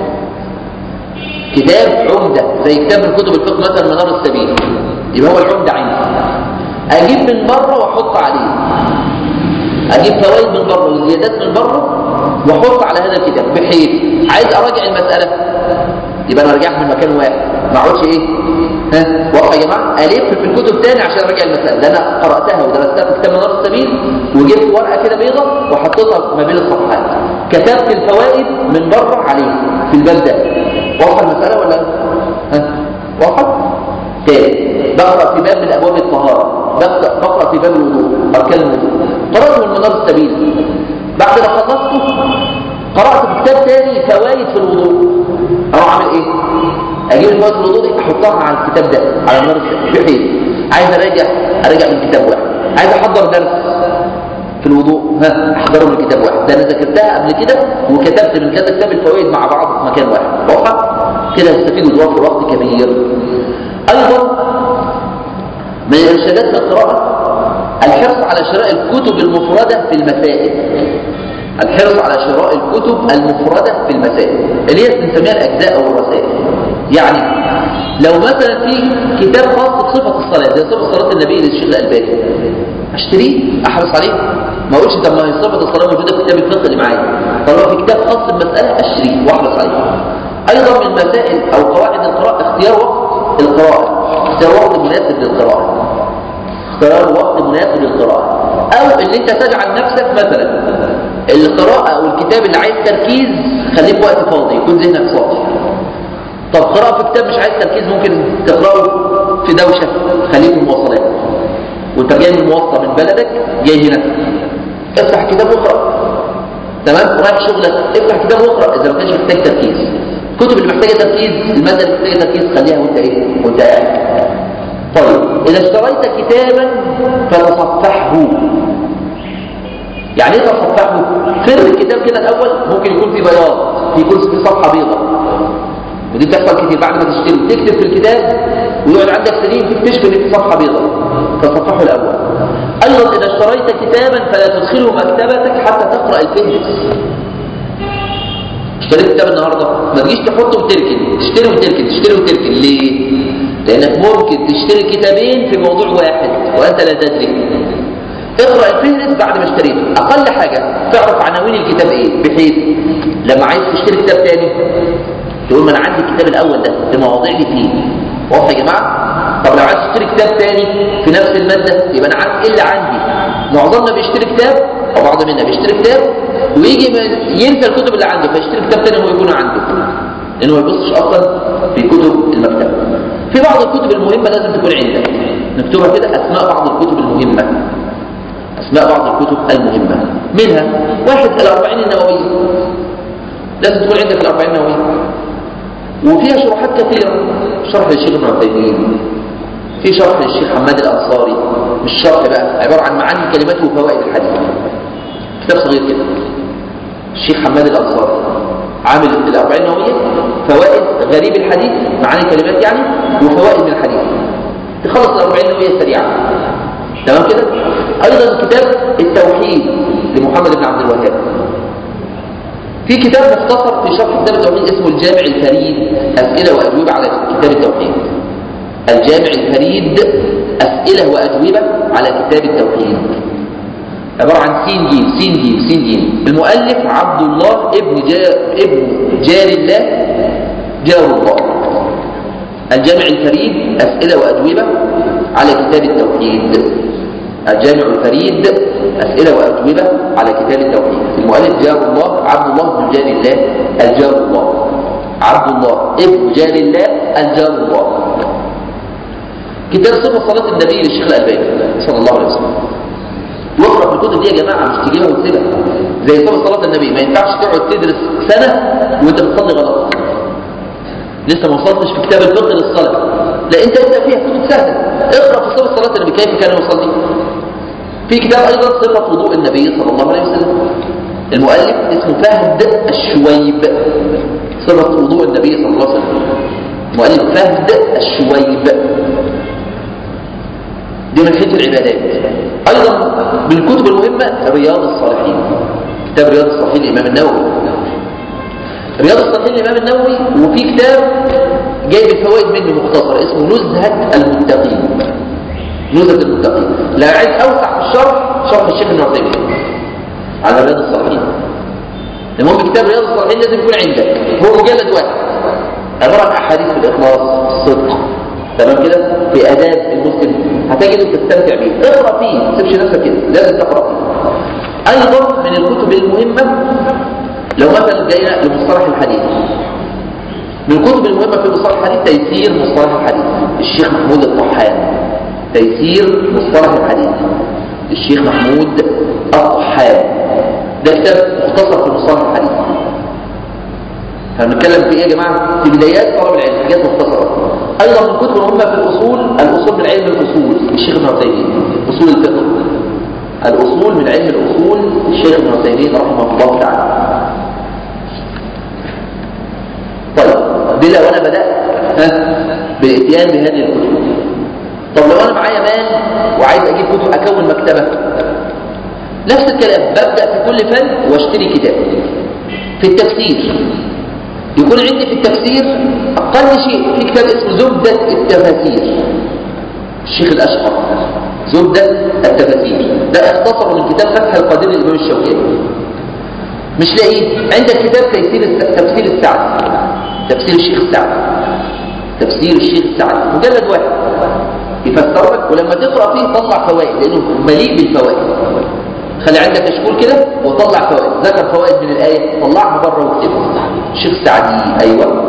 S1: كتاب عمدة زي كتاب من كتب الفقه مثلا منار السبيل يبقى هو العمدة عندي اجيب من بره واحط عليه اجيب فوائد من بره وزيادات من بره واحط على هذا الكتاب بحيث عايز اراجع المساله يبقى انا ارجعها من مكان واحد ما اقعدش ايه ها واضح يا جماعه الف في الكتب تاني عشان اراجع المساله ده انا قراتها ودرستها في كتاب منار السبيل وجبت ورقه كده بيضاء وحطيتها ما بين الصفحات كتبت الفوائد من بره عليه في الباب ده واضحه المساله ولا ها واضحه تاني بقرا في باب من ابواب الطهاره بقرا بقرا في باب الوضوء اركان الوضوء قرات من منار السبيل بعد ما خلصته قرات في كتاب تاني فوائد في الوضوء اروح اعمل ايه اجيب الفوائد في الوضوء دي احطها على الكتاب ده على منار السبيل بحيث عايز اراجع اراجع من كتاب واحد عايز احضر درس في الوضوء ها احضره من كتاب واحد ده انا ذاكرتها قبل كده وكتبت من كذا كتاب الفوائد مع بعض في مكان واحد واضحه كده هستفيد وتوفر وقت كبير ايضا من ارشادات القراءه الحرص على شراء الكتب المفردة في المسائل الحرص على شراء الكتب المفردة في المسائل اللي هي بنسميها الأجزاء أو الرسائل يعني لو مثلا في كتاب خاص بصفة الصلاة زي صفة صلاة النبي للشيخ الألباني اشتريه احرص عليه ما اقولش طب ما هي صفة الصلاة موجودة في كتاب الفقه اللي معايا طالما في كتاب خاص بالمسألة اشتريه واحرص عليه ايضا من مسائل او قواعد القراءة اختيار وقت القراءة اختيار وقت مناسب للقراءة اختيار وقت مناسب للقراءة او ان انت تجعل نفسك مثلا القراءة او الكتاب اللي عايز تركيز خليه في وقت فاضي يكون ذهنك صافي طب قراءة في كتاب مش عايز تركيز ممكن تقرأه في دوشة خليه في المواصلات وانت جاي من المواصلة من بلدك جاي هنا افتح كتاب واقرأ تمام رايح شغلك افتح كتاب واقرأ اذا ما كانش محتاج تركيز الكتب اللي محتاجة تركيز المادة اللي محتاجة تركيز خليها وانت ايه وانت قاعد طيب إذا اشتريت كتابا فتصفحه يعني ايه تصفحه؟ خير الكتاب كده الأول ممكن يكون فيه بياض يكون فيه صفحة بيضاء ودي بتحصل كتير بعد ما تشتري تكتب في الكتاب ويقعد عندك سنين تكتشف ان في صفحة بيضاء تصفحه الأول أيضا إذا اشتريت كتابا فلا تدخله مكتبتك حتى تقرأ الفهرس اشتريت كتاب النهارده ما تجيش تحطه وتركن تشتري وتركن تشتري وتركن ليه؟ لأنك ممكن تشتري كتابين في موضوع واحد وأنت لا تدري اقرأ الفهرس بعد ما اشتريته أقل حاجة تعرف عناوين الكتاب إيه بحيث لما عايز تشتري كتاب تاني تقول ما أنا عندي الكتاب الأول ده المواضيع اللي فيه واضح يا جماعة طب لو عايز تشتري كتاب تاني في نفس المادة يبقى أنا عارف إيه اللي عندي معظمنا بيشتري كتاب أو بعض منا بيشتري كتاب ويجي ينسى الكتب اللي عنده فيشتري كتاب تاني هو يكون عنده لأنه ما يبصش أصلا في كتب المكتبة في بعض الكتب المهمة لازم تكون عندك نكتبها كده أسماء بعض الكتب المهمة أسماء بعض الكتب المهمة منها واحد الأربعين النووية لازم تكون عندك الأربعين النووية وفيها شروحات كثيرة شرح للشيخ ابن عثيمين في شرح للشيخ حماد الأنصاري مش شرح بقى عبارة عن معاني كلمات وفوائد الحديث كتاب صغير كده الشيخ حماد الأنصاري عامل الأربعين النووية فوائد غريب الحديث معاني كلمات يعني وفوائد من الحديث تخلص الأربعين النووية سريعا تمام كده أيضا كتاب التوحيد لمحمد بن عبد الوهاب في كتاب مختصر في شرح كتاب التوحيد اسمه الجامع الفريد أسئلة وأجوبة على كتاب التوحيد الجامع الفريد أسئلة وأجوبة على كتاب التوحيد عبارة عن سين جيم سين جيم سين جيم المؤلف عبد الله ابن جار ابن جار الله جار الله الجامع الفريد أسئلة وأجوبة على كتاب التوحيد الجامع الفريد أسئلة وأجوبة على كتاب التوحيد المؤلف جار الله عبد الله بن جار الله الجار الله عبد الله ابن جار الله الجار الله كتاب صفة صلاة النبي للشيخ الألباني صلى الله عليه وسلم واقرا في الكتب دي يا جماعه مش تجيبها وتسيبها زي صفه صلاه النبي ما ينفعش تقعد تدرس سنه وانت بتصلي غلط لسه ما وصلتش في كتاب الفقه للصلاه لا انت ابدا فيها كتب سهله اقرا في صفه صلاه النبي كيف كان يصلي في كتاب ايضا صفه وضوء النبي صلى الله عليه وسلم المؤلف اسمه فهد الشويب صفه وضوء النبي صلى الله عليه وسلم مؤلف فهد الشويب دي من حيث العبادات ايضا من الكتب المهمه رياض الصالحين كتاب رياض الصالحين الامام النووي رياض الصالحين الامام النووي وفي كتاب جايب الفوائد منه مختصر اسمه نزهه المتقين نزهه المتقين لا عايز اوسع في الشرح شرح الشيخ ابن عثيمين على رياض الصالحين المهم كتاب رياض الصالحين لازم يكون عندك هو مجلد واحد عباره عن احاديث في الاخلاص في الصدق تمام كده في اداب المسلم هتجد تستمتع بيه اقرا فيه ما تسيبش نفسك كده لازم تقرا فيه ايضا من الكتب المهمه لو مثلا جينا لمصطلح الحديث من الكتب المهمه في مصطلح الحديث تيسير مصطلح الحديث الشيخ محمود الطحان تيسير مصطلح الحديث الشيخ محمود الطحان ده كتاب مختصر في مصطلح الحديث هنتكلم في ايه يا جماعه في بدايات طلب العلم حاجات مختصره ايضا من كتب المهمه في الاصول الاصول من علم الاصول الشيخ ابن عثيمين اصول الفقه الأصول من علم الأصول الشيخ ابن عثيمين رحمه الله تعالى طيب بلا وأنا بدأت ها بالاتيان بهذه الكتب طب لو أنا معايا مال وعايز أجيب كتب أكون مكتبة نفس الكلام ببدأ في كل فن واشتري كتاب في التفسير يكون عندي في التفسير أقل شيء في كتاب اسمه زبدة التفاسير الشيخ الأشقر زبدة التفاسير ده اختصر من كتاب فتح القدير للإمام الشوكاني مش لاقيه عندك كتاب تفسير الس- تفسير السعدي تفسير الشيخ السعدي تفسير الشيخ السعدي مجلد واحد يفسر لك ولما تقرا فيه طلع فوائد لانه مليء بالفوائد خلي عندك كشكول كده وطلع فوائد ذكر فوائد من الايه طلعها بره واكتبها الشيخ السعدي ايوه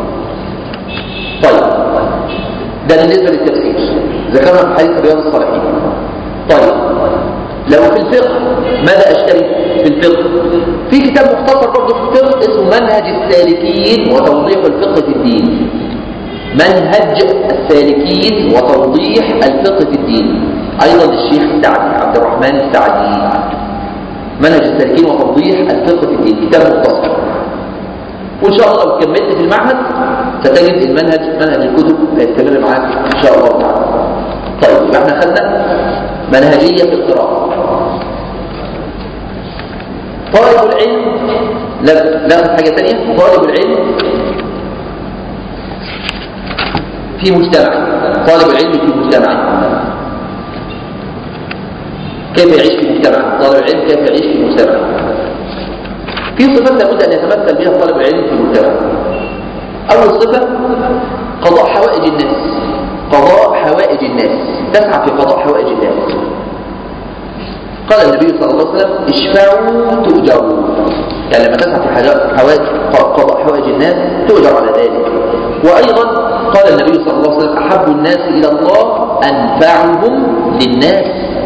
S1: طيب ده بالنسبه للتفسير ذكرنا في حديث رياض الصالحين طيب لو في الفقه ماذا اشتري في الفقه في كتاب مختصر برضه في الفقه اسمه منهج السالكين وتوضيح الفقه في الدين منهج السالكين وتوضيح الفقه في الدين ايضا الشيخ السعدي عبد الرحمن السعدي منهج السالكين وتوضيح الفقه في الدين كتاب مختصر وان شاء الله لو كملت في المعهد ستجد المنهج منهج الكتب هيستمر معاك ان شاء الله تعالى طيب يبقى احنا خدنا منهجيه في القراءه طالب العلم لا ناخد حاجه ثانيه طالب العلم في مجتمع طالب العلم في مجتمع كيف يعيش في مجتمع طالب العلم كيف يعيش في مجتمع في صفات لابد ان يتمثل بها طالب العلم في المجتمع اول صفه قضاء حوائج الناس قضاء حوائج الناس تسعى في قضاء حوائج الناس قال النبي صلى الله عليه وسلم اشفعوا تؤجروا يعني لما تسعى في حاجات حوائج قضاء حوائج الناس تؤجر على ذلك وايضا قال النبي صلى الله عليه وسلم احب الناس الى الله انفعهم للناس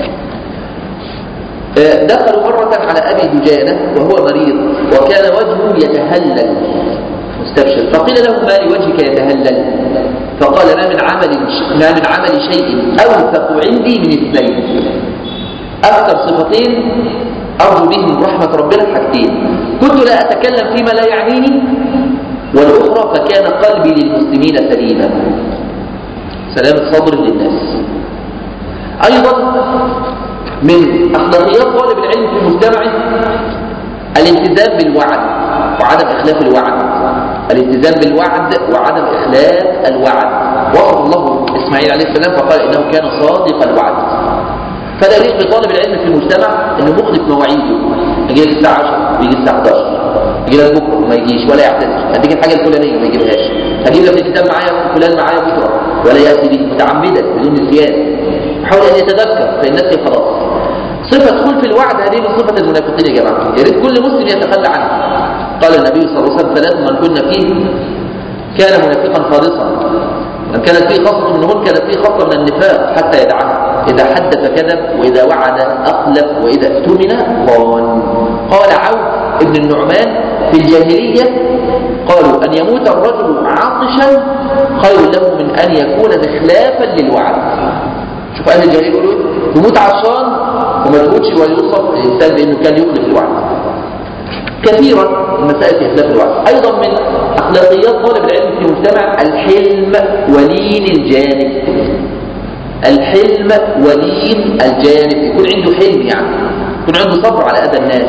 S1: آه، دخلوا مرة على أبي دجانة وهو مريض وكان وجهه يتهلل مستبشر فقيل له ما لوجهك يتهلل فقال ما من عمل ما من عمل شيء أوثق عندي من اثنين أكثر صفتين أرجو بهم رحمة ربنا حاجتين كنت لا أتكلم فيما لا يعنيني والأخرى فكان قلبي للمسلمين سليما سلامة صدر للناس أيضا من أخلاقيات طالب العلم في مجتمعه الالتزام بالوعد وعدم إخلاف الوعد الالتزام بالوعد وعدم إخلاف الوعد وصف الله إسماعيل عليه السلام فقال إنه كان صادق الوعد فلا يليق بطالب العلم في المجتمع انه مخلف مواعيده يجي لك الساعه 10 ويجي الساعه 11 يجي لك بكره وما يجيش ولا يعتذر هديك الحاجه الفلانيه وما يجيبهاش هجيب لك الكتاب معايا فلان معايا بكره ولا ياتي به متعمدا بدون نسيان يحاول ان يتذكر فان نسي خلاص صفه خلف الوعد هذه من صفه المنافقين يا جماعه يا ريت كل مسلم يتخلى عنها قال النبي صلى الله عليه وسلم ثلاث من كنا فيه كان منافقا خالصا من كانت فيه خصلة منهن كانت فيه خصلة من النفاق حتى يدعها إذا حدث كذب وإذا وعد أخلف وإذا اؤتمن خان قال عوف ابن النعمان في الجاهلية قالوا أن يموت الرجل عاطشا خير له من أن يكون إخلافا للوعد شوف أهل الجاهلية يقولوا إيه؟ يموت عطشان وما تموتش ويوصف الإنسان بأنه كان يخلف الوعد كثيرا المسائل في اختلاف الوعد ايضا من اخلاقيات طالب العلم في المجتمع الحلم ولين الجانب الحلم ولين الجانب يكون عنده حلم يعني يكون عنده صبر على اذى الناس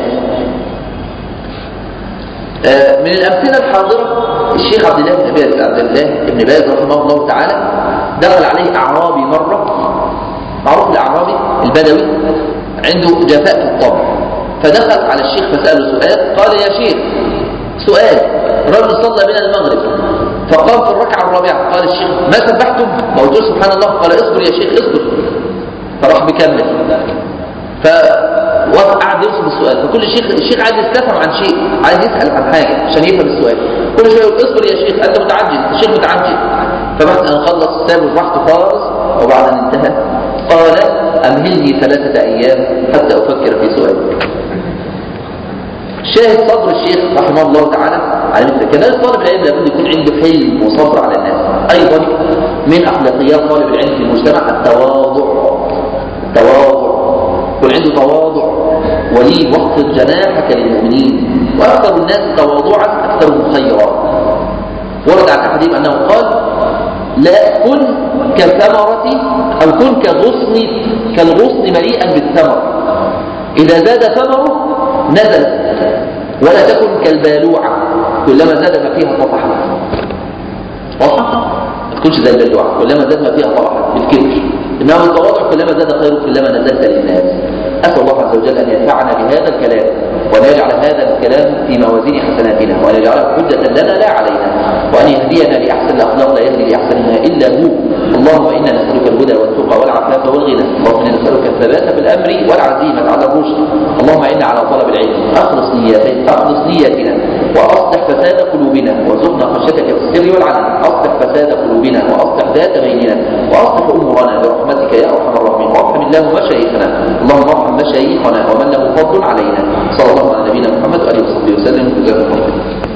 S1: آه، من الامثله الحاضره الشيخ عبد الله بن باز عبد الله بن باز رحمه الله تعالى دخل عليه اعرابي مره معروف الاعرابي البدوي عنده جفاء في الطبع فدخل على الشيخ فسأله سؤال قال يا شيخ سؤال رجل صلى بنا المغرب فقام في الركعة الرابعة قال الشيخ ما سبحتم ما قلت له سبحان الله قال اصبر يا شيخ اصبر فراح مكمل فقعد يوصل السؤال فكل شيخ الشيخ عايز يستفهم عن شيء عايز يسأل عن حاجة عشان يفهم السؤال كل شوية يقول اصبر يا شيخ انت متعجل الشيخ متعجل فبعد ان خلص سابه براحته خالص وبعد ان انتهى قال امهلني ثلاثة ايام حتى افكر في سؤالي شاهد صبر الشيخ رحمه الله تعالى على مثل كذلك طالب العلم لابد يكون عنده حلم وصبر على الناس ايضا من اخلاقيات طالب العلم في المجتمع التواضع التواضع يكون عنده أشد تواضع ولي واخفض جناحك للمؤمنين وأكثر الناس تواضعا أكثرهم خيرا ورد عن الحديث أنه قال لا كن كثمرة أو كن كغصن كالغصن مليئا بالثمر إذا زاد ثمره نزل ولا تكن كالبالوعة كلما زاد ما فيها طفحت واضحة؟ ما تكونش زي البالوعة كلما زاد ما فيها طفحت بالكبر إنما التواضع كلما زاد خيرك كلما نزلت للناس أسأل الله عز وجل أن ينفعنا بهذا الكلام وأن يجعل هذا الكلام في موازين حسناتنا وأن يجعله حجة لنا لا علينا وأن يهدينا لأحسن الأخلاق لا يهدي لأحسنها إلا هو اللهم إنا نسألك الهدى والتقى والعفاف والغنى اللهم إنا نسألك الثبات في الأمر والعزيمة على الرشد اللهم إنا على طلب العلم أخلص نياتنا أخلص نياتنا وأصلح فساد قلوبنا وارزقنا خشيتك في السر والعلن أصلح فساد قلوبنا وأصلح ذات بيننا وأصلح أمورنا برحمتك يا أرحم الراحمين وارحم اللهم مشايخنا اللهم ارحم مشايخنا ومن له فضل علينا صلى الله على نبينا محمد وآله وصحبه وسلم جزاكم الله خيرا